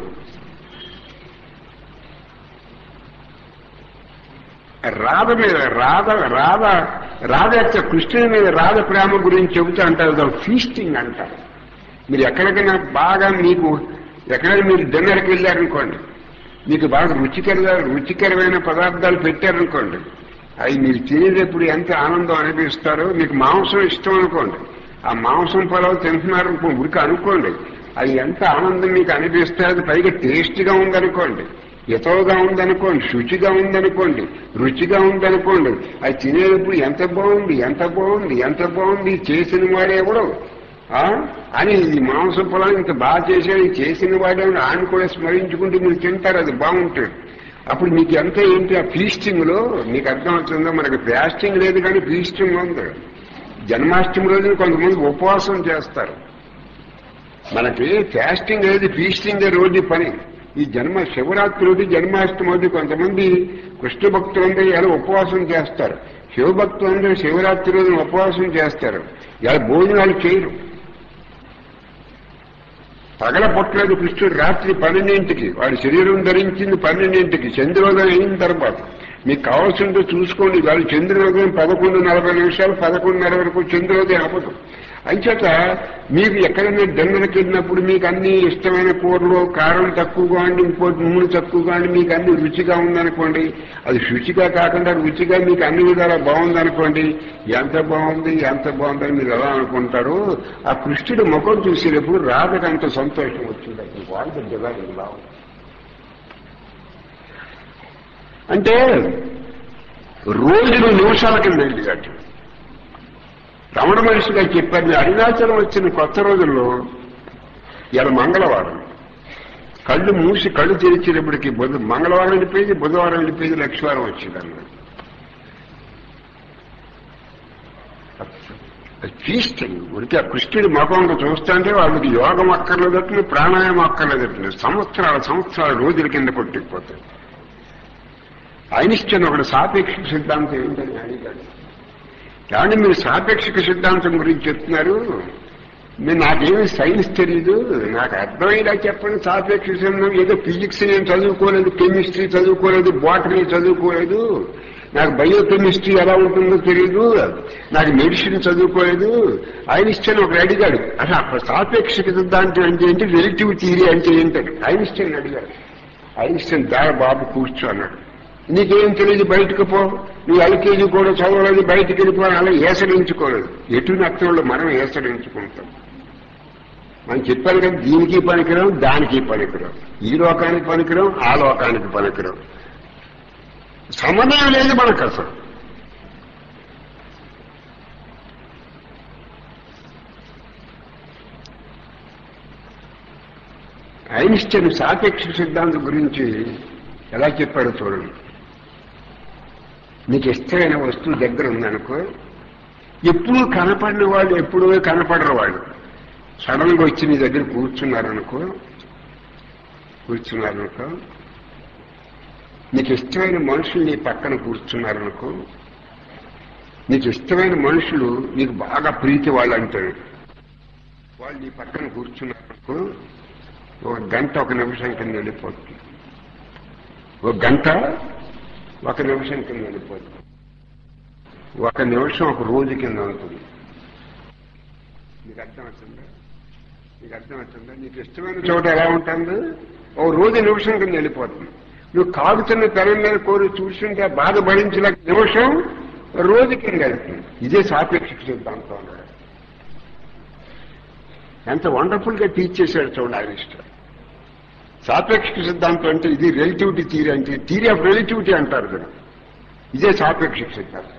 రాధ మీద రాధ రాధ రాధ యొక్క కృష్ణుని మీద రాధ ప్రేమ గురించి చెబుతూ అంటారు ఫీస్టింగ్ అంటారు మీరు ఎక్కడికైనా బాగా మీకు ఎక్కడైనా మీరు డిన్నర్కి వెళ్ళారనుకోండి మీకు బాగా రుచికర రుచికరమైన పదార్థాలు పెట్టారనుకోండి అవి మీరు తినేటప్పుడు ఎంత ఆనందం అనిపిస్తారో మీకు మాంసం ఇష్టం అనుకోండి ఆ మాంసం పొలం తింటున్నారు అనుకోండి ఉరికి అనుకోండి అది ఎంత ఆనందం మీకు అనిపిస్తారో అది పైగా టేస్ట్గా ఉందనుకోండి ఎతోగా ఉందనుకోండి శుచిగా ఉందనుకోండి రుచిగా ఉందనుకోండి అది తినేటప్పుడు ఎంత బాగుంది ఎంత బాగుంది ఎంత బాగుంది చేసిన వాడెవడు ఆ? అని ఈ మాంస పొలం ఇంత బాగా చేసేది చేసిన వాడే ఆయన కూడా స్మరించుకుంటూ మీరు తింటారు అది బాగుంటుంది అప్పుడు మీకు ఎంత ఏంటి ఆ ఫీస్టింగ్ లో మీకు అర్థం అవుతుందో మనకి ఫాస్టింగ్ లేదు కానీ ఫీస్టింగ్ ఉంది జన్మాష్టమి రోజున కొంతమంది ఉపవాసం చేస్తారు మనకి ఫాస్టింగ్ అనేది ఫీస్టింగ్ రోజు పని ఈ జన్మ శివరాత్రి రోజు జన్మాష్టమి రోజు కొంతమంది కృష్ణ భక్తులందరూ ఎలా ఉపవాసం చేస్తారు శివభక్తులందరూ శివరాత్రి రోజున ఉపవాసం చేస్తారు ఇలా భోజనాలు చేయరు పగల పుట్టలేదు కృష్ణుడు రాత్రి పన్నెండింటికి వాడి శరీరం ధరించింది పన్నెండింటికి చంద్రోదయం అయిన తర్వాత మీకు కావాల్సిందో చూసుకోండి వాళ్ళు చంద్రోదయం పదకొండు నలభై నిమిషాలు పదకొండున్నర వరకు చంద్రోదయం అవ్వదు అంచేత మీకు ఎక్కడైనా డిన్నర్కి వెళ్ళినప్పుడు మీకు అన్ని ఇష్టమైన కూరలు కారం తక్కువగా ఉండి ఇంకోటి నూనె తక్కువగా ఉండి మీకు అన్ని రుచిగా ఉందనుకోండి అది శుచిగా కాకుండా రుచిగా మీకు అన్ని విధాలా బాగుందనుకోండి ఎంత బాగుంది ఎంత బాగుందని మీరు ఎలా అనుకుంటారు ఆ కృష్ణుడు ముఖం చూసేటప్పుడు రాధకు అంత సంతోషం వచ్చింది అసలు వాళ్ళ జగాలి బాగుంది అంటే రోజులు నిమిషాల కింద వెళ్ళి రమణ మహర్షి గారు చెప్పారు "మీ అరుణాచలం వచ్చిన కొత్త రోజుల్లో ఇలా మంగళవారం కళ్ళు మూసి కళ్ళు తెరిచేటప్పటికి బుధ మంగళవారం వెళ్ళిపోయింది బుధవారం వెళ్ళిపోయింది లక్షవారం వచ్చింది అన్నారు ఫీస్టింగ్ ఉడికి ఆ కృష్ణుడి ముఖంలో చూస్తుంటే వాళ్ళకి యోగం అక్కర్లేదట్టు ప్రాణాయామం అక్కర్లేదట్టు సంవత్సరాల సంవత్సరాల రోజుల కింద కొట్టుకుపోతాయి ఐనిస్టన్ ఒకటి సాపేక్షిక సిద్ధాంతం ఏంటని అడిగాడు కానీ మీరు సాపేక్షిక సిద్ధాంతం గురించి చెప్తున్నారు మీరు నాకేమీ సైన్స్ తెలియదు నాకు అర్థమయ్యేలా చెప్పండి సాపేక్షిక సిద్ధాంతం ఏదో ఫిజిక్స్ నేను చదువుకోలేదు కెమిస్ట్రీ చదువుకోలేదు బాటనీ చదువుకోలేదు నాకు బయోకెమిస్ట్రీ ఎలా ఉంటుందో తెలియదు నాకు మెడిసిన్ చదువుకోలేదు ఐనిస్టైన్ ఒకడు అడిగాడు అసలు అప్పుడు సాపేక్షిక సిద్ధాంతం అంటే ఏంటి రిలేటివ్ థియరీ అంటే ఏంటని ఐనిస్టైన్ అడిగాడు ఐనిస్టైన్ దార బాబు కూర్చో అన్నాడు నీకేం తెలియదు బయటకు పో నువ్వు ఎల్కేజీ కూడా చదవలేదు బయటికి వెళ్ళిపో అలా ఏసరించుకోలేదు ఎటు నచ్చంలో మనం ఏసరించుకుంటాం మనం చెప్పాను కదా దీనికి పనికిరాం దానికి పనికిరాం ఈ లోకానికి పనికిరాం ఆ లోకానికి పనికిరాం సమన్వయం లేదు మనకు అసలు ఐన్స్టైన్ సాపేక్ష సిద్ధాంతం గురించి ఎలా చెప్పాడో చూడండి నీకు ఇష్టమైన వస్తువు దగ్గర ఉందనుకో ఎప్పుడూ కనపడిన వాళ్ళు ఎప్పుడూ కనపడరు వాళ్ళు సడన్ గా వచ్చి నీ దగ్గర కూర్చున్నారనుకో కూర్చున్నారనుకో నీకు ఇష్టమైన మనుషులు నీ పక్కన కూర్చున్నారనుకో నీకు ఇష్టమైన మనుషులు నీకు బాగా ప్రీతి వాళ్ళు అంటారు వాళ్ళు నీ పక్కన కూర్చున్నారనుకో ఒక గంట ఒక నిమిషం కింద వెళ్ళిపోతుంది ఒక గంట ఒక నిమిషం కింద వెళ్ళిపోతుంది ఒక నిమిషం ఒక రోజు కింద ఉంటుంది నీకు అర్థం అవుతుందా నీకు అర్థం అవుతుందా నీకు ఇష్టమైన చోట ఎలా ఉంటుంది ఓ రోజు నిమిషం కింద వెళ్ళిపోతుంది నువ్వు కాగుతున్న తెరం మీద కోరి చూస్తుంటే ఆ బాధ భరించలేక నిమిషం రోజు కింద వెళ్తుంది ఇదే సాపేక్షిక సిద్ధాంతం అన్నాడు ఎంత వండర్ఫుల్ గా టీచ్ చేశాడు చూడండి ఆయన ఇష్టం సాపేక్షిక సిద్ధాంతం అంటే ఇది రిలేటివిటీ థియరీ అంటే థియరీ ఆఫ్ రిలేటివిటీ అంటారు కదా ఇదే సాపేక్షిక సిద్ధాంతం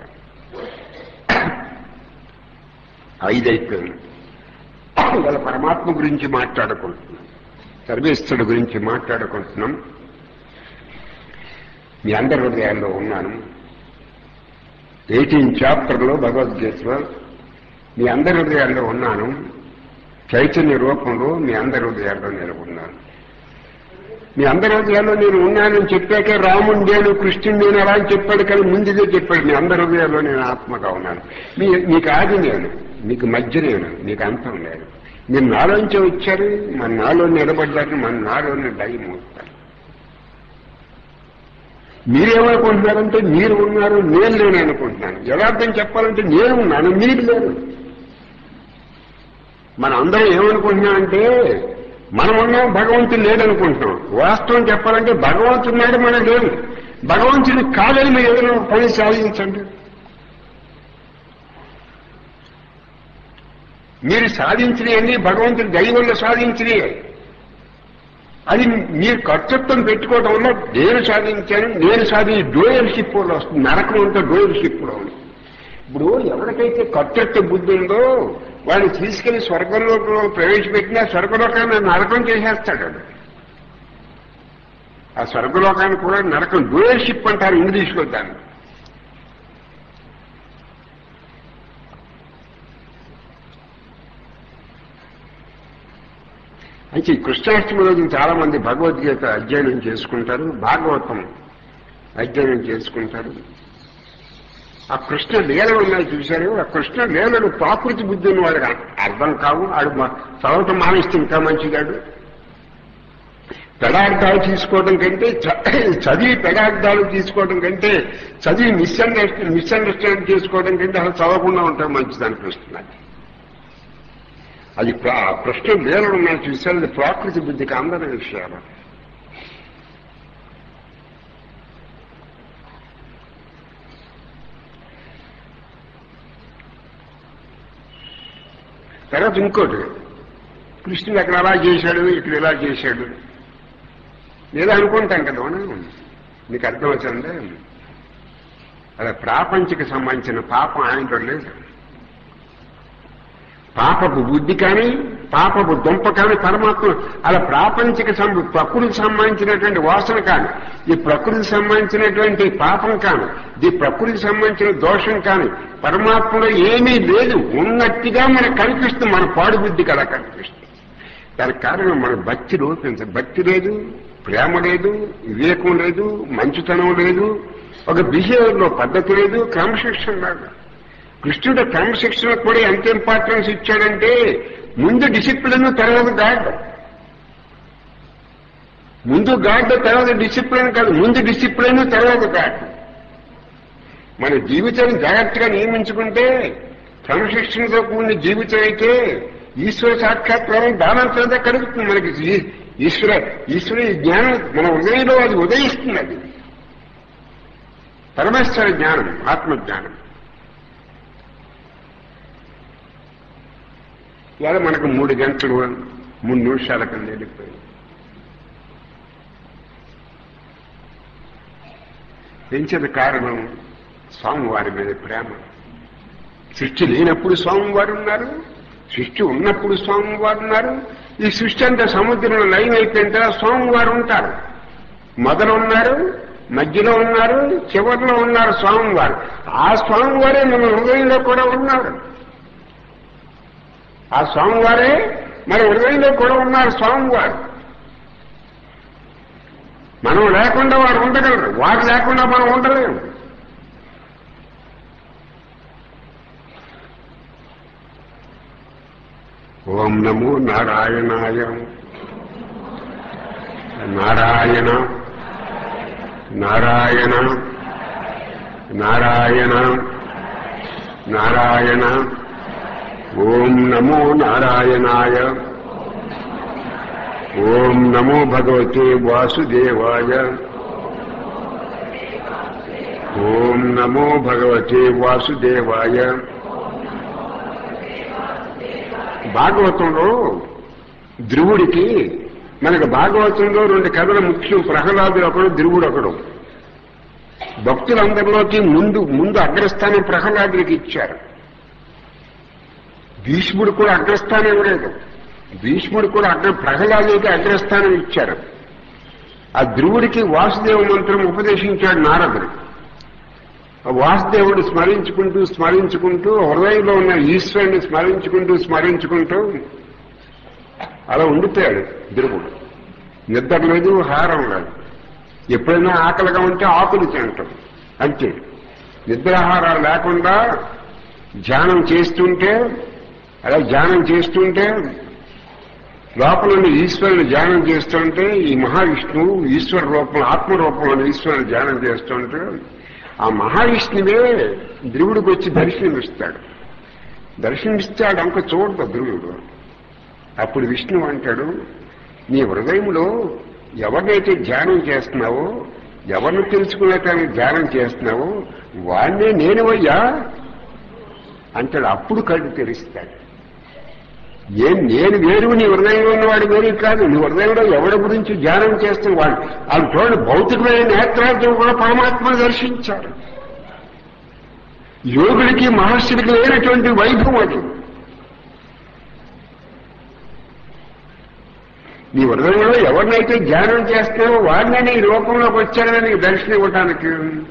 ఐదైపోయింది ఇవాళ పరమాత్మ గురించి మాట్లాడుకుంటున్నాం సర్వేశ్వరుడు గురించి మాట్లాడుకుంటున్నాం మీ అందరి హృదయాల్లో ఉన్నాను ఎయిటీన్ చాప్టర్లో భగవద్గీతలో మీ అందరి హృదయాల్లో ఉన్నాను చైతన్య రూపంలో మీ అందరి హృదయాల్లో నేను ఉన్నాను మీ అందరి హృదయాల్లో నేను ఉన్నానని చెప్పాక రాముడు నేను కృష్ణుడు నేను అలా అని చెప్పాడు కానీ ముందుదే చెప్పాడు మీ అందరి హృదయాల్లో నేను ఆత్మగా ఉన్నాను మీ మీకు ఆది నేను మీకు మధ్య నేను మీకు అంతం లేదు మీరు నాలోంచే వచ్చారు మన నాలో నిలబడ్డారు మన నాలోనే డై మోస్తారు మీరేమనుకుంటున్నారంటే మీరు ఉన్నారు నేను లేను అనుకుంటున్నాను యథార్థం చెప్పాలంటే నేను ఉన్నాను మీరు లేరు మన అందరం ఏమనుకుంటున్నామంటే మనం ఉన్నాం భగవంతుడు లేడనుకుంటున్నాం వాస్తవం చెప్పాలంటే భగవంతుడు నాడు మనం లేడు భగవంతుడు కాదని మీరు ఏదైనా ఒక పని సాధించండి మీరు సాధించినవన్నీ భగవంతుడి దయ వల్ల సాధించినవి అది మీరు కర్తృత్వం పెట్టుకోవడం వల్ల నేను సాధించాను నేను సాధించి డోయర్షిప్ వల్ల వస్తుంది నరకం అంతా డోయర్షిప్ లో ఉంది ఇప్పుడు ఎవరికైతే కర్తృత్వ బుద్ధి ఉందో వాడిని తీసుకెళ్లి స్వర్గంలో ప్రవేశపెట్టినా స్వర్గలోకాన్ని నరకం చేసేస్తాడు వాడు. ఆ స్వర్గలోకాన్ని కూడా నరకం డోయర్షిప్ అంటారు ఇంగ్లీష్లో దాన్ని అయితే ఈ కృష్ణాష్టమి రోజు చాలా మంది భగవద్గీత అధ్యయనం చేసుకుంటారు భాగవతం అధ్యయనం చేసుకుంటారు ఆ కృష్ణ లీలలు ఉన్నాయి చూశారు ఆ కృష్ణ లీలలు ప్రాకృతి బుద్ధి ఉన్న వాళ్ళకి అర్థం కావు ఆడు మా- చదవటం మానేస్తే ఇంకా మంచిగాడు పెడార్థాలు తీసుకోవడం కంటే చ- చదివి పెడార్థాలు తీసుకోవడం కంటే చదివి మిస్అండర్స్టాండ్ మిస్అండర్స్టాండ్ చేసుకోవడం కంటే అసలు చదవకుండా ఉంటాం మంచిది అనిపిస్తున్నది అది ప్రా- కృష్ణ లీలలు ఉన్నాయి చూశారు అది ప్రాకృతి బుద్ధికి అందరి విషయాలు తర్వాత ఇంకోటి కృష్ణుడు అక్కడ అలా చేశాడు ఇక్కడ ఇలా చేశాడు ఏదో అనుకుంటాం కదా మనం మీకు అర్థమవుతుందే అలా ప్రాపంచిక సంబంధించిన పాపం ఆయనలో లేదు పాపపు బుద్ధి కానీ పాపపు దుంప కానీ పరమాత్మ అలా ప్రాపంచిక సంబ ప్రకృతికి సంబంధించినటువంటి వాసన కానీ ఈ ప్రకృతికి సంబంధించినటువంటి పాపం కానీ ఈ ప్రకృతికి సంబంధించిన దోషం కానీ పరమాత్మలో ఏమీ లేదు ఉన్నట్టుగా మనకు కనిపిస్తుంది మన పాడు బుద్ధికి అలా కనిపిస్తుంది దానికి కారణం మన భక్తి లోపించ భక్తి లేదు ప్రేమ లేదు వివేకం లేదు మంచితనం లేదు ఒక బిహేవియర్ లో పద్ధతి లేదు క్రమశిక్షణ లేదు కృష్ణుడు క్రమశిక్షణకు కూడా ఎంత ఇంపార్టెన్స్ ఇచ్చాడంటే ముందు డిసిప్లిన్ తర్వాత గాడ్ ముందు గాడ్ తర్వాత డిసిప్లిన్ కాదు ముందు డిసిప్లిన్ తర్వాత గాడ్ మన జీవితాన్ని జాగ్రత్తగా నియమించుకుంటే క్రమశిక్షణతో కూడిన జీవితం అయితే ఈశ్వర సాక్షాత్కారం దానంతరంగా కలుగుతుంది మనకి ఈ- ఈశ్వర ఈశ్వర జ్ఞానం మన హృదయంలో అది ఉదయిస్తుంది అది పరమేశ్వర జ్ఞానం ఆత్మజ్ఞానం ఇవాళ మనకు మూడు గంటలు మూడు నిమిషాల కింద వెళ్ళిపోయింది పెంచేది కారణం స్వామివారి మీద ప్రేమ సృష్టి లేనప్పుడు స్వామివారు ఉన్నారు సృష్టి ఉన్నప్పుడు స్వామివారు ఉన్నారు ఈ సృష్టి అంతా సముద్రంలో లైన్ అయిపోయిన తర్వాత స్వామివారు ఉంటారు మొదలు ఉన్నారు మధ్యలో ఉన్నారు చివరిలో ఉన్నారు స్వామివారు ఆ స్వామివారే మన హృదయంలో కూడా ఉన్నారు ఆ స్వామివారే మన హృదయంలో కూడా ఉన్నారు స్వామివారు మనం లేకుండా వారు ఉండగలరు వారు లేకుండా మనం ఉండలేము ఓం నమో నారాయణాయ నారాయణ నారాయణ నారాయణ నారాయణ ఓం నమో నారాయణాయ ఓం నమో భగవతే వాసుదేవాయ ఓం నమో భగవతే వాసుదేవాయ భాగవతంలో ధ్రువుడికి మనకు భాగవతంలో రెండు కథల ముఖ్యం ప్రహ్లాదుడు ఒకడు ధ్రువుడు ఒకడు భక్తులందరిలోకి ముందు ముందు అగ్రస్థానం ప్రహ్లాదుడికి ఇచ్చారు భీష్ముడు కూడా అగ్రస్థానం ఇవ్వలేదు భీష్ముడు కూడా అగ్ర ప్రహ్లాదుడికి అగ్రస్థానం ఇచ్చారు ఆ ధ్రువుడికి వాసుదేవ మంత్రం ఉపదేశించాడు నారదుడు ఆ వాసుదేవుడు స్మరించుకుంటూ స్మరించుకుంటూ హృదయంలో ఉన్న ఈశ్వరుని స్మరించుకుంటూ స్మరించుకుంటూ అలా ఉండిపోయాడు ధ్రువుడు నిద్ర లేదు హారం లేదు ఎప్పుడైనా ఆకలిగా ఉంటే ఆకులు తింటాం అంతే నిద్రాహారాలు లేకుండా ధ్యానం చేస్తుంటే అలా ధ్యానం చేస్తుంటే లోపల ఉన్న ఈశ్వరుని ధ్యానం చేస్తుంటే ఈ మహావిష్ణువు ఈశ్వర రూపం ఆత్మ రూపంలో ఈశ్వరుని ధ్యానం చేస్తుంటే ఆ మహావిష్ణువే ధ్రువుడికి వచ్చి దర్శనమిస్తాడు దర్శనమిస్తాడు అంక చూడదు ధ్రువుడు అప్పుడు విష్ణువు అంటాడు నీ హృదయంలో ఎవరినైతే ధ్యానం చేస్తున్నావో ఎవరిని తెలుసుకునేటానికి ధ్యానం చేస్తున్నావో వాడినే నేను అయ్యా అంటాడు అప్పుడు కళ్ళు తెరిస్తాడు ఏం నేను వేరు నీ హృదయంలో ఉన్నవాడు వేరు కాదు నీ హృదయంలో ఎవరి గురించి ధ్యానం చేస్తున్న వాడు వాళ్ళు చూడండి భౌతికమైన నేత్రాలతో కూడా పరమాత్మను దర్శించారు యోగుడికి మహర్షుడికి లేనటువంటి వైభవం అది నీ హృదయంలో ఎవరినైతే ధ్యానం చేస్తావో వాడినే నీ రూపంలోకి వచ్చాడని నీకు దర్శనం ఇవ్వటానికి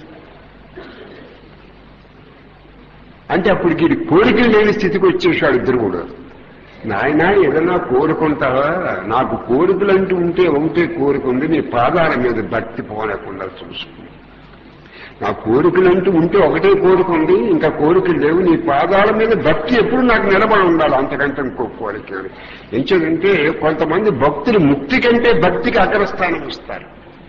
అంటే అప్పటికి వీడి కోరికలు లేని స్థితికి వచ్చేసాడు ధ్రువుడు నాయన ఏదన్నా కోరుకుంటావా నాకు కోరికలు అంటూ ఉంటే ఒకటే కోరిక ఉంది నీ పాదాల మీద భక్తి పోనకుండా చూసుకుని నా కోరికలు అంటూ ఉంటే ఒకటే కోరిక ఉంది ఇంకా కోరికలు లేవు నీ పాదాల మీద భక్తి ఎప్పుడు నాకు నిలబడి ఉండాలి అంతకంటే ఇంకో కోరిక లేదు. ఎంచేదంటే కొంతమంది భక్తులు ముక్తి కంటే భక్తికి అగ్రస్థానం ఇస్తారు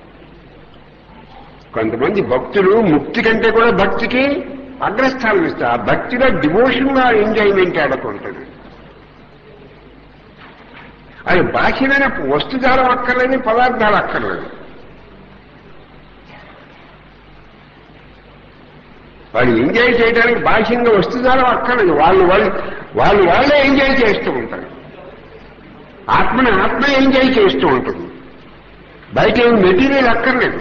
కొంతమంది భక్తులు ముక్తి కంటే కూడా భక్తికి అగ్రస్థానం ఇస్తారు ఆ భక్తిలో డివోషన్ గా ఎంజాయ్మెంట్ ఆడుకుంటుంది అది బాహ్యమైన వస్తుజాలం అక్కర్లేదు పదార్థాలు అక్కర్లేదు వాళ్ళు ఎంజాయ్ చేయడానికి బాహ్యంగా వస్తుజాలం అక్కర్లేదు వాళ్ళు వాళ్ళు వాళ్ళు వాళ్ళే ఎంజాయ్ చేస్తూ ఉంటారు ఆత్మని ఆత్మ ఎంజాయ్ చేస్తూ ఉంటుంది బయట ఏమి మెటీరియల్ అక్కర్లేదు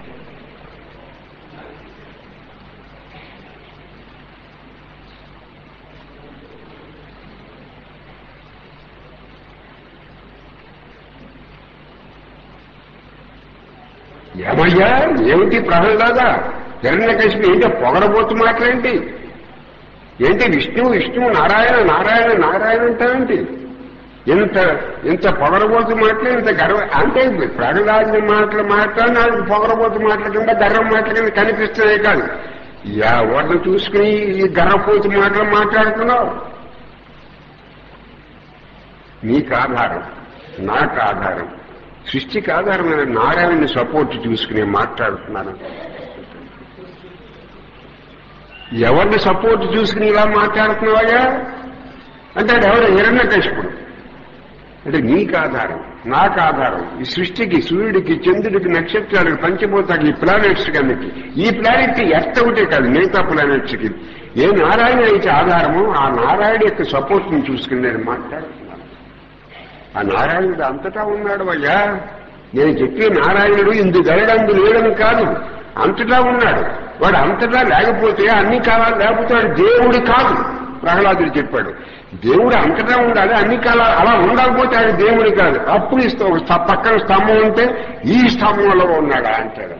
ఏమయ్యా ఏమిటి ప్రహ్లాదా హిరణ్యకశిపి ఏంటి పొగరబోతు మాటలేంటి ఏంటి విష్ణువు విష్ణువు నారాయణ నారాయణ నారాయణ అంటావేంటి ఇంత ఇంత పొగరబోతు మాటలు ఇంత గర్వ అంటే ప్రహ్లాదుని మాటలు మాట్లాడి నాకు పొగరబోతు మాటల కింద గర్వం మాటల కింద కనిపిస్తున్నాయి కాదు ఎవరిని చూసుకుని ఈ గర్వపోతు మాటలు మాట్లాడుతున్నావు నీకు ఆధారం నాకు ఆధారం సృష్టికి ఆధారమైన నారాయణని సపోర్ట్ చూసుకుని మాట్లాడుతున్నాను ఎవరిని సపోర్ట్ చూసుకుని ఇలా మాట్లాడుతున్నావా అంటే అది ఎవరు హిరణ్యకశిపుడు అంటే నీకు ఆధారం నాకు ఆధారం ఈ సృష్టికి సూర్యుడికి చంద్రుడికి నక్షత్రాలకు పంచభూతానికి ఈ ప్లానెట్స్ కన్నికి ఈ ప్లానెట్ ఎర్త్ ఒకటే కాదు మిగతా ప్లానెట్స్ కి ఏ నారాయణ అయితే ఆధారమో ఆ నారాయణ యొక్క సపోర్ట్ ని చూసుకుని నేను మాట్లాడుతున్నాను ఆ నారాయణుడు అంతటా ఉన్నాడు అయ్యా నేను చెప్పే నారాయణుడు ఇందు గలడందు లేడని కాదు అంతటా ఉన్నాడు వాడు అంతటా లేకపోతే అన్ని కాలాలు లేకపోతే వాడు దేవుడు కాదు ప్రహ్లాదుడు చెప్పాడు దేవుడు అంతటా ఉండాలి అన్ని కాలాలు అలా ఉండకపోతే ఆయన దేవుడు కాదు అప్పుడు ఇస్తా ఒక స్త- పక్కన స్తంభం ఉంటే ఈ స్తంభంలో ఉన్నాడా అంటాడు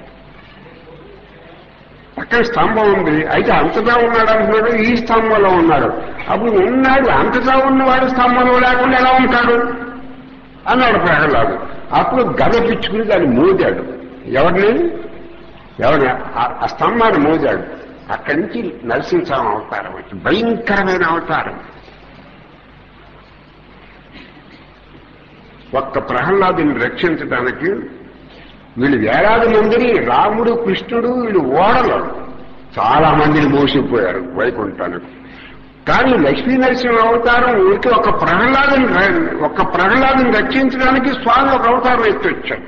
పక్కన స్తంభం ఉంది అయితే అంతటా ఉన్నాడు అంటున్నాడు ఈ స్తంభంలో ఉన్నాడు అప్పుడు ఉన్నాడు అంతటా ఉన్నవాడు స్తంభంలో లేకుండా ఎలా ఉంటాడు అన్నాడు ప్రహ్లాదు అప్పుడు గద పిచ్చుకుని దాన్ని మోదాడు ఎవరిని ఎవరిని ఆ- ఆ స్తంభాన్ని మోదాడు అక్కడి నుంచి నరసింహస్వామి అవతారం వచ్చి భయంకరమైన అవతారం ఒక్క ప్రహ్లాదుని రక్షించడానికి వీళ్ళు వేలాది మందిని రాముడు కృష్ణుడు వీళ్ళు ఓడలు చాలా మందిని మోసిపోయారు వైకుంఠానికి కానీ లక్ష్మీ నరసింహ అవతారం ఊరికి ఒక ప్రహ్లాదుని ర- ఒక ప్రహ్లాదుని రక్షించడానికి స్వామి ఒక అవతారం ఎత్తి వచ్చాడు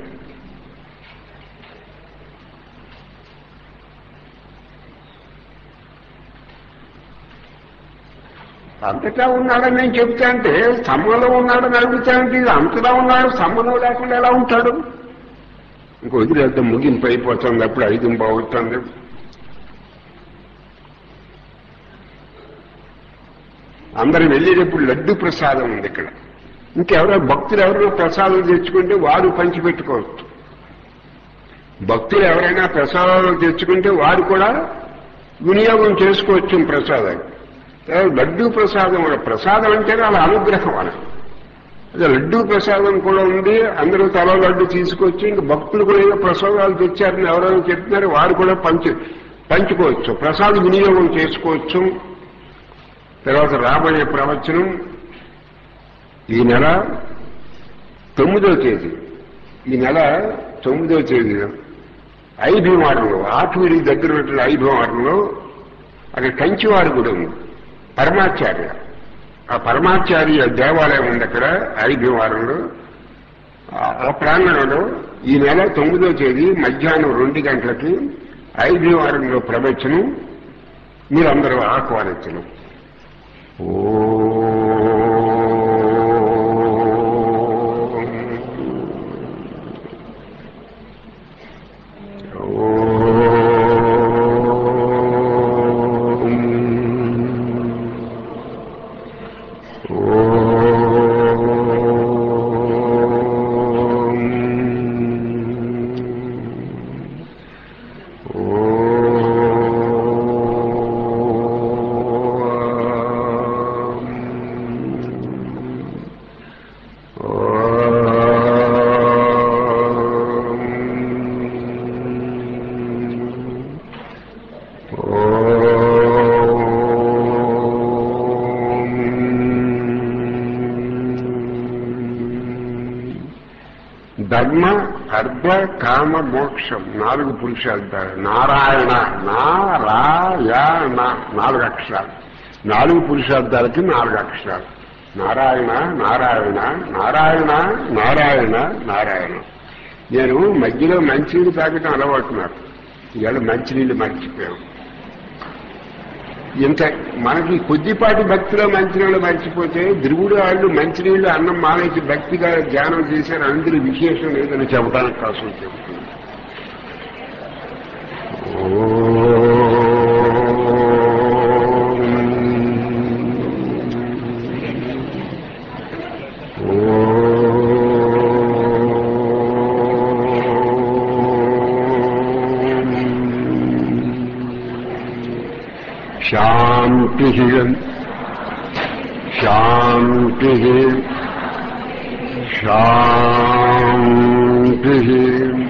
అంతటా ఉన్నాడని నేను చెప్తా అంటే స్తంభంలో ఉన్నాడని అడుగుతానంటే ఇది అంతటా ఉన్నాడు స్తంభంలో లేకుండా ఎలా ఉంటాడు ఇంకో వదిలేద్దాం ముగింపు అయిపోతుంది అప్పుడు ఐదు బాగుతుంది అందరు వెళ్ళేటప్పుడు లడ్డు ప్రసాదం ఉంది ఇక్కడ ఇంకెవరో భక్తులు ఎవరైనా ప్రసాదం తెచ్చుకుంటే వారు పంచిపెట్టుకోవచ్చు భక్తులు ఎవరైనా ప్రసాదాలు తెచ్చుకుంటే వారు కూడా వినియోగం చేసుకోవచ్చు ప్రసాదాన్ని తర్వాత లడ్డూ ప్రసాదం కూడా ప్రసాదం అంటే వాళ్ళ అనుగ్రహం అలా అదే లడ్డూ ప్రసాదం కూడా ఉంది అందరూ తల లడ్డు తీసుకొచ్చి ఇంక భక్తులు కూడా ఏదో ప్రసాదాలు తెచ్చారని ఎవరైనా చెప్తున్నారు వారు కూడా పంచు పంచుకోవచ్చు ప్రసాద వినియోగం చేసుకోవచ్చు తర్వాత రాబోయే ప్రవచనం ఈ నెల తొమ్మిదో తేదీ ఈ నెల తొమ్మిదో తేదీ ఐభీమారంలో ఆటూరి దగ్గర ఉన్నటువంటి ఐభీమారంలో అక్కడ కంచివారి గుడి ఉంది పరమాచార్య ఆ పరమాచార్య దేవాలయం ఉంది అక్కడ ఐభీమారంలో ఆ ప్రాంగణంలో ఈ నెల తొమ్మిదో తేదీ మధ్యాహ్నం రెండు గంటలకి ఐభీమారంలో ప్రవచనం మీరందరూ ఆహ్వానించను ధర్మ అర్ధ కామ మోక్షం నాలుగు పురుషార్థాలు నారాయణ నారాయణ నాలుగు అక్షరాలు నాలుగు పురుషార్థాలకి నాలుగు అక్షరాలు నారాయణ నారాయణ నారాయణ నారాయణ నారాయణ నేను మధ్యలో మంచినీళ్ళు తాగటం అలవాటు నాకు ఇవాళ మంచినీళ్ళు మర్చిపోయాం ఇంత మనకి కొద్దిపాటి భక్తిలో మంచినీళ్ళు మర్చిపోతే ధ్రువుడు వాళ్ళు మంచినీళ్ళు అన్నం మానేసి భక్తిగా ధ్యానం చేశారు అందులో విశేషం లేదని చెప్పడానికి కోసం చెబుతుంది శాంతి శాంతి శాంతి